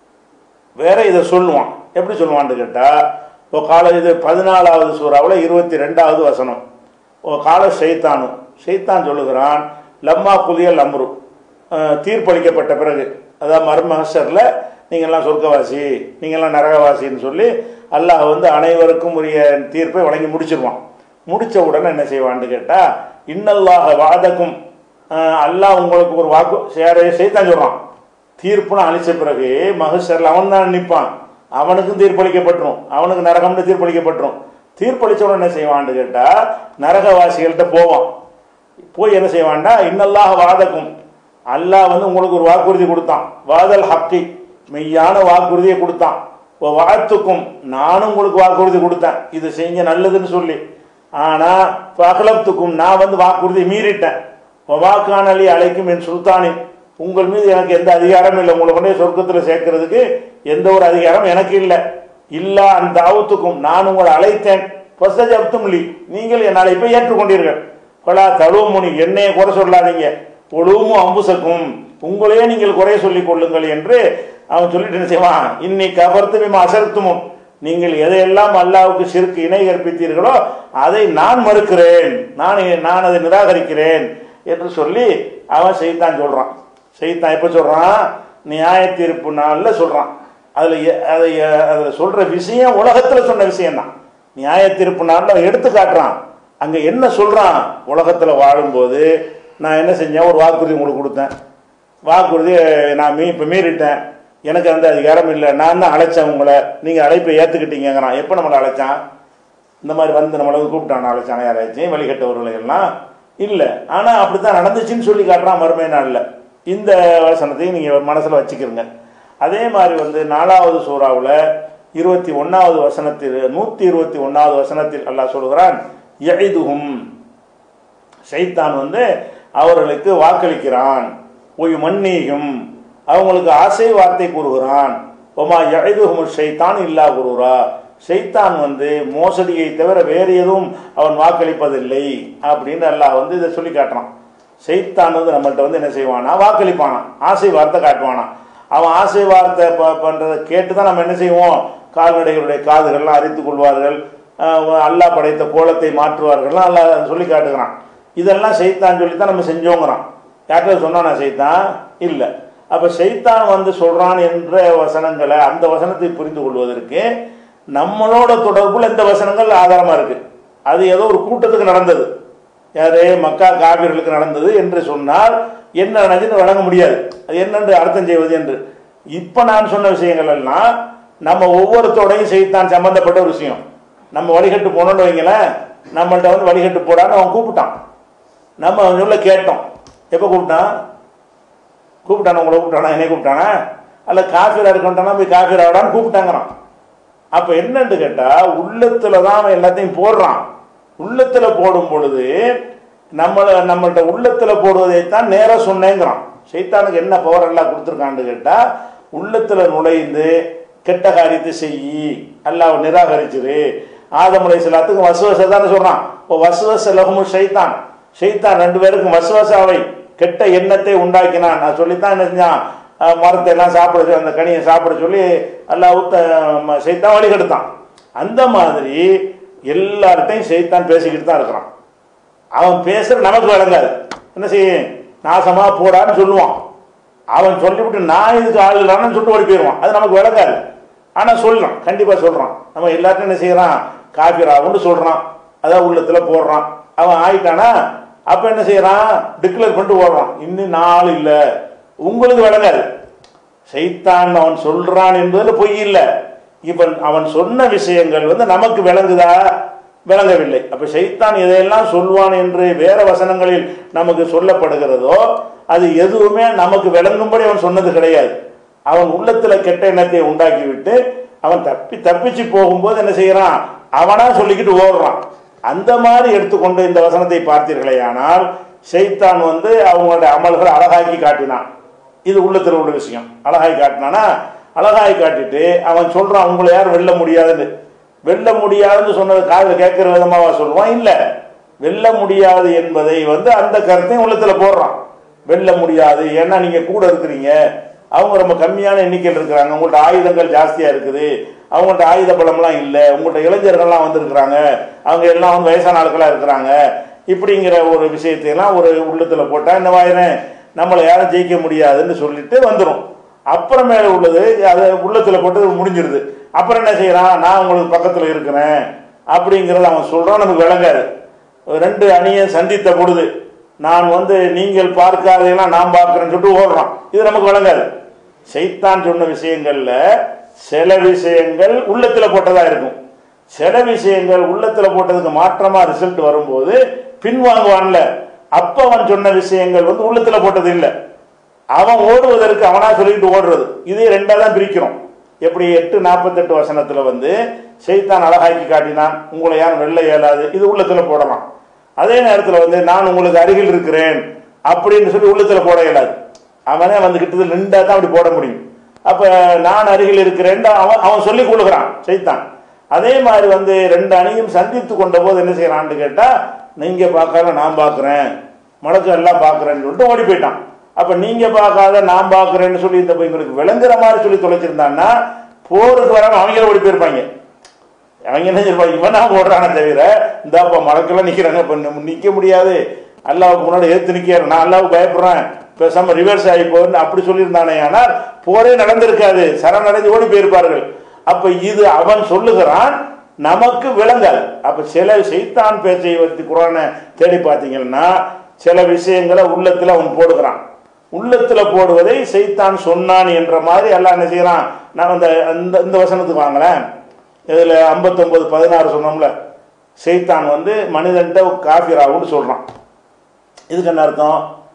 வேற இதை சொல்லுவான் எப்படி சொல்லுவான்னு கேட்டால் ஓ கால இது பதினாலாவது சூறாவில் இருபத்தி ரெண்டாவது வசனம் ஓ கால ஷைத்தானும் ஷைத்தான் சொல்லுகிறான் லம்மா புதியல் அம்ரு அஹ், தீர்ப்பளிக்கப்பட்ட பிறகு அதாவது மர்மஹசரில் நீங்கள்லாம் சொர்க்கவாசி நீங்கள்லாம் நரகவாசின்னு சொல்லி அல்லாஹ் வந்து அனைவருக்கும் உரிய தீர்ப்பை வழங்கி முடிச்சிருவான் முடிச்ச உடனே என்ன செய்வான்னு கேட்டால் இன்னல்லாக வாதக்கும் அஹ், அல்லாஹ் உங்களுக்கு ஒரு வாக்கு சேர செய்தான் சொல்கிறான் தீர்ப்புன்னு அழிச்ச பிறகு மகசரில் அவன் தான் நிற்பான் அவனுக்கும் தீர்ப்பளிக்கப்பட்டுரும் அவனுக்கு நரகம்னு தீர்ப்பளிக்கப்பட்டுரும் தீர்ப்பளிச்ச உடனே என்ன செய்வான்னு கேட்டால் நரகவாசிகள்கிட்ட போவான் போய் என்ன செய்வான்டா இன்னல்லாக வாதக்கும் அல்லாஹ் வந்து உங்களுக்கு ஒரு வாக்குறுதி கொடுத்தான் வாதல் ஹக்கி மெய்யான வாக்குறுதியை கொடுத்தான் ஓ வாழ்த்துக்கும் நானும் உங்களுக்கு வாக்குறுதி கொடுத்தேன் இது செய்ய நல்லதுன்னு சொல்லி ஆனால் பகலத்துக்கும் நான் வந்து வாக்குறுதி மீறிட்டேன் வாக்கானலி அழைக்கும் என் சுல்தானி உங்கள் மீது எனக்கு எந்த அதிகாரமும் இல்லை உங்களை கொண்டே சொர்க்கத்தில் சேர்க்கறதுக்கு எந்த ஒரு அதிகாரம் எனக்கு இல்லை இல்லா அந்த தாவத்துக்கும் நான் உங்களை அழைத்தேன் பசஜப்தும் லி நீங்கள் என் அழைப்பை ஏற்றுக்கொண்டீர்கள் பலா தழுவுமுனி என்னைய குறை சொல்லாதீங்க ஒழுவும் அம்புசக்கும் உங்களையே நீங்கள் குறை சொல்லிக் கொள்ளுங்கள் என்று அவன் சொல்லிட்டு என்ன செய்வான் இன்னி கபர்த்து மிம அசர்த்துமும் நீங்கள் எதையெல்லாம் அல்லாவுக்கு சிறுக்கு இணை கற்பித்தீர்களோ அதை நான் மறுக்கிறேன் நான் நான் அதை நிராகரிக்கிறேன் என்று சொல்லி அவன் செய்தான் சொல்றான் செய்தான் எப்ப சொல்றான் நியாய தீர்ப்பு நாளில் சொல்றான் அதுல எ- அதை எ- அதுல சொல்ற விஷயம் உலகத்துல சொன்ன விஷயம் தான் நியாய தீர்ப்பு நாளில் அவன் எடுத்து காட்டுறான் அங்க என்ன சொல்றான் உலகத்துல வாழும்போது நான் என்ன செஞ்சேன் ஒரு வாக்குறுதி உங்களுக்கு கொடுத்தேன் வாக்குறுதி நான் மீ இப்போ மீறிட்டேன் எனக்கு அந்த அதிகாரம் இல்லை நான் தான் அழைச்சேன் உங்களை நீங்கள் அழைப்பை ஏற்றுக்கிட்டீங்கிறான் எப்போ நம்மளை அழைச்சான் இந்த மாதிரி வந்து நம்மளை வந்து கூப்பிட்டான் அழைச்சான யாராச்சும் வழிகட்டவர்களை எல்லாம் இல்லை ஆனால் அப்படி தான் நடந்துச்சுன்னு சொல்லி காட்டுறான் மறுமை நாளில் இந்த வசனத்தையும் நீங்கள் மனசில் வச்சுக்கிறங்க அதே மாதிரி வந்து நாலாவது சூறாவில் இருபத்தி ஒன்றாவது வசனத்தில் நூற்றி இருபத்தி ஒன்றாவது வசனத்தில் அல்லாஹ் சொல்கிறான் எய்துகும் சைத்தான் வந்து அவர்களுக்கு வாக்களிக்கிறான் ஒய் மன்னீகும் அவங்களுக்கு ஆசை வார்த்தை கூறுகிறான் ஒமா எழுதுகும் ஷைத்தான் இல்லா குருரா ஷைத்தான் வந்து மோசடியை தவிர வேறு எதுவும் அவன் வாக்களிப்பதில்லை அப்படின்னு அல்லாஹ் வந்து இதை சொல்லி காட்டுறான் ஷைத்தான் வந்து நம்மள்ட்ட வந்து என்ன செய்வானா வாக்களிப்பானா ஆசை வார்த்தை காட்டுவானா அவன் ஆசை வார்த்தை ப- பண்றதை கேட்டு தான் நம்ம என்ன செய்வோம் கால்நடைகளுடைய காதுகள்லாம் அரித்துக் கொள்வார்கள் அஹ் அல்லாஹ் படைத்த கோலத்தை மாற்றுவார்கள்லாம் அல்லாஹ் சொல்லி காட்டுகிறான் இதெல்லாம் செய்தான் சொல்லி தான் நம்ம செஞ்சோங்கிறான் யார்கிட்ட சொன்னானா செய்தான் இல்லை அப்போ செய்தான் வந்து சொல்றான் என்ற வசனங்களை அந்த வசனத்தை புரிந்து கொள்வதற்கு நம்மளோட தொடர்புல இந்த வசனங்கள் ஆதாரமா இருக்கு அது ஏதோ ஒரு கூட்டத்துக்கு நடந்தது யாரு மக்கா காவிர்களுக்கு நடந்தது என்று சொன்னால் என்ன நடந்துன்னு வழங்க முடியாது அது என்னென்று அர்த்தம் செய்வது என்று இப்போ நான் சொன்ன விஷயங்கள் எல்லாம் நம்ம ஒவ்வொருத்தோடையும் செய்தான் சம்பந்தப்பட்ட ஒரு விஷயம் நம்ம வழிகட்டு போனோம்னு வைங்களேன் நம்மள்ட்ட வந்து வழிகட்டு போடான்னு அவன் கூப்பிட்டான் நம்ம அவன் சொல்ல கேட்டோம் எப்போ கூப்பிட்டான் கூப்பிட்டானா உங்களை கூப்பிட்டானா என்னை கூப்பிட்டானா அல்ல காஃபிரா இருக்கட்டானா போய் காஃபிரா ஆடான்னு கூப்பிட்டாங்கிறான் அப்போ என்னன்னு கேட்டால் உள்ளத்தில் தான் அவன் எல்லாத்தையும் போடுறான் உள்ளத்தில் போடும் பொழுது நம்மளை நம்மள்ட்ட உள்ளத்தில் போடுவதைத்தான் நேராக சொன்னேங்கிறான் சைத்தானுக்கு என்ன பவர் எல்லாம் கொடுத்துருக்கான்னு கேட்டால் உள்ளத்தில் நுழைந்து கெட்ட காரியத்தை செய்யி அல்லாஹ் நிராகரிச்சிரு ஆதம் அலைஹிஸ்ஸலாத்துக்கு வசுவச தானே சொல்றான் இப்போ வசுவச லகுமு ஷைத்தான் ஷைத்தான் ரெண்டு பேருக்கும் வசுவசாவை கெட்ட எண்ணத்தை உண்டாக்கினான் நான் சொல்லித்தான் என்ன செஞ்சான் அஹ் மரத்தை எல்லாம் சாப்பிட சொல்லி, அந்த கனியை சாப்பிட சொல்லி அல்லாஹ் ஊத்த ம- சைத்தான் வழிகெடுத்தான் அந்த மாதிரி எல்லார்ட்டையும் சைத்தான் பேசிக்கிட்டு தான் இருக்கிறான் அவன் பேசுற நமக்கு விளங்காது என்ன செய்ய நாசமா போடான்னு சொல்லுவான் அவன் சொல்லிவிட்டு நான் இதுக்கு ஆள் இல்லைன்னு சொல்லிட்டு ஓடி போயிடுவான் அது நமக்கு விளங்காது ஆனா சொல்லலாம் கண்டிப்பா சொல்றான் நம்ம எல்லாத்தையும் என்ன செய்யறான் காபிராவுன்னு சொல்றான் அதான் உள்ளத்துல போடுறான் அவன் ஆயிட்டானா அப்ப என்ன செய்யறான் டிக்ளேர் பண்ணிட்டு ஓடுறான் இன்னும் நாள் இல்ல உங்களுக்கு விளங்காது சைத்தான் அவன் சொல்றான் என்பதுல பொய் இல்லை இப்ப அவன் சொன்ன விஷயங்கள் வந்து நமக்கு விளங்குதா விளங்கவில்லை அப்ப சைத்தான் எதையெல்லாம் சொல்வான் என்று வேற வசனங்களில் நமக்கு சொல்லப்படுகிறதோ அது எதுவுமே நமக்கு விளங்கும்படி அவன் சொன்னது கிடையாது அவன் உள்ளத்துல கெட்ட எண்ணத்தை உண்டாக்கி விட்டு அவன் தப்பி தப்பிச்சு போகும்போது என்ன செய்யறான் அவனா சொல்லிக்கிட்டு ஓடுறான் அந்த மாதிரி எடுத்துக்கொண்டு இந்த வசனத்தை பார்த்தீர்களே ஆனால் ஷைத்தான் வந்து அவங்களுடைய அமல்களை அழகாக்கி காட்டினான் இது உள்ளத்தில் உள்ள விஷயம் அழகாய் காட்டினானா அழகாய் காட்டிட்டு அவன் சொல்றான் உங்களை யாரும் வெல்ல முடியாதுன்னு வெல்ல முடியாதுன்னு சொன்னது காதில் கேட்கிற விதமாவா சொல்லுவான் இல்லை வெல்ல முடியாது என்பதை வந்து அந்த கருத்தையும் உள்ளத்துல போடுறான் வெல்ல முடியாது ஏன்னா நீங்க கூட இருக்கிறீங்க அவங்க ரொம்ப கம்மியான எண்ணிக்கையில் இருக்கிறாங்க உங்கள்ட்ட ஆயுதங்கள் ஜாஸ்தியா இருக்குது அவங்கள்ட்ட ஆயுத பலம்லாம் இல்லை உங்கள்ட்ட இளைஞர்கள்லாம் வந்திருக்கிறாங்க அவங்க எல்லாம் வந்து வயசான ஆட்களா இருக்கிறாங்க இப்படிங்கிற ஒரு விஷயத்தையெல்லாம் ஒரு உள்ளத்துல போட்டா இந்த மாதிரி நம்மளை யாரும் ஜெயிக்க முடியாதுன்னு சொல்லிட்டு வந்துடும் அப்புறமேல உள்ளது அதை உள்ளத்துல போட்டு முடிஞ்சிருது அப்புறம் என்ன செய்யறான் நான் உங்களுக்கு பக்கத்துல இருக்கிறேன் அப்படிங்கறத அவன் சொல்றான் நமக்கு விளங்காது ரெண்டு அணியை சந்தித்த பொழுது நான் வந்து நீங்கள் பார்க்காதெல்லாம் நான் பார்க்கிறேன்னு சொல்லிட்டு ஓடுறான் இது நமக்கு விளங்காது சைத்தான் சொன்ன விஷயங்கள்ல சில விஷயங்கள் உள்ளத்துல போட்டதா இருக்கும் சில விஷயங்கள் உள்ளத்துல போட்டதுக்கு மாற்றமா ரிசல்ட் வரும்போது பின்வாங்குவான்ல அப்ப அவன் சொன்ன விஷயங்கள் வந்து உள்ளத்துல போட்டது இல்லை அவன் ஓடுவதற்கு அவனா சொல்லிட்டு ஓடுறது இதே ரெண்டா தான் பிரிக்கிறோம் எப்படி எட்டு நாற்பத்தெட்டு வசனத்துல வந்து செய்தான் அழகாக்கி காட்டினான் உங்களை யாரும் வெல்ல இயலாது இது உள்ளத்துல போடலாம் அதே நேரத்துல வந்து நான் உங்களுக்கு அருகில் இருக்கிறேன் அப்படின்னு சொல்லி உள்ளத்துல போட இயலாது அவனே வந்து கிட்டது நின்றா தான் அப்படி போட முடியும் அப்ப நான் அருகில் இருக்கிறேன் அவன் அவன் சொல்லி கொடுக்குறான் செய்தான் அதே மாதிரி வந்து ரெண்டு அணியும் சந்தித்து கொண்ட போது என்ன செய்யறான்னு கேட்டா நீங்க பார்க்காத நான் பார்க்கிறேன் மலக்கு எல்லாம் பார்க்கிறேன்னு சொல்லிட்டு ஓடி போயிட்டான் அப்ப நீங்க பார்க்காத நான் பார்க்கிறேன்னு சொல்லி இந்த இவங்களுக்கு விளங்குற மாதிரி சொல்லி தொலைச்சிருந்தான்னா போருக்கு வராம அவங்க ஓடி போயிருப்பாங்க அவங்க என்ன சொல்லுவாங்க இவன் நான் ஓடுறானே தவிர இந்த அப்ப மலக்கெல்லாம் நிக்கிறாங்க இப்ப நம்ம நிக்க முடியாது அல்லாவுக்கு முன்னாடி ஏத்து நிக்கிறார் நான் அல்லாவுக்கு பயப்படுறேன் பேசாம ரிவர்ஸ் ஆகி போகுன்னு அப்படி சொல்லியிருந்தானே ஆனால் போரே நடந்திருக்காது சரணடைஞ்சு ஓடி போயிருப்பார்கள் அப்ப இது அவன் சொல்லுகிறான் நமக்கு விளங்காது அப்ப சில செய்தான் பேச்சை பற்றி குரானை தேடி பார்த்தீங்கன்னா சில விஷயங்களை உள்ளத்துல அவன் போடுகிறான் உள்ளத்துல போடுவதை செய்தான் சொன்னான் என்ற மாதிரி எல்லாம் என்ன செய்யறான் நான் அந்த அந்த இந்த வசனத்துக்கு வாங்களேன் இதுல ஐம்பத்தொன்பது பதினாறு சொன்னோம்ல செய்தான் வந்து மனிதன்ட்ட காஃபிராவுன்னு சொல்றான் இதுக்கு என்ன அர்த்தம்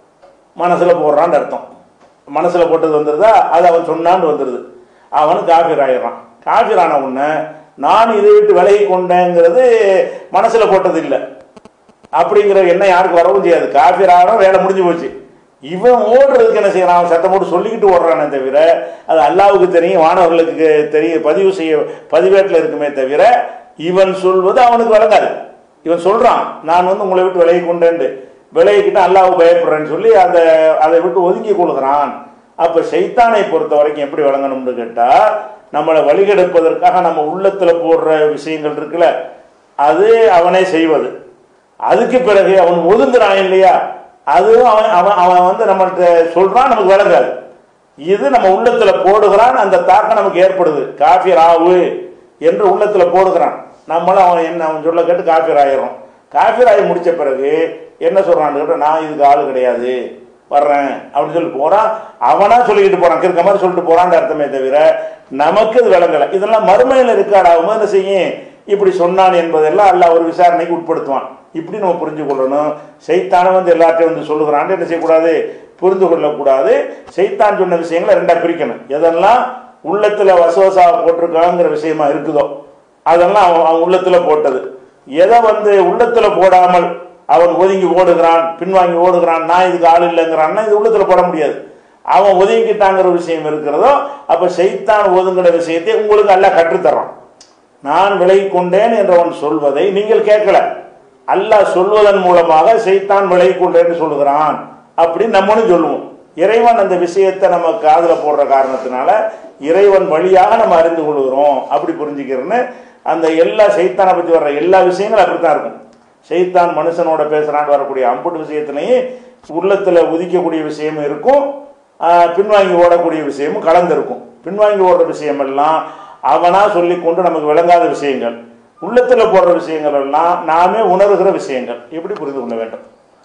மனசுல போடுறான்னு அர்த்தம் மனசுல போட்டது வந்துருதா அது அவன் சொன்னான்னு வந்துருது அவனு காஃபிர் ஆயிடுறான் காஃபிர் ஆன உடனே நான் இதை விட்டு விலகி கொண்டேங்கிறது மனசுல போட்டது இல்லை அப்படிங்கிற எண்ணம் யாருக்கு வரவும் செய்யாது காஃபிர் ஆகணும் வேலை முடிஞ்சு போச்சு இவன் ஓடுறதுக்கு என்ன செய்யறான் அவன் சத்தம் போட்டு சொல்லிக்கிட்டு ஓடுறானே தவிர அது அல்லாவுக்கு தெரியும் வானவர்களுக்கு தெரியும் பதிவு செய்ய பதிவேட்டில் இருக்குமே தவிர இவன் சொல்வது அவனுக்கு வழங்காது இவன் சொல்றான் நான் வந்து உங்களை விட்டு விலகி கொண்டேன் விலகிக்கிட்டு அல்லாஹ் பயப்படுறேன்னு சொல்லி அந்த அதை விட்டு ஒதுங்கி கொள்கிறான் அப்ப சைத்தானை பொறுத்த வரைக்கும் எப்படி வழங்கணும்னு கேட்டா நம்மளை வழிகெடுப்பதற்காக நம்ம உள்ளத்துல போடுற விஷயங்கள் இருக்குல்ல அது அவனே செய்வது அதுக்கு பிறகு அவன் ஒதுங்குறான் இல்லையா அதுவும் அவன் அவன் அவன் வந்து நம்மள்ட்ட சொல்றான் நமக்கு விளங்காது இது நம்ம உள்ளத்துல போடுகிறான் அந்த தாக்கம் நமக்கு ஏற்படுது காஃபி ராவு என்று உள்ளத்துல போடுகிறான் நம்மளும் அவன் என்ன அவன் சொல்ல கேட்டு காஃபி ஆயிடுறோம் காஃபி ஆகி முடிச்ச பிறகு என்ன சொல்றான்னு கேட்டா நான் இதுக்கு ஆள் கிடையாது வர்றேன் அப்படின்னு சொல்லி போறான் அவனா சொல்லிக்கிட்டு போறான் கிறுக்க மாதிரி சொல்லிட்டு போறான்னு அர்த்தமே தவிர நமக்கு இது விளங்கலை இதெல்லாம் மறுமையில் இருக்காடாவும் என்ன செய்யும் இப்படி சொன்னான் என்பதெல்லாம் அல்ல ஒரு விசாரணைக்கு உட்படுத்துவான் இப்படி நம்ம புரிஞ்சு கொள்ளணும் செய்தான வந்து எல்லாத்தையும் வந்து சொல்லுகிறான் என்ன செய்யக்கூடாது புரிந்து கொள்ளக்கூடாது செய்தான் சொன்ன விஷயங்களை ரெண்டா பிரிக்கணும் எதெல்லாம் உள்ளத்துல வசவசா போட்டிருக்காங்கிற விஷயமா இருக்குதோ அதெல்லாம் அவன் அவன் உள்ளத்துல போட்டது எதை வந்து உள்ளத்துல போடாமல் அவன் ஒதுங்கி ஓடுகிறான் பின்வாங்கி ஓடுகிறான் நான் இதுக்கு ஆள் இல்லைங்கிறான்னா இது உள்ளத்துல போட முடியாது அவன் ஒதுங்கிட்டாங்கிற விஷயம் இருக்கிறதோ அப்ப செய்தான் ஒதுங்கிற விஷயத்தை உங்களுக்கு எல்லாம் கற்றுத்தர்றான் நான் விலகி கொண்டேன் என்றவன் சொல்வதை நீங்கள் கேட்கல அல்லாஹ் சொல்வதன் மூலமாக செய்தான் விலகி கொண்டேன்னு சொல்லுகிறான் அப்படின்னு நம்மளும் சொல்லுவோம் இறைவன் அந்த விஷயத்தை நம்ம காதுல போடுற காரணத்தினால இறைவன் வழியாக நம்ம அறிந்து கொள்கிறோம் அப்படி புரிஞ்சுக்கிறேன்னு அந்த எல்லா செய்தானை பற்றி வர்ற எல்லா விஷயங்களும் அப்படித்தான் இருக்கும் செய்தான் மனுஷனோட பேசுறான்னு வரக்கூடிய அம்புட்டு விஷயத்திலையும் உள்ளத்துல உதிக்கக்கூடிய விஷயமும் இருக்கும் ஆஹ் பின்வாங்கி ஓடக்கூடிய விஷயமும் கலந்திருக்கும் பின்வாங்கி ஓடுற விஷயம் எல்லாம் அவனா சொல்லி கொண்டு நமக்கு விளங்காத விஷயங்கள் உள்ளத்துல போடுற விஷயங்கள் எல்லாம் நாமே உணர்கிற விஷயங்கள் எப்படி புரிந்து கொள்ள வேண்டும்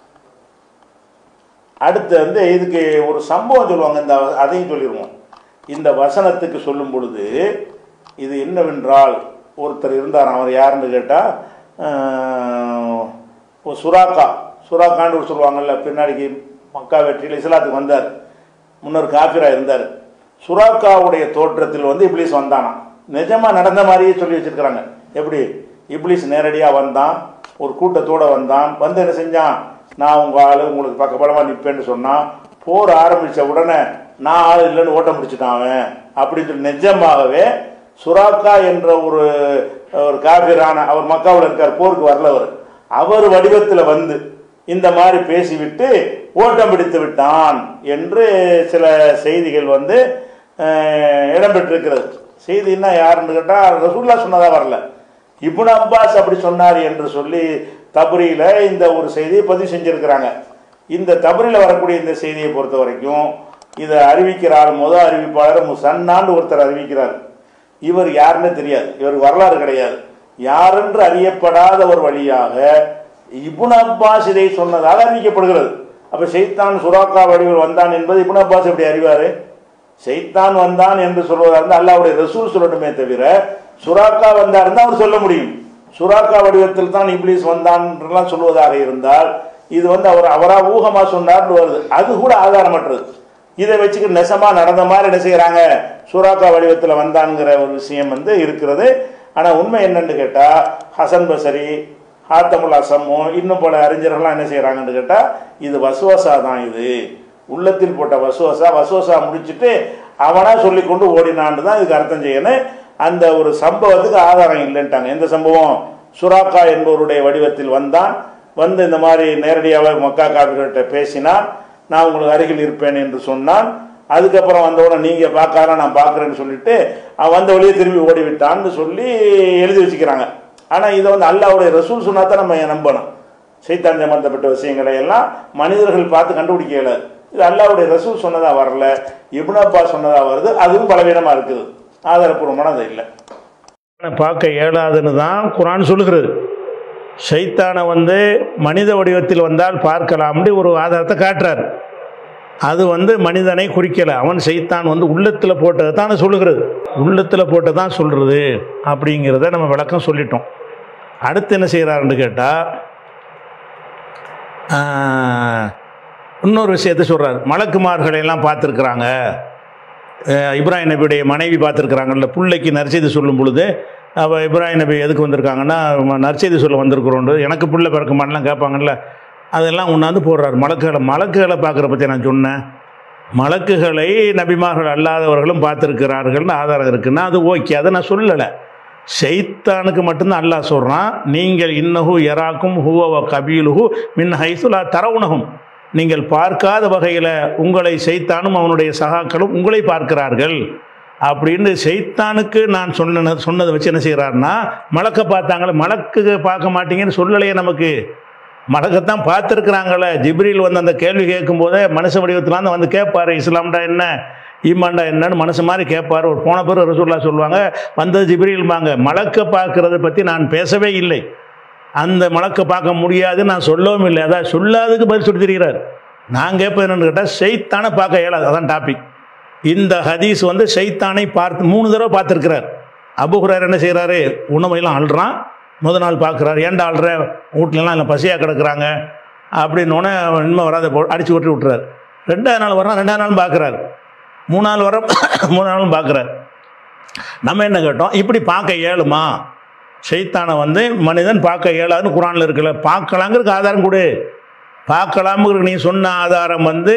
அடுத்து வந்து இதுக்கு ஒரு சம்பவம் சொல்லுவாங்க இந்த அதையும் சொல்லிடுவோம் இந்த வசனத்துக்கு சொல்லும் பொழுது இது என்னவென்றால் ஒருத்தர் இருந்தார் அவர் யாருன்னு கேட்டால் சுராக்கா சுராக்கான்னு சொல்லுவாங்கல்ல பின்னாடிக்கு மக்கா வெற்றியில் இஸ்லாத்துக்கு வந்தார் முன்னர் காஃபிரா இருந்தார் சுராக்காவுடைய தோற்றத்தில் வந்து இப்ளீஸ் வந்தானாம் நிஜமா நடந்த மாதிரியே சொல்லி வச்சிருக்கிறாங்க எப்படி இப்ளீஸ் நேரடியாக வந்தான் ஒரு கூட்டத்தோட வந்தான் வந்து என்ன செஞ்சான் நான் உங்க ஆளு உங்களுக்கு பக்கபலமா நிற்பேன்னு சொன்னான் போர் ஆரம்பிச்ச உடனே நான் ஆள் இல்லைன்னு ஓட்டம் பிடிச்சிட்டான் அவன் அப்படின்னு சொல்லி நிஜமாகவே சுராக்கா என்ற ஒரு ஒரு காபிரான அவர் மக்காவில் இருக்கார் போருக்கு வரல அவர் அவர் வடிவத்தில் வந்து இந்த மாதிரி பேசிவிட்டு ஓட்டம் பிடித்து விட்டான் என்று சில செய்திகள் வந்து அஹ், இடம்பெற்றிருக்கிறது செய்தின்னா யாருன்னு கேட்டால் ரசூல்லா சொன்னதா வரல இப்னு அப்பாஸ் அப்படி சொன்னார் என்று சொல்லி தபரியில இந்த ஒரு செய்தியை பதிவு செஞ்சிருக்கிறாங்க இந்த தபரியில வரக்கூடிய இந்த செய்தியை பொறுத்த வரைக்கும் இதை அறிவிக்கிறார் முத அறிவிப்பாளர் முசன்னான்னு ஒருத்தர் அறிவிக்கிறார் இவர் யாருன்னு தெரியாது இவர் வரலாறு கிடையாது யாரென்று அறியப்படாத ஒரு வழியாக இப்னு அப்பாஸ் இதை சொன்னதாக அறிவிக்கப்படுகிறது அப்ப ஷைத்தான் சுராக்கா வடிவில் வந்தான் என்பது இப்னு அப்பாஸ் எப்படி அறிவாரு ஷைத்தான் வந்தான் என்று சொல்வதா இருந்தால் அல்லாவுடைய ரசூல் சொல்லணுமே தவிர சுராக்கா வந்தார் இருந்தால் அவர் சொல்ல முடியும் சுராக்கா வடிவத்தில் தான் இப்லீஸ் வந்தான் என்றெல்லாம் சொல்வதாக இருந்தால் இது வந்து அவர் அவரா ஊகமா சொன்னார்னு வருது அது கூட ஆதாரமற்றது இதை வச்சுக்கிட்டு நெசமா நடந்த மாதிரி என்ன செய்யறாங்க சுராக்கா வடிவத்தில் வந்தான்ங்கிற ஒரு விஷயம் வந்து இருக்கிறது ஆனா உண்மை என்னன்னு கேட்டா ஹசன் பசரி ஹாத்தமுல் அசமோ இன்னும் பல அறிஞர்கள்லாம் என்ன செய்யறாங்கன்னு கேட்டா இது வசுவசா தான் இது உள்ளத்தில் போட்ட வசுவசா வசுவசா முடிச்சுட்டு அவனா சொல்லி கொண்டு ஓடினான்னு தான் இதுக்கு அர்த்தம் செய்யணும் அந்த ஒரு சம்பவத்துக்கு ஆதாரம் இல்லைன்ட்டாங்க எந்த சம்பவம் சுராக்கா என்பவருடைய வடிவத்தில் வந்தான் வந்து இந்த மாதிரி நேரடியாக மக்கா காவிரிகிட்ட பேசினான் நான் உங்களுக்கு அருகில் இருப்பேன் என்று சொன்னான் அதுக்கப்புறம் வந்தவுடனே நீங்க பார்க்கார நான் பார்க்கறேன்னு சொல்லிட்டு அவன் வந்த வழியே திரும்பி ஓடி விட்டான்னு சொல்லி எழுதி வச்சுக்கிறாங்க ஆனா இதை வந்து அல்லாவுடைய ரசூல் சொன்னா தான் நம்ம நம்பணும் சைத்தான் சம்பந்தப்பட்ட விஷயங்களை எல்லாம் மனிதர்கள் பார்த்து கண்டுபிடிக்க இயலாது இது அல்லாவுடைய ரசூல் சொன்னதா வரல இப்னப்பா சொன்னதா வருது அதுவும் பலவீனமா இருக்குது ஆதாரப்பூர்வமானது இல்லை பார்க்க இயலாதுன்னு தான் குரான் சொல்லுகிறது ஷைத்தானை வந்து மனித வடிவத்தில் வந்தால் பார்க்கலாம்னு ஒரு ஆதாரத்தை காட்டுறார் அது வந்து மனிதனை குறிக்கலை அவன் சைத்தான் வந்து உள்ளத்தில் போட்டதை தான் சொல்லுகிறது உள்ளத்தில் போட்டு தான் சொல்கிறது அப்படிங்கிறத நம்ம விளக்கம் சொல்லிட்டோம் அடுத்து என்ன செய்கிறாருன்னு கேட்டால் இன்னொரு விஷயத்தை சொல்கிறார் மலக்குமார்களை எல்லாம் பார்த்துருக்குறாங்க அஹ் இப்ராஹிம் நபியுடைய மனைவி பார்த்துருக்குறாங்கல்ல பிள்ளைக்கு நற்செய்தி சொல்லும் பொழுது அவள் இப்ராஹிம் நபி எதுக்கு வந்திருக்காங்கன்னா ம- நற்செய்தி சொல்ல வந்திருக்கிறோண்டு எனக்கு பிள்ளை பிறக்க மாட்டலாம் கேட்பாங்கல்ல அதெல்லாம் உண்ணாந்து போடுறாரு மலக்குகளை மலக்குகளை பார்க்குற பற்றி நான் சொன்னேன் மலக்குகளை நபிமார்கள் அல்லாதவர்களும் பார்த்துருக்கிறார்கள்னு ஆதாரம் இருக்குன்னா அது ஓகே அதை நான் சொல்லலை ஷைத்தானுக்கு மட்டும்தான் அல்லாஹ் சொல்கிறான் நீங்கள் இன்னஹு எராக்கும் ஹுவ கபீலுஹு மின் ஹைசுலா தரவுணகும் நீங்கள் பார்க்காத வகையில் உங்களை செய்தானும் அவனுடைய சகாக்களும் உங்களை பார்க்கிறார்கள் அப்படின்னு செய்தானுக்கு நான் சொன்ன சொன்னதை வச்சு என்ன செய்கிறாருன்னா மலக்கை பார்த்தாங்களே மலக்கு பார்க்க மாட்டீங்கன்னு சொல்லலையே நமக்கு மலக்கைத்தான் பார்த்துருக்குறாங்களே ஜிப்ரீல் வந்து அந்த கேள்வி கேட்கும்போதே மனுஷ வடிவத்தில் வந்து கேட்பாரு இஸ்லாம்டா என்ன ஈமான்டா என்னன்னு மனசு மாதிரி கேட்பாரு ஒரு போன பிறகு ரசூல்லா சொல்லுவாங்க வந்தது ஜிப்ரீல்பாங்க மலக்கை பார்க்கறத பற்றி நான் பேசவே இல்லை அந்த மலக்கை பார்க்க முடியாது நான் சொல்லவும் இல்லை அதான் சொல்லாததுக்கு பதில் சொல்லி தெரிகிறார் நான் கேட்பது என்னன்னு கேட்டால் செய்தானை பார்க்க இயலாது அதான் டாபிக் இந்த ஹதீஸ் வந்து செய்தானை பார்த்து மூணு தடவை பார்த்துருக்கிறார் அபுஹுரார் என்ன செய்கிறாரு உணவையெல்லாம் அழுறான் முத நாள் பார்க்குறாரு ஏன்டா அழுற வீட்லலாம் இல்லை பசியாக கிடக்குறாங்க அப்படின்னோடனே இனிமே வராத போ அடிச்சு விட்டு விட்டுறாரு ரெண்டாவது நாள் வர்றான் ரெண்டாவது நாளும் பார்க்குறாரு மூணு நாள் வர மூணு நாளும் பார்க்குறாரு நம்ம என்ன கேட்டோம் இப்படி பார்க்க இயலுமா ஷைத்தானை வந்து மனிதன் பார்க்க இயலாதுன்னு குரானில் இருக்குல்ல பார்க்கலாங்கிறதுக்கு ஆதாரம் கொடு பார்க்கலாம்ங்கிறது நீ சொன்ன ஆதாரம் வந்து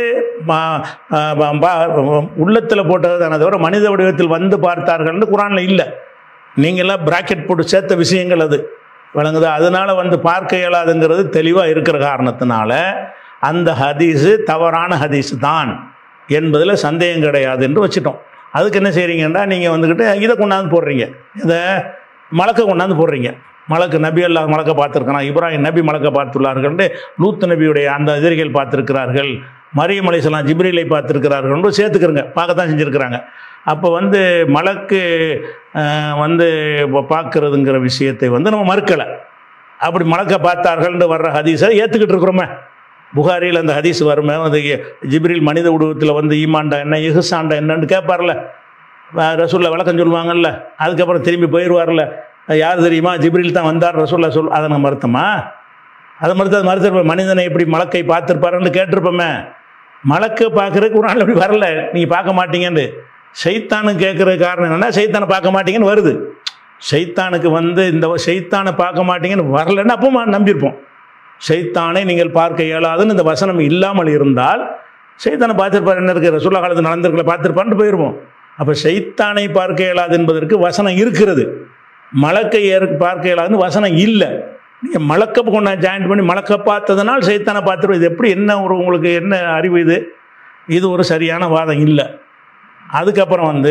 உள்ளத்தில் போட்டது தானே தவிர மனித வடிவத்தில் வந்து பார்த்தார்கள்னு குரானில் இல்லை நீங்களாம் பிராக்கெட் போட்டு சேர்த்த விஷயங்கள் அது விளங்குதா அதனால வந்து பார்க்க இயலாதுங்கிறது தெளிவாக இருக்கிற காரணத்தினால அந்த ஹதீஸு தவறான ஹதீஸ் தான் என்பதில் சந்தேகம் கிடையாது என்று வச்சுட்டோம் அதுக்கு என்ன செய்கிறீங்கன்னா நீங்கள் வந்துக்கிட்டு இதை கொண்டாந்து போடுறீங்க இதை மலக்கை கொண்டாந்து போடுறீங்க மலக்கு நபி அல்லாஹ் மலக்க பார்த்துருக்கிறான் இப்ராஹிம் நபி மலக்க பார்த்துள்ளார்கள் லூத் நபியுடைய அந்த எதிரிகள் பார்த்துருக்கிறார்கள் மரியம் அலைசலாம் ஜிப்ரீலை பார்த்துருக்கிறார்கள் சேர்த்துக்கிறங்க பார்க்கத்தான் செஞ்சுருக்கிறாங்க அப்போ வந்து மலக்கு அஹ், வந்து பார்க்கறதுங்கிற விஷயத்தை வந்து நம்ம மறுக்கலை அப்படி மலக்க பார்த்தார்கள்னு வர்ற ஹதீஸை ஏற்றுக்கிட்டு இருக்கிறோமே புகாரியில் அந்த ஹதீஸ் வருமே அது ஜிப்ரில் மனித உருவத்தில் வந்து ஈமாண்டா என்ன இஹுசாண்டா என்னன்னு கேட்பார்ல ரசூல்லா விளக்கம் சொல்லுவாங்கல்ல அதுக்கப்புறம் திரும்பி போயிடுவார்ல யார் தெரியுமா ஜிப்ரில் தான் வந்தார் ரசூல்லா சொல் அதை நம்ம மறுத்தமா அதை மறுத்து அது மறுத்திருப்போம் மனிதனை எப்படி மலக்கை பார்த்துருப்பாருன்னு கேட்டிருப்போமே மலக்கை பார்க்குறதுக்கு ஒரு நாள் அப்படி வரல நீங்கள் பார்க்க மாட்டீங்கன்னு சைத்தானு கேட்குற காரணம் என்னென்னா சைத்தானை பார்க்க மாட்டீங்கன்னு வருது சைத்தானுக்கு வந்து இந்த சைத்தானை பார்க்க மாட்டீங்கன்னு வரலன்னு அப்போ நம்பியிருப்போம் சைத்தானை நீங்கள் பார்க்க இயலாதுன்னு இந்த வசனம் இல்லாமல் இருந்தால் சைத்தானை பார்த்துருப்பார் என்ன இருக்கு ரசூல்லா காலத்தில் நடந்திருக்கல பார்த்துருப்பான்ட்டு போயிடுவோம் அப்போ சைத்தானை பார்க்க இயலாது என்பதற்கு வசனம் இருக்கிறது மலக்கை ஏற பார்க்க இயலாதுன்னு வசனம் இல்லை நீங்கள் மலக்கப்பு கொண்டா ஜாயின் பண்ணி மலக்க பார்த்ததுனால் சைத்தானை பார்த்துருவோம் இது எப்படி என்ன ஒரு உங்களுக்கு என்ன அறிவு இது இது ஒரு சரியான வாதம் இல்லை அதுக்கப்புறம் வந்து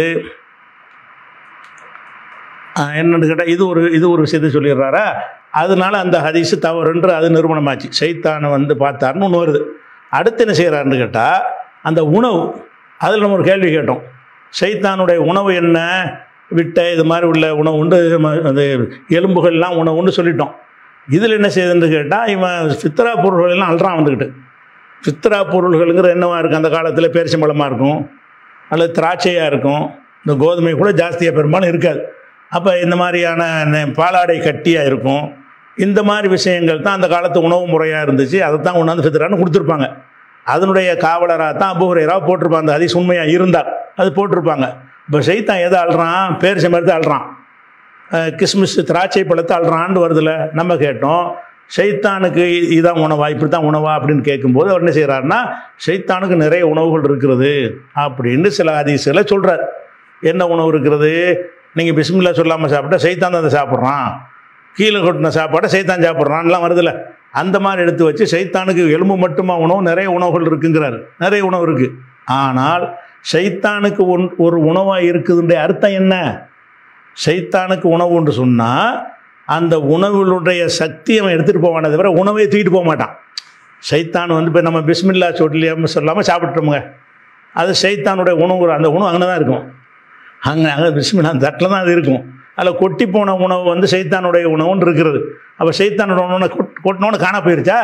ஆஹ், என்னன்னு கேட்டால் இது ஒரு இது ஒரு விஷயத்தை சொல்லிடுறாரா அதனால அந்த ஹதீஸ் தவறுன்று அது நிரூபணமாச்சு சைத்தானை வந்து பார்த்தாருன்னு ஒன்று வருது அடுத்து என்ன செய்கிறாருன்னு கேட்டால் அந்த உணவு அதில் நம்ம ஒரு கேள்வி கேட்டோம் சைத்தானுடைய உணவு என்ன விட்ட இது மாதிரி உள்ள உணவு உண்டு ம- அது எலும்புகள்லாம் உணவு உண்டு சொல்லிட்டோம் இதில் என்ன செய்யுதுன்னு கேட்டால் இவன் ஃபித்ரா பொருள்கள் எல்லாம் அல்றான் வந்துக்கிட்டு ஃபித்ரா பொருள்களுங்கிற என்னவா இருக்கும் அந்த காலத்தில் பேரிச்சம்பழமாக இருக்கும் அல்லது திராட்சையாக இருக்கும் இந்த கோதுமை கூட ஜாஸ்தியாக பெரும்பாலும் இருக்காது அப்போ இந்த மாதிரியான நெ- பாலாடை கட்டியாக இருக்கும் இந்த மாதிரி விஷயங்கள் தான் அந்த காலத்து உணவு முறையாக இருந்துச்சு அதை தான் கொண்டாந்து ஃபித்ரான்னு கொடுத்துருப்பாங்க அதனுடைய காவலராக தான் அபுஹுரேராக போட்டிருப்பாங்க அந்த அதிஸ் உண்மையாக இருந்தால் அது போட்டிருப்பாங்க இப்போ செய்தான் எதை அழுறான் பேர் செமர்த்து அழுறான் அஹ் கிஸ்மிஸ் திராட்சை பழத்தை அழுறான்னு வருதுல நம்ம கேட்டோம் ஷைத்தானுக்கு இ- இதான் உணவா இப்படி தான் உணவா அப்படின்னு கேட்கும்போது அவர் என்ன செய்கிறாருன்னா ஷைத்தானுக்கு நிறைய உணவுகள் இருக்கிறது அப்படின்னு சில அதிசயங்களை சொல்கிறார் என்ன உணவு இருக்கிறது நீங்கள் பிஸ்மில்லா சொல்லாமல் சாப்பிட்டா சைத்தான் தான் அதை சாப்பிட்றான் கீழே கொட்டின சாப்பாடை சைத்தான் சாப்பிட்றான்லாம் வருதுல்ல அந்த மாதிரி எடுத்து வச்சு சைத்தானுக்கு எலும்பு மட்டுமா உணவு நிறைய உணவுகள் இருக்குங்கிறாரு நிறைய உணவு இருக்குது ஆனால் சைத்தானுக்கு ஒன் ஒரு உணவாக இருக்குதுன்ற அர்த்தம் என்ன சைத்தானுக்கு உணவு என்று சொன்னால் அந்த உணவுகளுடைய சக்தி அவன் எடுத்துகிட்டு போவானே தவிர உணவை தூக்கிட்டு போக மாட்டான் சைத்தான் வந்து இப்போ நம்ம பிஸ்மில்லா சொல்லி சொல்லாமல் சாப்பிட்டுட்டோமுங்க அது சைத்தானுடைய உணவு அந்த உணவு அங்கே தான் இருக்கும் அங்கே அங்கே பிஸ்மில்லா அந்த தட்டில் தான் அது இருக்கும் அதில் கொட்டி போன உணவு வந்து சைத்தானுடைய உணவுன்னு இருக்கிறது அப்போ சைத்தானோட உணவு கொட் கொட்டினோன்னு காண போயிருச்சா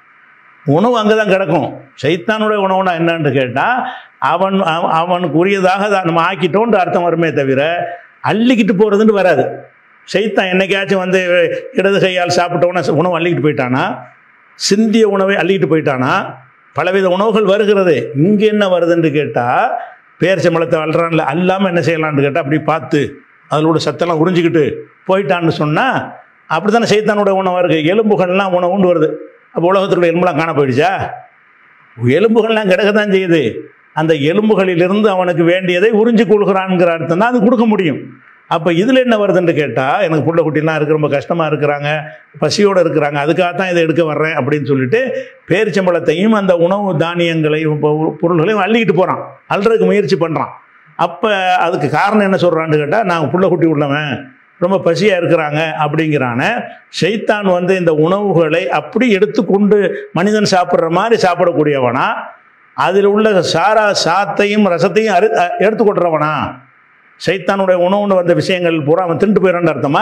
உணவு அங்கே தான் கிடக்கும் சைத்தானுடைய உணவுனா என்னன்னு கேட்டால் அவன் அவ- அவனுக்கு உரியதாக அதை நம்ம ஆக்கிட்டோன்ற அர்த்தம் வருமே தவிர அள்ளிக்கிட்டு போகிறதுன்னு வராது சைத்தான் என்னைக்காச்சும் வந்து இடது கையால் சாப்பிட்டோன்னா உணவு அள்ளிக்கிட்டு போயிட்டானா சிந்திய உணவை அள்ளிக்கிட்டு போயிட்டானா பலவித உணவுகள் வருகிறது இங்கே என்ன வருதுன்னு கேட்டால் பேரிச்சம்பழத்தை அல்றான்ல அல்லாமல் என்ன செய்யலான்னு கேட்டால் அப்படி பார்த்து அதில் உள்ள சத்தெல்லாம் உறிஞ்சிக்கிட்டு போயிட்டான்னு சொன்னால் அப்படி தானே சைத்தானுடைய உணவாக இருக்குது எலும்புகள்லாம் உணவுண்டு வருது அப்போ உலகத்துக்குள்ள எலும்புலாம் காண போயிடுச்சா எலும்புகள்லாம் கிடக்க தான் செய்யுது அந்த எலும்புகளிலிருந்து அவனுக்கு வேண்டியதை உறிஞ்சி கொள்கிறான்ங்கிற அர்த்தம் தான் அது கொடுக்க முடியும் அப்போ இதில் என்ன வருதுன்னு கேட்டால் எனக்கு புள்ள குட்டிலாம் இருக்கு ரொம்ப கஷ்டமாக இருக்கிறாங்க பசியோடு இருக்கிறாங்க அதுக்காக தான் இதை எடுக்க வர்றேன் அப்படின்னு சொல்லிட்டு பேரிச்சம்பழத்தையும் அந்த உணவு தானியங்களையும் இப்போ பொருள்களையும் அள்ளிக்கிட்டு போகிறான் அள்ளுறதுக்கு முயற்சி பண்ணுறான் அப்போ அதுக்கு காரணம் என்ன சொல்கிறான்னு கேட்டால் நான் புள்ள குட்டி உள்ளவன் ரொம்ப பசியாக இருக்கிறாங்க அப்படிங்கிறான ஷைத்தான் வந்து இந்த உணவுகளை அப்படி எடுத்துக்கொண்டு மனிதன் சாப்பிட்ற மாதிரி சாப்பிடக்கூடியவனா அதில் உள்ள சாரா சாத்தையும் ரசத்தையும் அரு அ- எடுத்துக்கொள்றவனா சைத்தானுடைய உணவுன்னு வந்த விஷயங்கள் பூரா அவன் திண்டு போயிடான்னு அர்த்தமா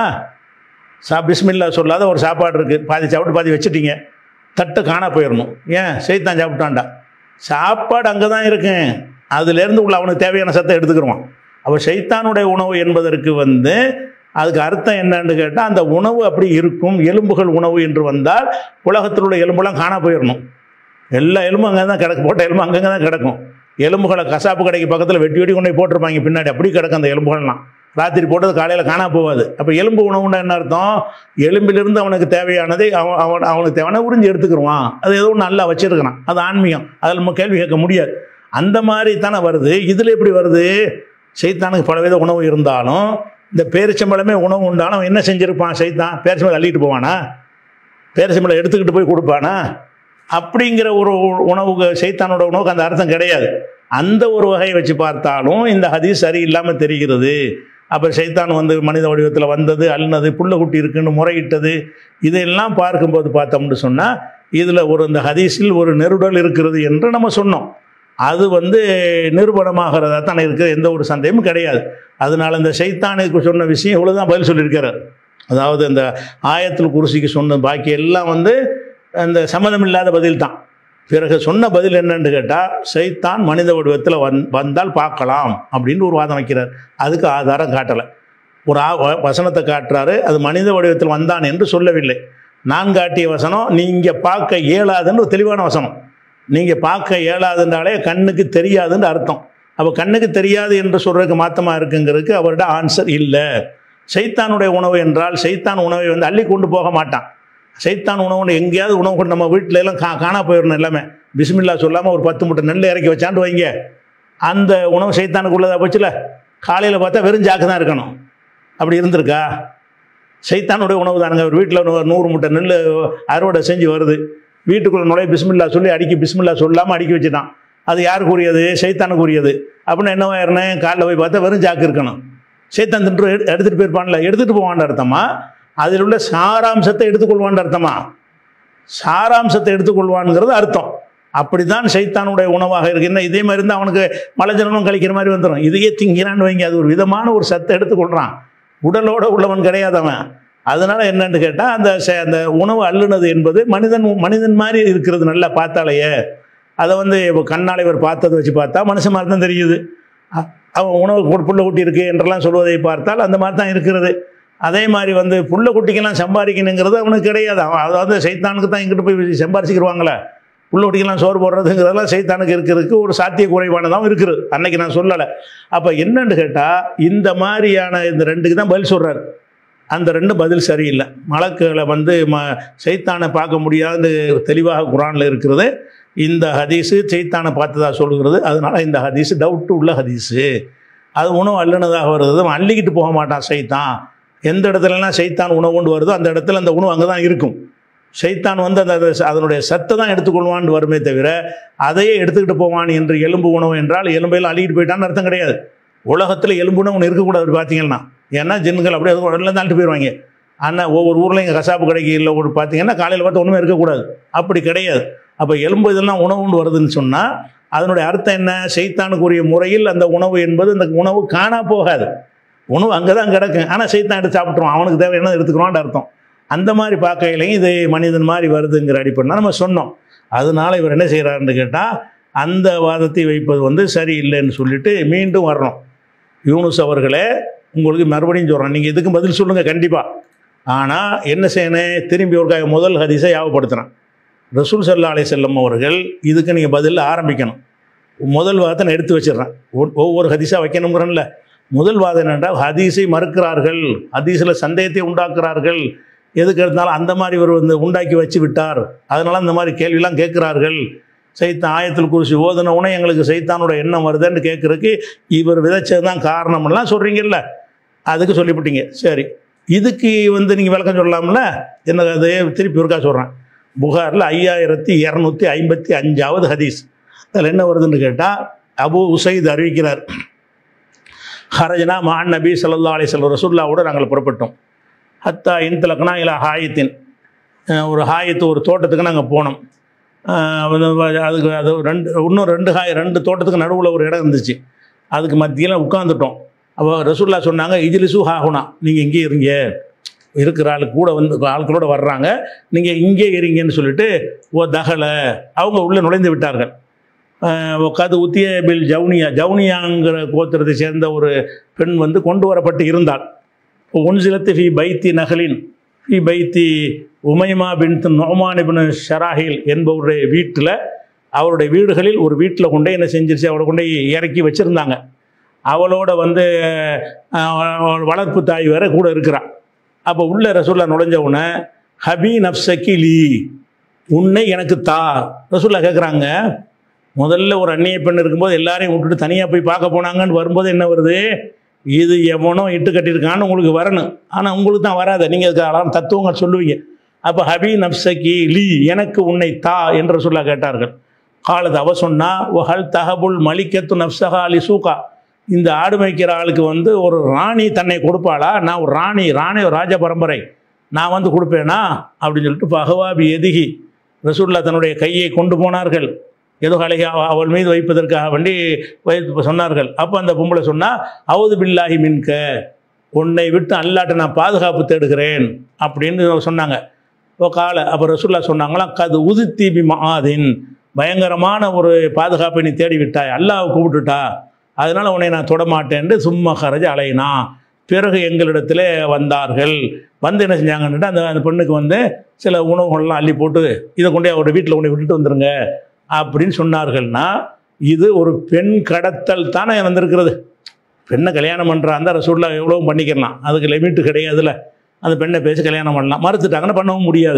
சா பிஸ்மில்லா சொல்லாத ஒரு சாப்பாடு இருக்குது பாதி சாப்பிட்டு பாதி வச்சுட்டீங்க தட்டு காணா போயிடணும் ஏன் சைத்தான் சாப்பிட்டான்டா சாப்பாடு அங்கே தான் இருக்கும் அதுலேருந்து உள்ள அவனுக்கு தேவையான சத்தை எடுத்துக்கிடுவான் அப்போ சைத்தானுடைய உணவு என்பதற்கு வந்து அதுக்கு அர்த்தம் என்னன்னு கேட்டால் அந்த உணவு அப்படி இருக்கும் எலும்புகள் உணவு என்று வந்தால் உலகத்தில் உள்ள எலும்புலாம் காணா போயிடணும் எல்லா எலும்பும் அங்கே தான் கிடக்கு போட்ட எலும்பு அங்கங்கே தான் கிடக்கும் எலும்புகளை கசாப்பு கடைக்கு பக்கத்தில் வெட்டி வெட்டி கொண்டு போய் போட்டிருப்பாங்க பின்னாடி அப்படி கிடக்கும் அந்த எலும்புகள்லாம் ராத்திரி போட்டது காலையில் காணா போகாது அப்போ எலும்பு உணவுன்னா என்ன அர்த்தம் எலும்பிலிருந்து அவனுக்கு தேவையானதை அவன் அவன் அவனுக்கு தேவையான உறிஞ்சி எடுத்துக்கிருவான் அது ஏதோ ஒன்று நல்லா வச்சிருக்கிறான் அது ஆன்மீகம் அதில் நம்ம கேள்வி கேட்க முடியாது அந்த மாதிரி தானே வருது இதில் எப்படி வருது சைத்தானுக்கு பலவித உணவு இருந்தாலும் இந்த பேரிச்சம்பழமே உணவு உண்டாலும் அவன் என்ன செஞ்சிருப்பான் சைத்தான் பேரிச்சம்பழம் அள்ளிட்டு போவானா பேரிச்சம்பழம் எடுத்துக்கிட்டு போய் கொடுப்பானா அப்படிங்கிற ஒரு உணவுக்கு சைத்தானோட உணவுக்கு அந்த அர்த்தம் கிடையாது அந்த ஒரு வகையை வச்சு பார்த்தாலும் இந்த ஹதீஸ் சரியில்லாமல் தெரிகிறது அப்போ சைத்தான் வந்து மனித வடிவத்தில் வந்தது அல்னது புள்ள குட்டி இருக்குன்னு முறையிட்டது இதையெல்லாம் பார்க்கும்போது பார்த்தோம்னு சொன்னால் இதில் ஒரு இந்த ஹதீஸில் ஒரு நெருடல் இருக்கிறது என்று நம்ம சொன்னோம் அது வந்து நிரூபணமாகிறதா தான் இருக்குது எந்த ஒரு சந்தேகமும் கிடையாது அதனால இந்த சைத்தானுக்கு சொன்ன விஷயம் இவ்வளோ தான் பதில் சொல்லியிருக்காரு அதாவது அந்த ஆயத்தில் குருசிக்கு சொன்ன பாக்கி எல்லாம் வந்து அந்த சம்மதமில்லாத பதில் தான் பிறகு சொன்ன பதில் என்னன்னு கேட்டால் சைத்தான் மனித வடிவத்தில் வந் வந்தால் பார்க்கலாம் அப்படின்னு ஒரு வாதம் வைக்கிறார் அதுக்கு ஆதாரம் காட்டலை ஒரு ஆ வ- வசனத்தை காட்டுறாரு அது மனித வடிவத்தில் வந்தான் என்று சொல்லவில்லை நான் காட்டிய வசனம் நீங்கள் பார்க்க இயலாதுன்னு ஒரு தெளிவான வசனம் நீங்கள் பார்க்க இயலாதுன்றாலே கண்ணுக்கு தெரியாதுன்னு அர்த்தம் அப்போ கண்ணுக்கு தெரியாது என்று சொல்கிறதுக்கு மாத்தமாக இருக்குங்கிறதுக்கு அவர்கிட்ட ஆன்சர் இல்லை சைத்தானுடைய உணவு என்றால் சைத்தான் உணவை வந்து அள்ளி கொண்டு போக மாட்டான் சைத்தான் உணவுன்னு எங்கேயாவது உணவு கொண்டு நம்ம வீட்டில எல்லாம் கா காணா போயிடணும் எல்லாமே பிஸ்மில்லா சொல்லாமல் ஒரு பத்து மூட்டை நெல் இறக்கி வச்சாண்டு வைங்க அந்த உணவு சைத்தானுக்குள்ளதாக போச்சுல காலையில் பார்த்தா வெறும் ஜாக்கு தான் இருக்கணும் அப்படி இருந்திருக்கா சைத்தானுடைய உணவு தானுங்க ஒரு வீட்டில் நூறு மூட்டை நெல் அறுவடை செஞ்சு வருது வீட்டுக்குள்ளே நுழைய பிஸ்மில்லா சொல்லி அடிக்கி பிஸ்மில்லா சொல்லாமல் அடுக்கி வச்சுட்டான் அது யாருக்கு உரியது சைத்தானுக்கு உரியது அப்படின்னு என்னவாயிருந்தேன் காலைல போய் பார்த்தா வெறும் ஜாக்கு இருக்கணும் சைத்தான் தின்று எடு- எடுத்துகிட்டு போயிருப்பான்ல எடுத்துகிட்டு போவான்னு அர்த்தமா அதில் உள்ள சாராம்சத்தை எடுத்துக்கொள்வான்னு அர்த்தமா சாராம்சத்தை எடுத்துக்கொள்வான்ங்கிறது அர்த்தம் அப்படிதான் சைத்தானுடைய உணவாக இருக்கு என்ன இதே மாதிரி இருந்தால் அவனுக்கு மலஜனமும் கழிக்கிற மாதிரி வந்துடும் இதையே திங்கிறான்னு வைங்க அது ஒரு விதமான ஒரு சத்தை எடுத்துக்கொள்கிறான் உடலோட உள்ளவன் கிடையாது அவன் அதனால என்னன்னு கேட்டால் அந்த ச- அந்த உணவு அள்ளுனது என்பது மனிதன் மனிதன் மாதிரி இருக்கிறது நல்லா பார்த்தாலேயே அதை வந்து இப்போ கண்ணால் இவர் பார்த்ததை வச்சு பார்த்தா மனுஷன் மாதிரி தான் தெரியுது அ- அவன் உணவு கு- புள்ள குட்டி இருக்கு என்றெல்லாம் சொல்வதை பார்த்தால் அந்த மாதிரி தான் இருக்கிறது அதே மாதிரி வந்து புள்ள குட்டிக்கெல்லாம் சம்பாதிக்கணுங்கிறது அவனுக்கு கிடையாது அவன் அதாவது சைத்தானுக்கு தான் இங்கிட்டு போய் சம்பாரிச்சுக்கிடுவாங்களே புள்ள குட்டிக்கெல்லாம் சோறு போடுறதுங்கிறதெல்லாம் சைத்தானுக்கு இருக்கிறதுக்கு ஒரு சாத்திய குறைவானதாகவும் இருக்குது அன்னைக்கு நான் சொல்லலை அப்போ என்னன்னு கேட்டால் இந்த மாதிரியான இந்த ரெண்டுக்கு தான் பதில் சொல்கிறார் அந்த ரெண்டு பதில் சரியில்லை மலக்குகளை வந்து ம சைத்தானை பார்க்க முடியாதுன்னு தெளிவாக குரானில் இருக்கிறது இந்த ஹதீஸு சைத்தானை பார்த்ததா சொல்லுகிறது அதனால இந்த ஹதீஸு டவுட்டு உள்ள ஹதீஸு அது உணவு அள்ளுனதாக வருது அவன் அள்ளிக்கிட்டு போக மாட்டான் சைத்தான் எந்த இடத்துலலாம் சைத்தான் உணவு கொண்டு வருதோ அந்த இடத்துல அந்த உணவு அங்கே தான் இருக்கும் சைத்தான் வந்து அந்த அந்த அதனுடைய சத்தை தான் எடுத்துக்கொள்வான்னு வருமே தவிர அதையே எடுத்துக்கிட்டு போவான் என்று எலும்பு உணவு என்றால் எலும்பையில் அள்ளிக்கிட்டு போயிட்டான்னு அர்த்தம் கிடையாது உலகத்தில் எலும்புன்னு ஒன்று இருக்கக்கூடாது அப்படி பார்த்தீங்கன்னா ஏன்னா ஜின்கள் அப்படியே அது உடனே தாண்டிட்டு போயிடுவாங்க ஆனால் ஒவ்வொரு ஊரில் இங்கே கசாப்பு கடைக்கு இல்லை ஒரு பார்த்தீங்கன்னா காலையில் பார்த்து ஒன்றுமே இருக்கக்கூடாது அப்படி கிடையாது அப்போ எலும்பு இதெல்லாம் உணவுன்னு வருதுன்னு சொன்னால் அதனுடைய அர்த்தம் என்ன சைத்தானுக்குரிய முறையில் அந்த உணவு என்பது அந்த உணவு காணா போகாது உணவு அங்கே தான் கிடக்கும் ஆனால் சைத்தான் எடுத்து சாப்பிட்ருவான் அவனுக்கு தேவையான எடுத்துக்கிறான்னு அர்த்தம் அந்த மாதிரி பார்க்கையிலையும் இது மனிதன் மாதிரி வருதுங்கிற அடிப்படையில் நம்ம சொன்னோம் அதனால இவர் என்ன செய்கிறாருன்னு கேட்டால் அந்த வாதத்தை வைப்பது வந்து சரியில்லைன்னு சொல்லிட்டு மீண்டும் வரணும் யூனுஸ் அவர்களே உங்களுக்கு மறுபடியும் சொல்கிறேன் நீங்கள் இதுக்கு பதில் சொல்லுங்கள் கண்டிப்பாக ஆனால் என்ன செய்யணும் திரும்பி ஒரு முதல் ஹதீஸை யாவப்படுத்துகிறேன் ரசூல் சல்லா அலை செல்லம் அவர்கள் இதுக்கு நீங்கள் பதில் ஆரம்பிக்கணும் முதல் வாதத்தை நான் எடுத்து வச்சிடுறேன் ஒ- ஒவ்வொரு ஹதீஸாக வைக்கணுங்கிறேன்ல முதல் வாதம் என்னென்றால் ஹதீஸை மறுக்கிறார்கள் ஹதீஸில் சந்தேகத்தை உண்டாக்குறார்கள் எதுக்கு எடுத்தாலும் அந்த மாதிரி இவர் வந்து உண்டாக்கி வச்சு விட்டார் அதனால இந்த மாதிரி கேள்விலாம் கேட்குறார்கள் சைத்தான் ஆயத்தில் குறிச்சி ஓதுன உடனே எங்களுக்கு சைத்தானோட எண்ணம் வருதுன்னு கேட்குறதுக்கு இவர் விதைச்சது தான் காரணம்லாம் சொல்கிறீங்கல்ல அதுக்கு சொல்லிவிட்டீங்க சரி இதுக்கு வந்து நீங்கள் விளக்கம் சொல்லலாம்ல என்ன அது திருப்பி ஒருக்கா சொல்கிறேன் புகாரில் ஐயாயிரத்தி இரநூத்தி ஐம்பத்தி அஞ்சாவது ஹதீஸ் அதில் என்ன வருதுன்னு கேட்டால் அபு உசைத் அறிவிக்கிறார் ஹரஜனா மான் நபி ஸல்லல்லாஹு அலைஹி வஸல்லம் ரசூல்லாவோட நாங்கள் புறப்பட்டோம் ஹத்தா இன்தலக்னா இலா ஹாயத்தின் அஹ் ஒரு ஹாயத்து ஒரு தோட்டத்துக்கு நாங்கள் போனோம் அஹ் அது அதுக்கு அது ரெண்டு இன்னும் ரெண்டு ஹாய் ரெண்டு தோட்டத்துக்கு நடுவில் ஒரு இடம் இருந்துச்சு அதுக்கு மத்தியில் உட்காந்துட்டோம் அப்போ ரசூல்லா சொன்னாங்க இஜிலிசு ஹாகுனா நீங்கள் இங்கே இருங்க இருக்கிற ஆள் கூட வந்து ஆட்களோட வர்றாங்க நீங்கள் இங்கே இருங்கன்னு சொல்லிட்டு ஓ தகலை அவங்க உள்ளே நுழைந்து விட்டார்கள் கது உத்திய பில் ஜவுனியா ஜவுனியாங்கிற கோத்திரத்தை சேர்ந்த ஒரு பெண் வந்து கொண்டு வரப்பட்டு இருந்தாள் உன்சிலத்து ஃபி பைத்தி நகலின் ஃபி பைத்தி உமைமா பின் நொமான் இப்னு ஷராஹில் என்பவருடைய வீட்டில் அவருடைய வீடுகளில் ஒரு வீட்டில் கொண்டே என்ன செஞ்சிருச்சு அவளை கொண்டே இறக்கி வச்சுருந்தாங்க அவளோட வந்து அஹ், வளர்ப்பு தாய் வேற கூட இருக்கிறான் அப்போ உள்ள ரசூல்லா நுழைஞ்ச உடனே ஹபி நப்சக்கி லீ உன்னை எனக்கு தா ரசூல்லா கேட்குறாங்க முதல்ல ஒரு அந்நிய பெண் இருக்கும்போது எல்லாரையும் விட்டுட்டு தனியாக போய் பார்க்க போனாங்கன்னு வரும்போது என்ன வருது இது எவனோ இட்டு கட்டியிருக்கான்னு உங்களுக்கு வரணும் ஆனால் உங்களுக்கு தான் வராது நீங்கள் அதுக்கு அழகான தத்துவங்கள் சொல்லுவீங்க அப்போ ஹபி நப்சக்கி லீ எனக்கு உன்னை தா என்று சொல்ல கேட்டார்கள் காலத்து அவ சொன்னா ஒஹல் தஹபுல் மலிக்கத்து நப்சஹா அலி சூகா இந்த ஆடு மேய்க்கிற ஆளுக்கு வந்து ஒரு ராணி தன்னை கொடுப்பாளா நான் ஒரு ராணி ராணி ஒரு ராஜ பரம்பரை நான் வந்து கொடுப்பேனா அப்படின்னு சொல்லிட்டு பகவாபி எதுகி ரசூல்லா தன்னுடைய கையை கொண்டு போனார்கள் ஏதோ அழகி அவ- அவள் மீது வைப்பதற்காக வேண்டி வைத்து சொன்னார்கள் அப்போ அந்த பொம்பளை சொன்னா அவுது பில்லாஹி மின்க உன்னை விட்டு அல்லாட்ட நான் பாதுகாப்பு தேடுகிறேன் அப்படின்னு சொன்னாங்க ஓ கால அப்போ ரசூல்லா சொன்னாங்களாம் கது உதித்தி பி மஆதின் பயங்கரமான ஒரு பாதுகாப்பை நீ தேடி விட்டாய் அல்லாஹ் கூப்பிட்டுட்டா அதனால உன்னை நான் தொடமாட்டேன்ட்டு சும்மா கரஜ அலைனா பிறகு எங்களிடத்தில் வந்தார்கள் வந்து என்ன செஞ்சாங்கன்னுட்டு அந்த அந்த பெண்ணுக்கு வந்து சில உணவுகள்லாம் அள்ளி போட்டு இதை கொண்டே அவரோட வீட்டில் கொண்டு விட்டுட்டு வந்துருங்க அப்படின்னு சொன்னார்கள்னா இது ஒரு பெண் கடத்தல் தானே வந்திருக்கிறது பெண்ணை கல்யாணம் பண்ணுறா அந்த ரசூலில் எவ்வளோ பண்ணிக்கலாம் அதுக்கு லிமிட்டு கிடையாதுல்ல அந்த பெண்ணை பேசி கல்யாணம் பண்ணலாம் மறுத்துட்டாங்கன்னா பண்ணவும் முடியாது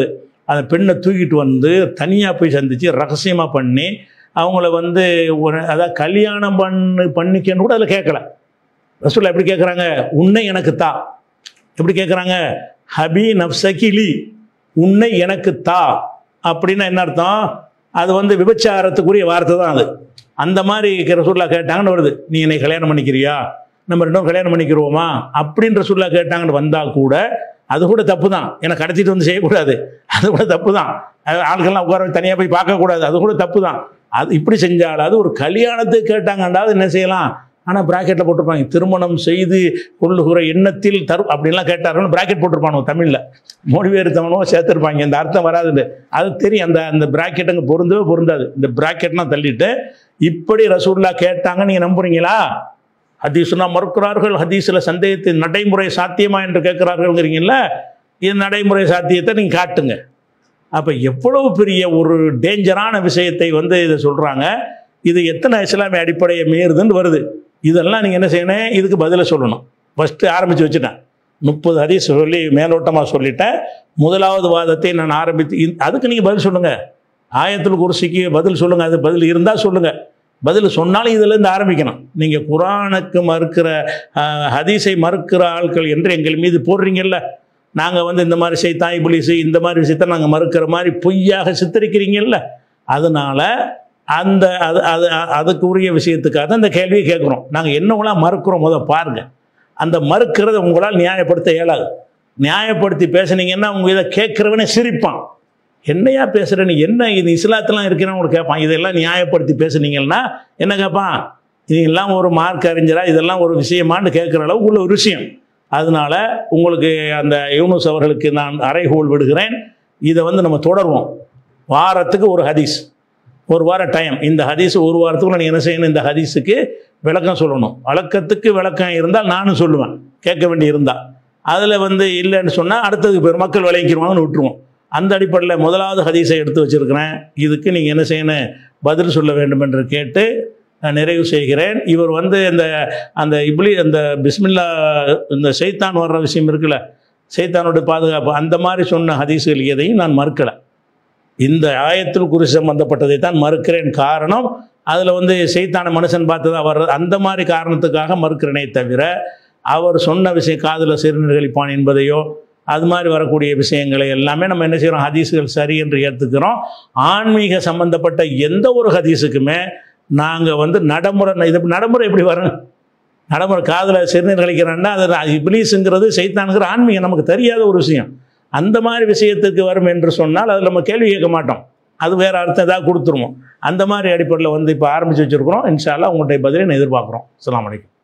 அந்த பெண்ணை தூக்கிட்டு வந்து தனியாக போய் சந்தித்து ரகசியமாக பண்ணி அவங்கள வந்து ஒரு அதாவது கல்யாணம் பண்ணு பண்ணிக்கன்னு கூட அதில் கேட்கல ரசூல்லா எப்படி கேட்குறாங்க உன்னை எனக்கு தா எப்படி கேட்குறாங்க ஹபி நப்சகிலி உன்னை எனக்கு தா அப்படின்னா என்ன அர்த்தம் அது வந்து விபச்சாரத்துக்குரிய வார்த்தை தான் அது அந்த மாதிரி ரசூல்லா கேட்டாங்கன்னு வருது நீ என்னை கல்யாணம் பண்ணிக்கிறியா நம்ம ரெண்டும் கல்யாணம் பண்ணிக்கிறோமா அப்படின்ற ரசூல்லா கேட்டாங்கன்னு வந்தால் கூட அது கூட தப்பு தான் ஏன்னா கடத்திட்டு வந்து செய்யக்கூடாது அது கூட தப்பு தான் அது ஆட்கள்லாம் உட்கார தனியாக போய் பார்க்கக்கூடாது அது கூட தப்பு தான் அது இப்படி செஞ்சாலாவது ஒரு கல்யாணத்துக்கு கேட்டாங்கன்றாவது என்ன செய்யலாம் ஆனால் ப்ராக்கெட்டில் போட்டிருப்பாங்க திருமணம் செய்து கொள்ளுகிற எண்ணத்தில் தரு அப்படின்லாம் கேட்டார்கள் ப்ராக்கெட் போட்டிருப்பானோ தமிழில் மொழிபெயர்த்தவனோ சேர்த்துருப்பாங்க இந்த அர்த்தம் வராதுன்னு அது தெரியும் அந்த அந்த ப்ராக்கெட் அங்கே பொருந்தவே பொருந்தாது இந்த ப்ராக்கெட்லாம் தள்ளிட்டு இப்படி ரசூல்லா கேட்டாங்க நீங்கள் நம்புறீங்களா ஹதீஸ்னா மறுக்கிறார்கள் ஹதீஸில் சந்தேகத்தின் நடைமுறை சாத்தியமா என்று கேட்குறார்கள்ங்கிறீங்கள இது நடைமுறை சாத்தியத்தை நீங்கள் காட்டுங்க அப்போ எவ்வளவு பெரிய ஒரு டேஞ்சரான விஷயத்தை வந்து இதை சொல்கிறாங்க இது எத்தனை இஸ்லாமிய அடிப்படையை மீறுதுன்னு வருது இதெல்லாம் நீங்கள் என்ன செய்யணும் இதுக்கு பதிலை சொல்லணும் ஃபஸ்ட்டு ஆரம்பித்து வச்சுட்டேன் முப்பது ஹதீஸ் சொல்லி மேலோட்டமாக சொல்லிட்டேன் முதலாவது வாதத்தை நான் ஆரம்பித்து இந்த- அதுக்கு நீங்கள் பதில் சொல்லுங்கள் ஆயத்தில் குருசிக்கு பதில் சொல்லுங்கள் அது பதில் இருந்தால் சொல்லுங்கள் பதில் சொன்னாலும் இதிலேருந்து ஆரம்பிக்கணும் நீங்கள் குரானுக்கு மறுக்கிற ஆஹ், ஹதீஸை மறுக்கிற ஆட்கள் என்று எங்கள் மீது போடுறீங்கல்ல நாங்கள் வந்து இந்த மாதிரி செய்தான் இபிலிசு இந்த மாதிரி விஷயத்தை நாங்கள் மறுக்கிற மாதிரி பொய்யாக சித்தரிக்கிறீங்கல்ல அதனால அந்த அது அது அதுக்குரிய விஷயத்துக்காக தான் இந்த கேள்வியை கேட்குறோம் நாங்கள் என்னவெல்லாம் மறுக்கிறோம் முத பாருங்க அந்த மறுக்கிறத உங்களால் நியாயப்படுத்த இயலாது நியாயப்படுத்தி பேசுனீங்கன்னா உங்க இதை கேட்குறவனே சிரிப்பான் என்னையா பேசுகிற நீ என்ன இது இஸ்லாத்தெல்லாம் இருக்கிறவங்க கேட்பான் இதெல்லாம் நியாயப்படுத்தி பேசுனீங்கன்னா என்ன கேட்பான் இதெல்லாம் ஒரு மார்க் அறிஞரா இதெல்லாம் ஒரு விஷயமான்னு கேட்குற அளவுக்கு உள்ள ஒரு விஷயம் அதனால உங்களுக்கு அந்த யூனுஸ் அவர்களுக்கு நான் அறைகோல் விடுகிறேன் இதை வந்து நம்ம தொடருவோம் வாரத்துக்கு ஒரு ஹதீஸ் ஒரு வாரம் டைம் இந்த ஹதீஸ் ஒரு வாரத்துக்குள்ள நீ என்ன செய்யணும் இந்த ஹதீஸுக்கு விளக்கம் சொல்லணும் வழக்கத்துக்கு விளக்கம் இருந்தால் நானும் சொல்லுவேன் கேட்க வேண்டி இருந்தால் அதில் வந்து இல்லைன்னு சொன்னால் அடுத்ததுக்கு பேர் மக்கள் விளங்கிக்கிறவாங்கன்னு விட்டுருவோம் அந்த அடிப்படையில் முதலாவது ஹதீஸை எடுத்து வச்சிருக்கிறேன் இதுக்கு நீங்கள் என்ன செய்யணும் பதில் சொல்ல வேண்டும் என்று கேட்டு நான் நிறைவு செய்கிறேன் இவர் வந்து இந்த அந்த இப்ளி அந்த பிஸ்மில்லா இந்த சைத்தான் வர்ற விஷயம் இருக்குல்ல சைத்தானோட பாதுகாப்பு அந்த மாதிரி சொன்ன ஹதீஸ்கள் எதையும் நான் மறுக்கலை இந்த ஆயத்தில் குறி சம்பந்தப்பட்டதை தான் மறுக்கிறேன் காரணம் அதில் வந்து செய்தான மனுஷன் பார்த்ததா வர்றது அந்த மாதிரி காரணத்துக்காக மறுக்கிறேனே தவிர அவர் சொன்ன விஷயம் காதில் சிறுநீர்களிப்பான் என்பதையோ அது மாதிரி வரக்கூடிய விஷயங்களை எல்லாமே நம்ம என்ன செய்கிறோம் ஹதீஸுகள் சரி என்று ஏற்றுக்கிறோம் ஆன்மீக சம்பந்தப்பட்ட எந்த ஒரு ஹதீஸுக்குமே நாங்கள் வந்து நடைமுறை இது நடைமுறை எப்படி வரும் நடைமுறை காதில் சிறுநீர் கழிக்கிறேன்னா அது இப்ளீஸுங்கிறது சைத்தானுங்கிற ஆன்மீகம் நமக்கு தெரியாத ஒரு விஷயம் அந்த மாதிரி விஷயத்துக்கு வரும் என்று சொன்னால் அதில் நம்ம கேள்வி கேட்க மாட்டோம் அது வேறு அர்த்தம் ஏதாவது கொடுத்துருவோம் அந்த மாதிரி அடிப்படையில் வந்து இப்போ ஆரம்பித்து வச்சுருக்கிறோம் இன்ஷால்லா உங்கள்கிட்ட பதிலை நான் எதிர்பார்க்குறோம் அஸ்ஸலாமு அலைக்கும்